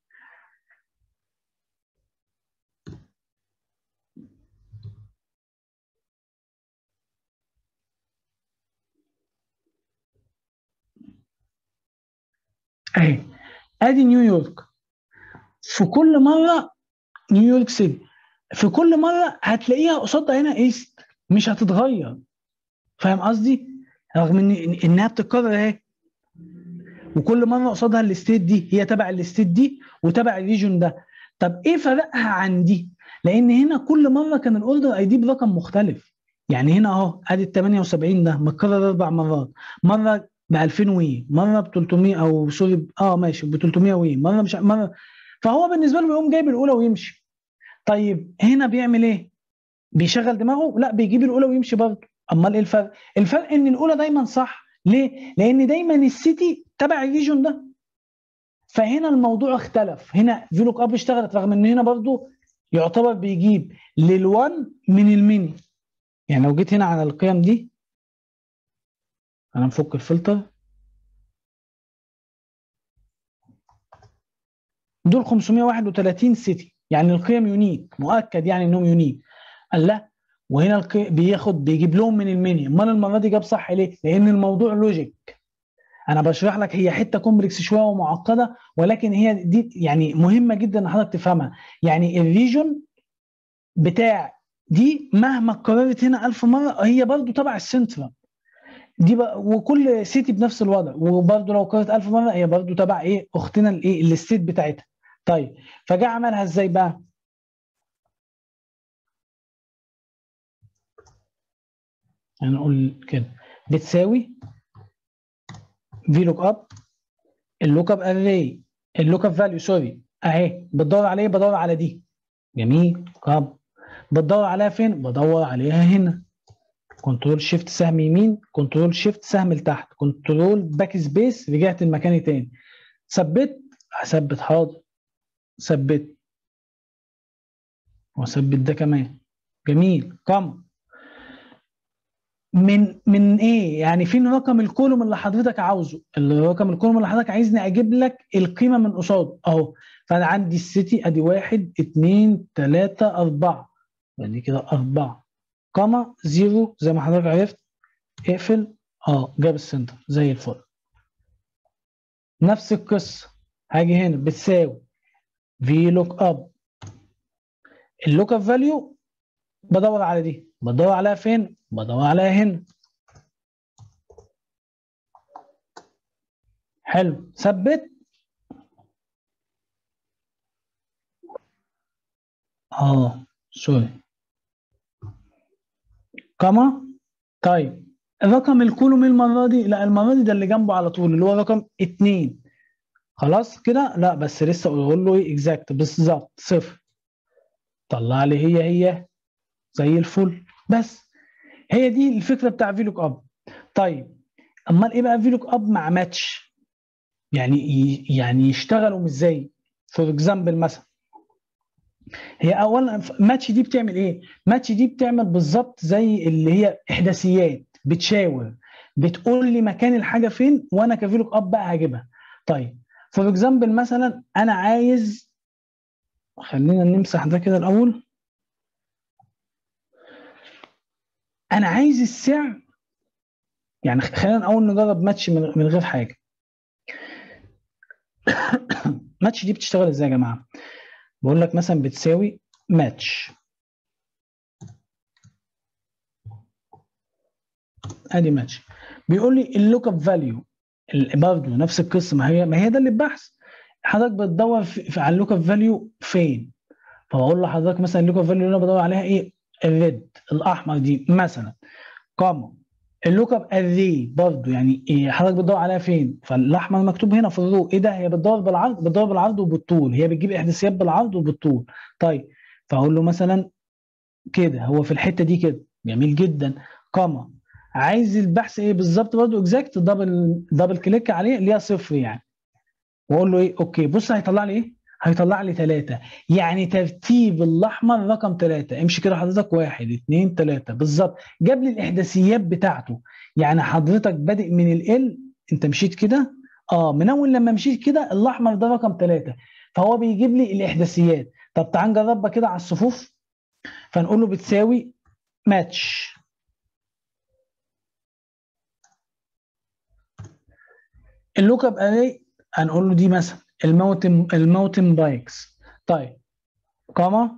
اهي ادي نيويورك في كل مره نيويورك سيتي في كل مره هتلاقيها قصادها هنا ايست مش هتتغير فاهم قصدي؟ رغم ان انها بتتكرر اهي وكل مره قصادها الستيت دي هي تبع الستيت دي وتبع الريجون ده طب ايه فرقها عن دي؟ لان هنا كل مره كان الاوردر اي دي برقم مختلف يعني هنا اهو ادي ال 78 ده متكرر اربع مرات مره ب 2000 وي مره ب 300 او سوري اه ماشي ب 300 وي مره مش مره فهو بالنسبه له بيقوم جايب الاولى ويمشي طيب هنا بيعمل ايه؟ بيشغل دماغه؟ لا بيجيب الاولى ويمشي برضه امال ايه الفرق؟ الفرق ان الاولى دايما صح ليه؟ لان دايما السيتي تبع الريجون ده فهنا الموضوع اختلف هنا فيلوك اب اشتغلت رغم ان هنا برضه يعتبر بيجيب للوان من الميني يعني لو جيت هنا على القيم دي انا نفك الفلتر دول 531 سيتي يعني القيم يونيك مؤكد يعني انهم يونيك قال لا وهنا القي... بياخد بيجيب لهم من المنيو امال المره دي جاب صح ليه؟ لان الموضوع لوجيك انا بشرح لك هي حته كومبلكس شويه ومعقده ولكن هي دي يعني مهمه جدا ان حضرتك تفهمها يعني الريجون بتاع دي مهما اتكررت هنا ألف مره هي برضو تبع السنترال دي بقى وكل سيتي بنفس الوضع وبرضه لو كررت 1000 مره هي برضه تبع ايه اختنا الايه الستيت بتاعتها طيب فجاء عملها ازاي بقى هنقول كده بتساوي في لوك اب اللوك اب اري اللوك اب فاليو سوري اهي بتدور على ايه بدور على دي جميل طب بتدور عليها فين بدور عليها هنا كنترول شيفت سهم يمين كنترول شيفت سهم لتحت كنترول باك سبيس رجعت لمكاني تاني ثبت هثبت حاضر ثبت واثبت ده كمان جميل كم من من ايه يعني فين رقم الكولوم اللي حضرتك عاوزه الرقم الكولوم اللي حضرتك عايزني اجيب لك القيمه من قصاده اهو فانا عندي السيتي ادي واحد اثنين ثلاثة أربعة يعني كده أربعة كاما زيرو زي ما حضرتك عرفت اقفل اه جاب السنتر زي الفل نفس القصه هاجي هنا بتساوي في لوك اب اللوك اب فاليو بدور على دي بدور عليها فين بدور عليها هنا حلو ثبت اه سوري كما طيب الرقم الكولوم المره دي لا المره دي ده اللي جنبه على طول اللي هو رقم 2 خلاص كده لا بس لسه اقول له ايه اكزاكت بالظبط صفر طلع لي هي هي زي الفل بس هي دي الفكره بتاع فيلوك اب طيب امال ايه بقى فيلوك اب مع ماتش يعني يعني يشتغلوا ازاي فور اكزامبل مثلا هي اولا ماتش دي بتعمل ايه ماتش دي بتعمل بالظبط زي اللي هي احداثيات بتشاور بتقول لي مكان الحاجه فين وانا كفيلوك اب بقى هجيبها طيب فور اكزامبل مثلا انا عايز خلينا نمسح ده كده الاول انا عايز السعر يعني خلينا الاول نجرب ماتش من غير حاجه ماتش دي بتشتغل ازاي يا جماعه بقول لك مثلا بتساوي ماتش ادي ماتش بيقول لي اللوك اب فاليو برضه نفس القصه ما هي ما هي ده اللي البحث حضرتك بتدور في, في على اللوك اب فاليو فين فبقول لحضرتك مثلا اللوك اب فاليو اللي انا بدور عليها ايه الريد الاحمر دي مثلا كوما اللوك اب اري برضه يعني إيه حضرتك بتدور عليها فين فالاحمر مكتوب هنا في الرو ايه ده هي بتدور بالعرض بتدور بالعرض وبالطول هي بتجيب احداثيات بالعرض وبالطول طيب فاقول له مثلا كده هو في الحته دي كده جميل جدا كوما عايز البحث ايه بالظبط برضه اكزاكت دبل دبل كليك عليه اللي هي صفر يعني واقول له ايه اوكي بص هيطلع لي ايه هيطلع لي ثلاثة يعني ترتيب الأحمر رقم ثلاثة امشي كده حضرتك واحد اثنين ثلاثة بالظبط جاب لي الإحداثيات بتاعته يعني حضرتك بادئ من ال أنت مشيت كده اه من أول لما مشيت كده الأحمر ده رقم ثلاثة فهو بيجيب لي الإحداثيات طب تعال نجربها كده على الصفوف فنقول له بتساوي ماتش اللوك اب اري هنقول له دي مثلا الماونتن الماونتن بايكس طيب كاما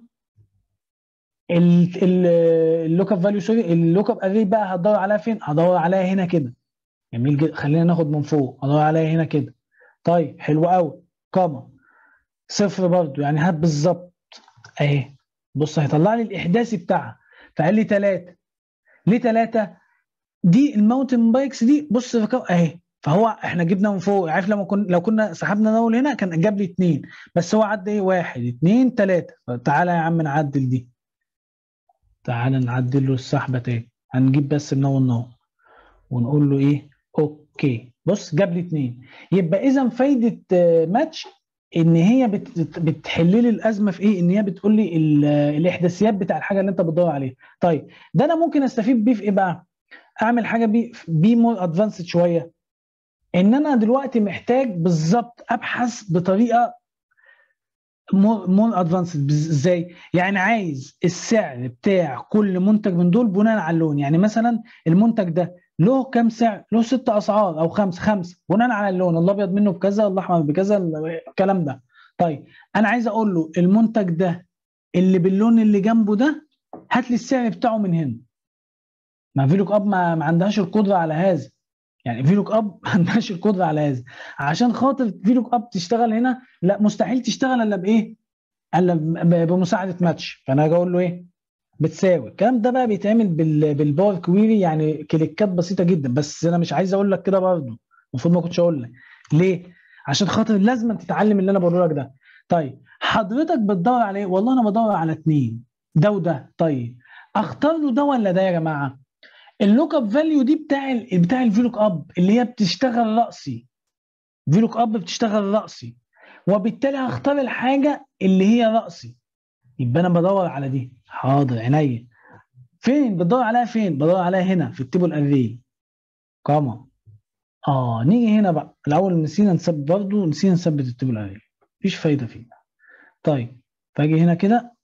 اللوك اب فاليو سوري اللوك اب اري بقى هتدور عليها فين؟ هدور عليها هنا كده جميل جدا خلينا ناخد من فوق هدور عليها هنا كده طيب حلو قوي كاما صفر برضو يعني هات بالظبط اهي بص هيطلع لي الاحداثي بتاعها فقال لي ثلاثه ليه ثلاثه؟ دي الماونتن بايكس دي بص اهي فهو احنا جبنا من فوق عارف لما كنا لو كنا سحبنا نول هنا كان جاب لي اثنين بس هو عدى ايه واحد اثنين ثلاثه فتعالى يا عم نعدل دي تعالى نعدل له السحبه تاني هنجيب بس النول نول ونقول له ايه اوكي بص جاب لي اثنين يبقى اذا فايده ماتش ان هي بتحل لي الازمه في ايه ان هي بتقول لي الاحداثيات بتاع الحاجه اللي انت بتدور عليها طيب ده انا ممكن استفيد بيه في ايه بقى اعمل حاجه بيه بي مور ادفانسد شويه ان انا دلوقتي محتاج بالظبط ابحث بطريقه مور ادفانسد ازاي؟ يعني عايز السعر بتاع كل منتج من دول بناء على اللون يعني مثلا المنتج ده له كام سعر؟ له ست اسعار او خمس خمسه بناء على اللون الابيض منه بكذا الاحمر بكذا الكلام ده. طيب انا عايز اقول له المنتج ده اللي باللون اللي جنبه ده هات لي السعر بتاعه من هنا. ما فيلوك اب ما, ما عندهاش القدره على هذا. يعني فيلوك اب ما عندهاش القدره على هذا عشان خاطر فيلوك اب تشتغل هنا لا مستحيل تشتغل الا بايه؟ الا بمساعده ماتش فانا هاجي اقول له ايه؟ بتساوي الكلام ده بقى بيتعمل بالباور كويري يعني كليكات بسيطه جدا بس انا مش عايز اقول لك كده برضه المفروض ما كنتش اقول لك ليه؟ عشان خاطر لازم تتعلم اللي انا بقوله لك ده طيب حضرتك بتدور على ايه؟ والله انا بدور على اثنين ده وده طيب اختار له ده ولا ده يا جماعه؟ اللوك اب فاليو دي بتاع ال بتاع الفيلوك اب اللي هي بتشتغل راسي فيلوك اب بتشتغل راسي وبالتالي هختار الحاجه اللي هي راسي يبقى انا بدور على دي حاضر عينيا فين بدور عليها فين بدور عليها هنا في التيبل اري كاما اه نيجي هنا بقى الاول نسينا نثبت برضه نسينا نثبت التيبل اري مفيش فايده فيه طيب فاجي هنا كده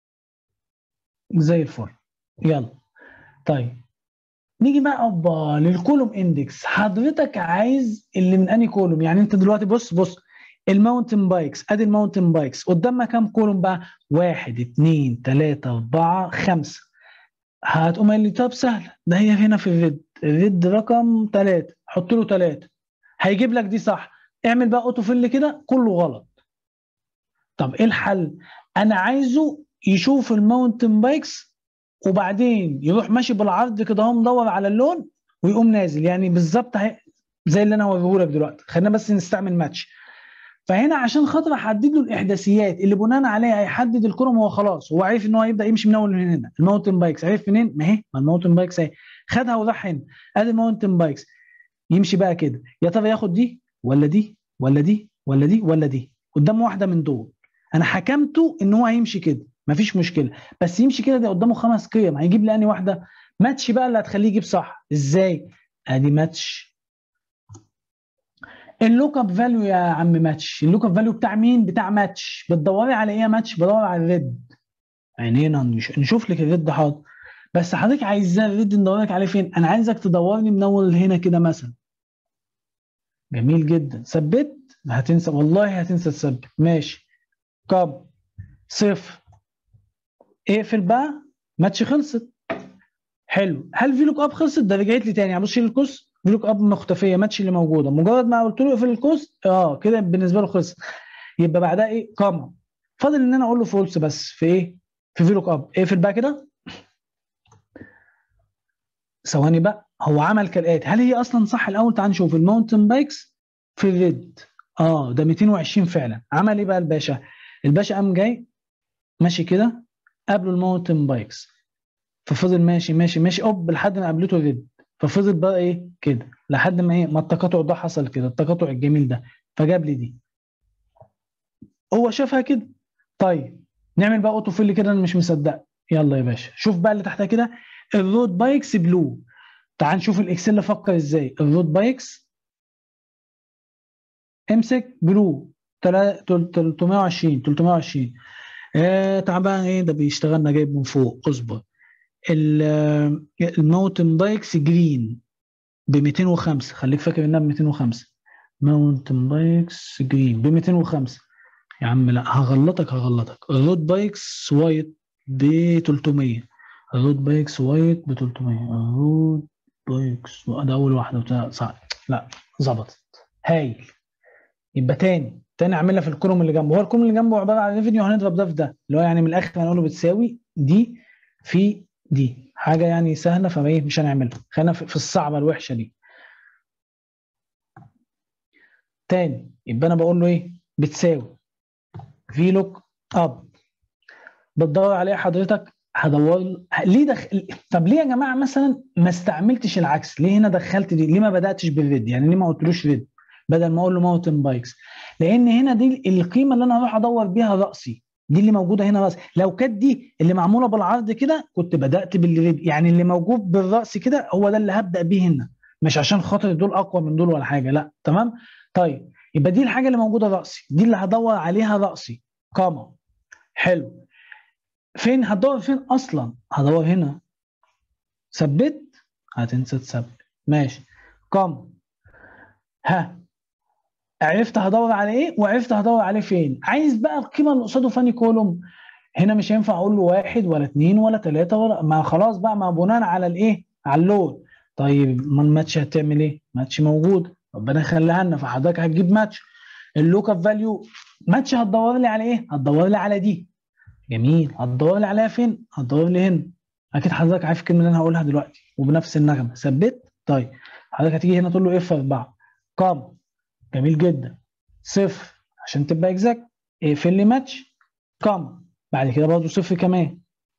زي الفل يلا طيب نيجي بقى اوبا للكولوم اندكس حضرتك عايز اللي من انهي كولوم يعني انت دلوقتي بص بص الماونتن بايكس ادي الماونتن بايكس قدامنا كام كولوم بقى؟ واحد اثنين ثلاثة أربعة خمسة هتقوم قايل لي طب سهلة ده هي هنا في الريد الريد رقم ثلاثة حط له ثلاثة هيجيب لك دي صح اعمل بقى اوتو فيل كده كله غلط طب ايه الحل؟ انا عايزه يشوف الماونتن بايكس وبعدين يروح ماشي بالعرض كده اهو مدور على اللون ويقوم نازل يعني بالظبط زي اللي انا هوريه لك دلوقتي خلينا بس نستعمل ماتش فهنا عشان خاطر احدد له الاحداثيات اللي بناء عليها هيحدد الكرم هو خلاص هو عارف ان هو هيبدا يمشي من اول من هنا الماونتن بايكس عارف منين ما هي ما الماونتن بايكس اهي خدها وراح هنا ادي الماونتن بايكس يمشي بقى كده يا ترى ياخد دي ولا دي ولا دي ولا دي ولا دي قدامه واحده من دول انا حكمته ان هو هيمشي كده مفيش مشكله بس يمشي كده ده قدامه خمس قيم هيجيب لي انهي واحده ماتش بقى اللي هتخليه يجيب صح ازاي ادي ماتش اللوك اب فاليو يا عم ماتش اللوك اب فاليو بتاع مين بتاع ماتش بتدوري على ايه يا ماتش بدور على الريد عينينا نشوف لك الريد حاضر بس حضرتك عايزاه الريد ندور لك عليه فين انا عايزك تدورني من اول هنا كده مثلا جميل جدا ثبت هتنسى والله هتنسى تثبت ماشي كاب صفر اقفل بقى ماتش خلصت حلو هل في لوك اب خلصت ده رجعت لي تاني يعني بص شيل القوس في لوك اب مختفيه ماتش اللي موجوده مجرد ما قلت له اقفل القوس اه كده بالنسبه له خلص يبقى بعدها ايه قامه فاضل ان انا اقول له فولس بس في ايه في في لوك اب اقفل بقى كده ثواني بقى هو عمل كالاتي هل هي اصلا صح الاول تعال نشوف الماونتن بايكس في الريد اه ده 220 فعلا عمل ايه بقى الباشا الباشا قام جاي ماشي كده قبله الماونتن بايكس ففضل ماشي ماشي ماشي اوب لحد ما قابلته ريد ففضل بقى ايه كده لحد ما ايه ما التقاطع ده حصل كده التقاطع الجميل ده فجاب لي دي هو شافها كده طيب نعمل بقى اوتو فيل كده انا مش مصدق يلا يا باشا شوف بقى اللي تحتها كده الرود بايكس بلو تعال نشوف الاكسل فكر ازاي الرود بايكس امسك بلو 320 320 آه تعبان ايه ده بيشتغلنا جايب من فوق اصبر الماونتن بايكس جرين ب 205 خليك فاكر انها ب 205 ماونتن بايكس جرين ب 205 يا عم لا هغلطك هغلطك الرود بايكس وايت ب 300 الرود بايكس وايت ب 300 الرود بايكس ده اول واحده صح لا ظبطت هايل يبقى تاني تاني اعملها في الكولوم اللي جنبه هو الكولوم اللي جنبه عباره عن ريفينيو هنضرب ده في ده اللي هو يعني من الاخر هنقوله بتساوي دي في دي حاجه يعني سهله فما ايه مش هنعملها خلينا في الصعبه الوحشه دي تاني يبقى انا بقول له ايه بتساوي في لوك اب بتدور عليه حضرتك هدور ليه دخ... طب ليه يا جماعه مثلا ما استعملتش العكس ليه هنا دخلت دي ليه ما بداتش بالريد يعني ليه ما قلتلوش ريد بدل ما اقول له ماونتن بايكس لان هنا دي القيمه اللي انا هروح ادور بيها راسي دي اللي موجوده هنا راسي لو كانت دي اللي معموله بالعرض كده كنت بدات بالريد يعني اللي موجود بالراس كده هو ده اللي هبدا بيه هنا مش عشان خاطر دول اقوى من دول ولا حاجه لا تمام طيب يبقى دي الحاجه اللي موجوده راسي دي اللي هدور عليها راسي قامه حلو فين هتدور فين اصلا هدور هنا ثبت هتنسى تثبت ماشي قام ها عرفت هدور على ايه وعرفت هدور عليه فين عايز بقى القيمه اللي قصاده فاني كولوم هنا مش هينفع اقول له واحد ولا اثنين ولا ثلاثه ولا ما خلاص بقى ما بناء على الايه على اللود طيب ما الماتش هتعمل ايه ماتش موجود ربنا يخليها لنا فحضرتك هتجيب ماتش اللوك اب فاليو ماتش هتدور لي على ايه هتدور لي على دي جميل هتدور لي عليها فين هتدور لي هنا اكيد حضرتك عارف الكلمه اللي انا هقولها دلوقتي وبنفس النغمه ثبت طيب حضرتك هتيجي هنا تقول له اف 4 قام جميل جدا صفر عشان تبقى اكزاكت اقفل لي ماتش قام بعد كده برضه صفر كمان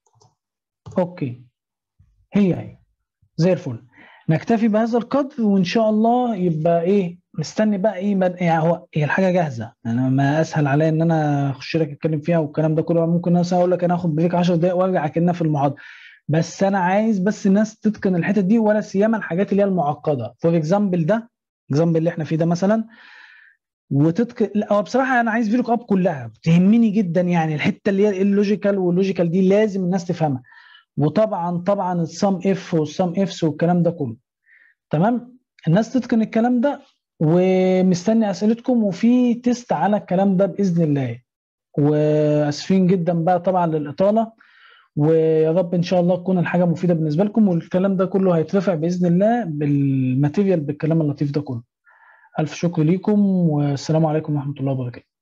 اوكي هي هي زي الفل نكتفي بهذا القدر وان شاء الله يبقى ايه مستني بقى ايه يعني هو هي الحاجه جاهزه انا ما اسهل عليا ان انا اخش لك اتكلم فيها والكلام ده كله ممكن مثلا اقول لك انا اخد بريك 10 دقائق وارجع كانها في المحاضره بس انا عايز بس الناس تتقن الحتت دي ولا سيما الحاجات اللي هي المعقده فور اكزامبل ده اكزامبل اللي احنا فيه ده مثلا وتتقن لا هو بصراحه انا عايز فيلوك اب كلها تهمني جدا يعني الحته اللي هي اللوجيكال واللوجيكال دي لازم الناس تفهمها وطبعا طبعا السم اف والسم افس والكلام ده كله تمام الناس تتقن الكلام ده ومستني اسئلتكم وفي تيست على الكلام ده باذن الله واسفين جدا بقى طبعا للاطاله ويا رب ان شاء الله تكون الحاجه مفيده بالنسبه لكم والكلام ده كله هيترفع باذن الله بالماتيريال بالكلام اللطيف ده كله الف شكر ليكم والسلام عليكم ورحمه الله وبركاته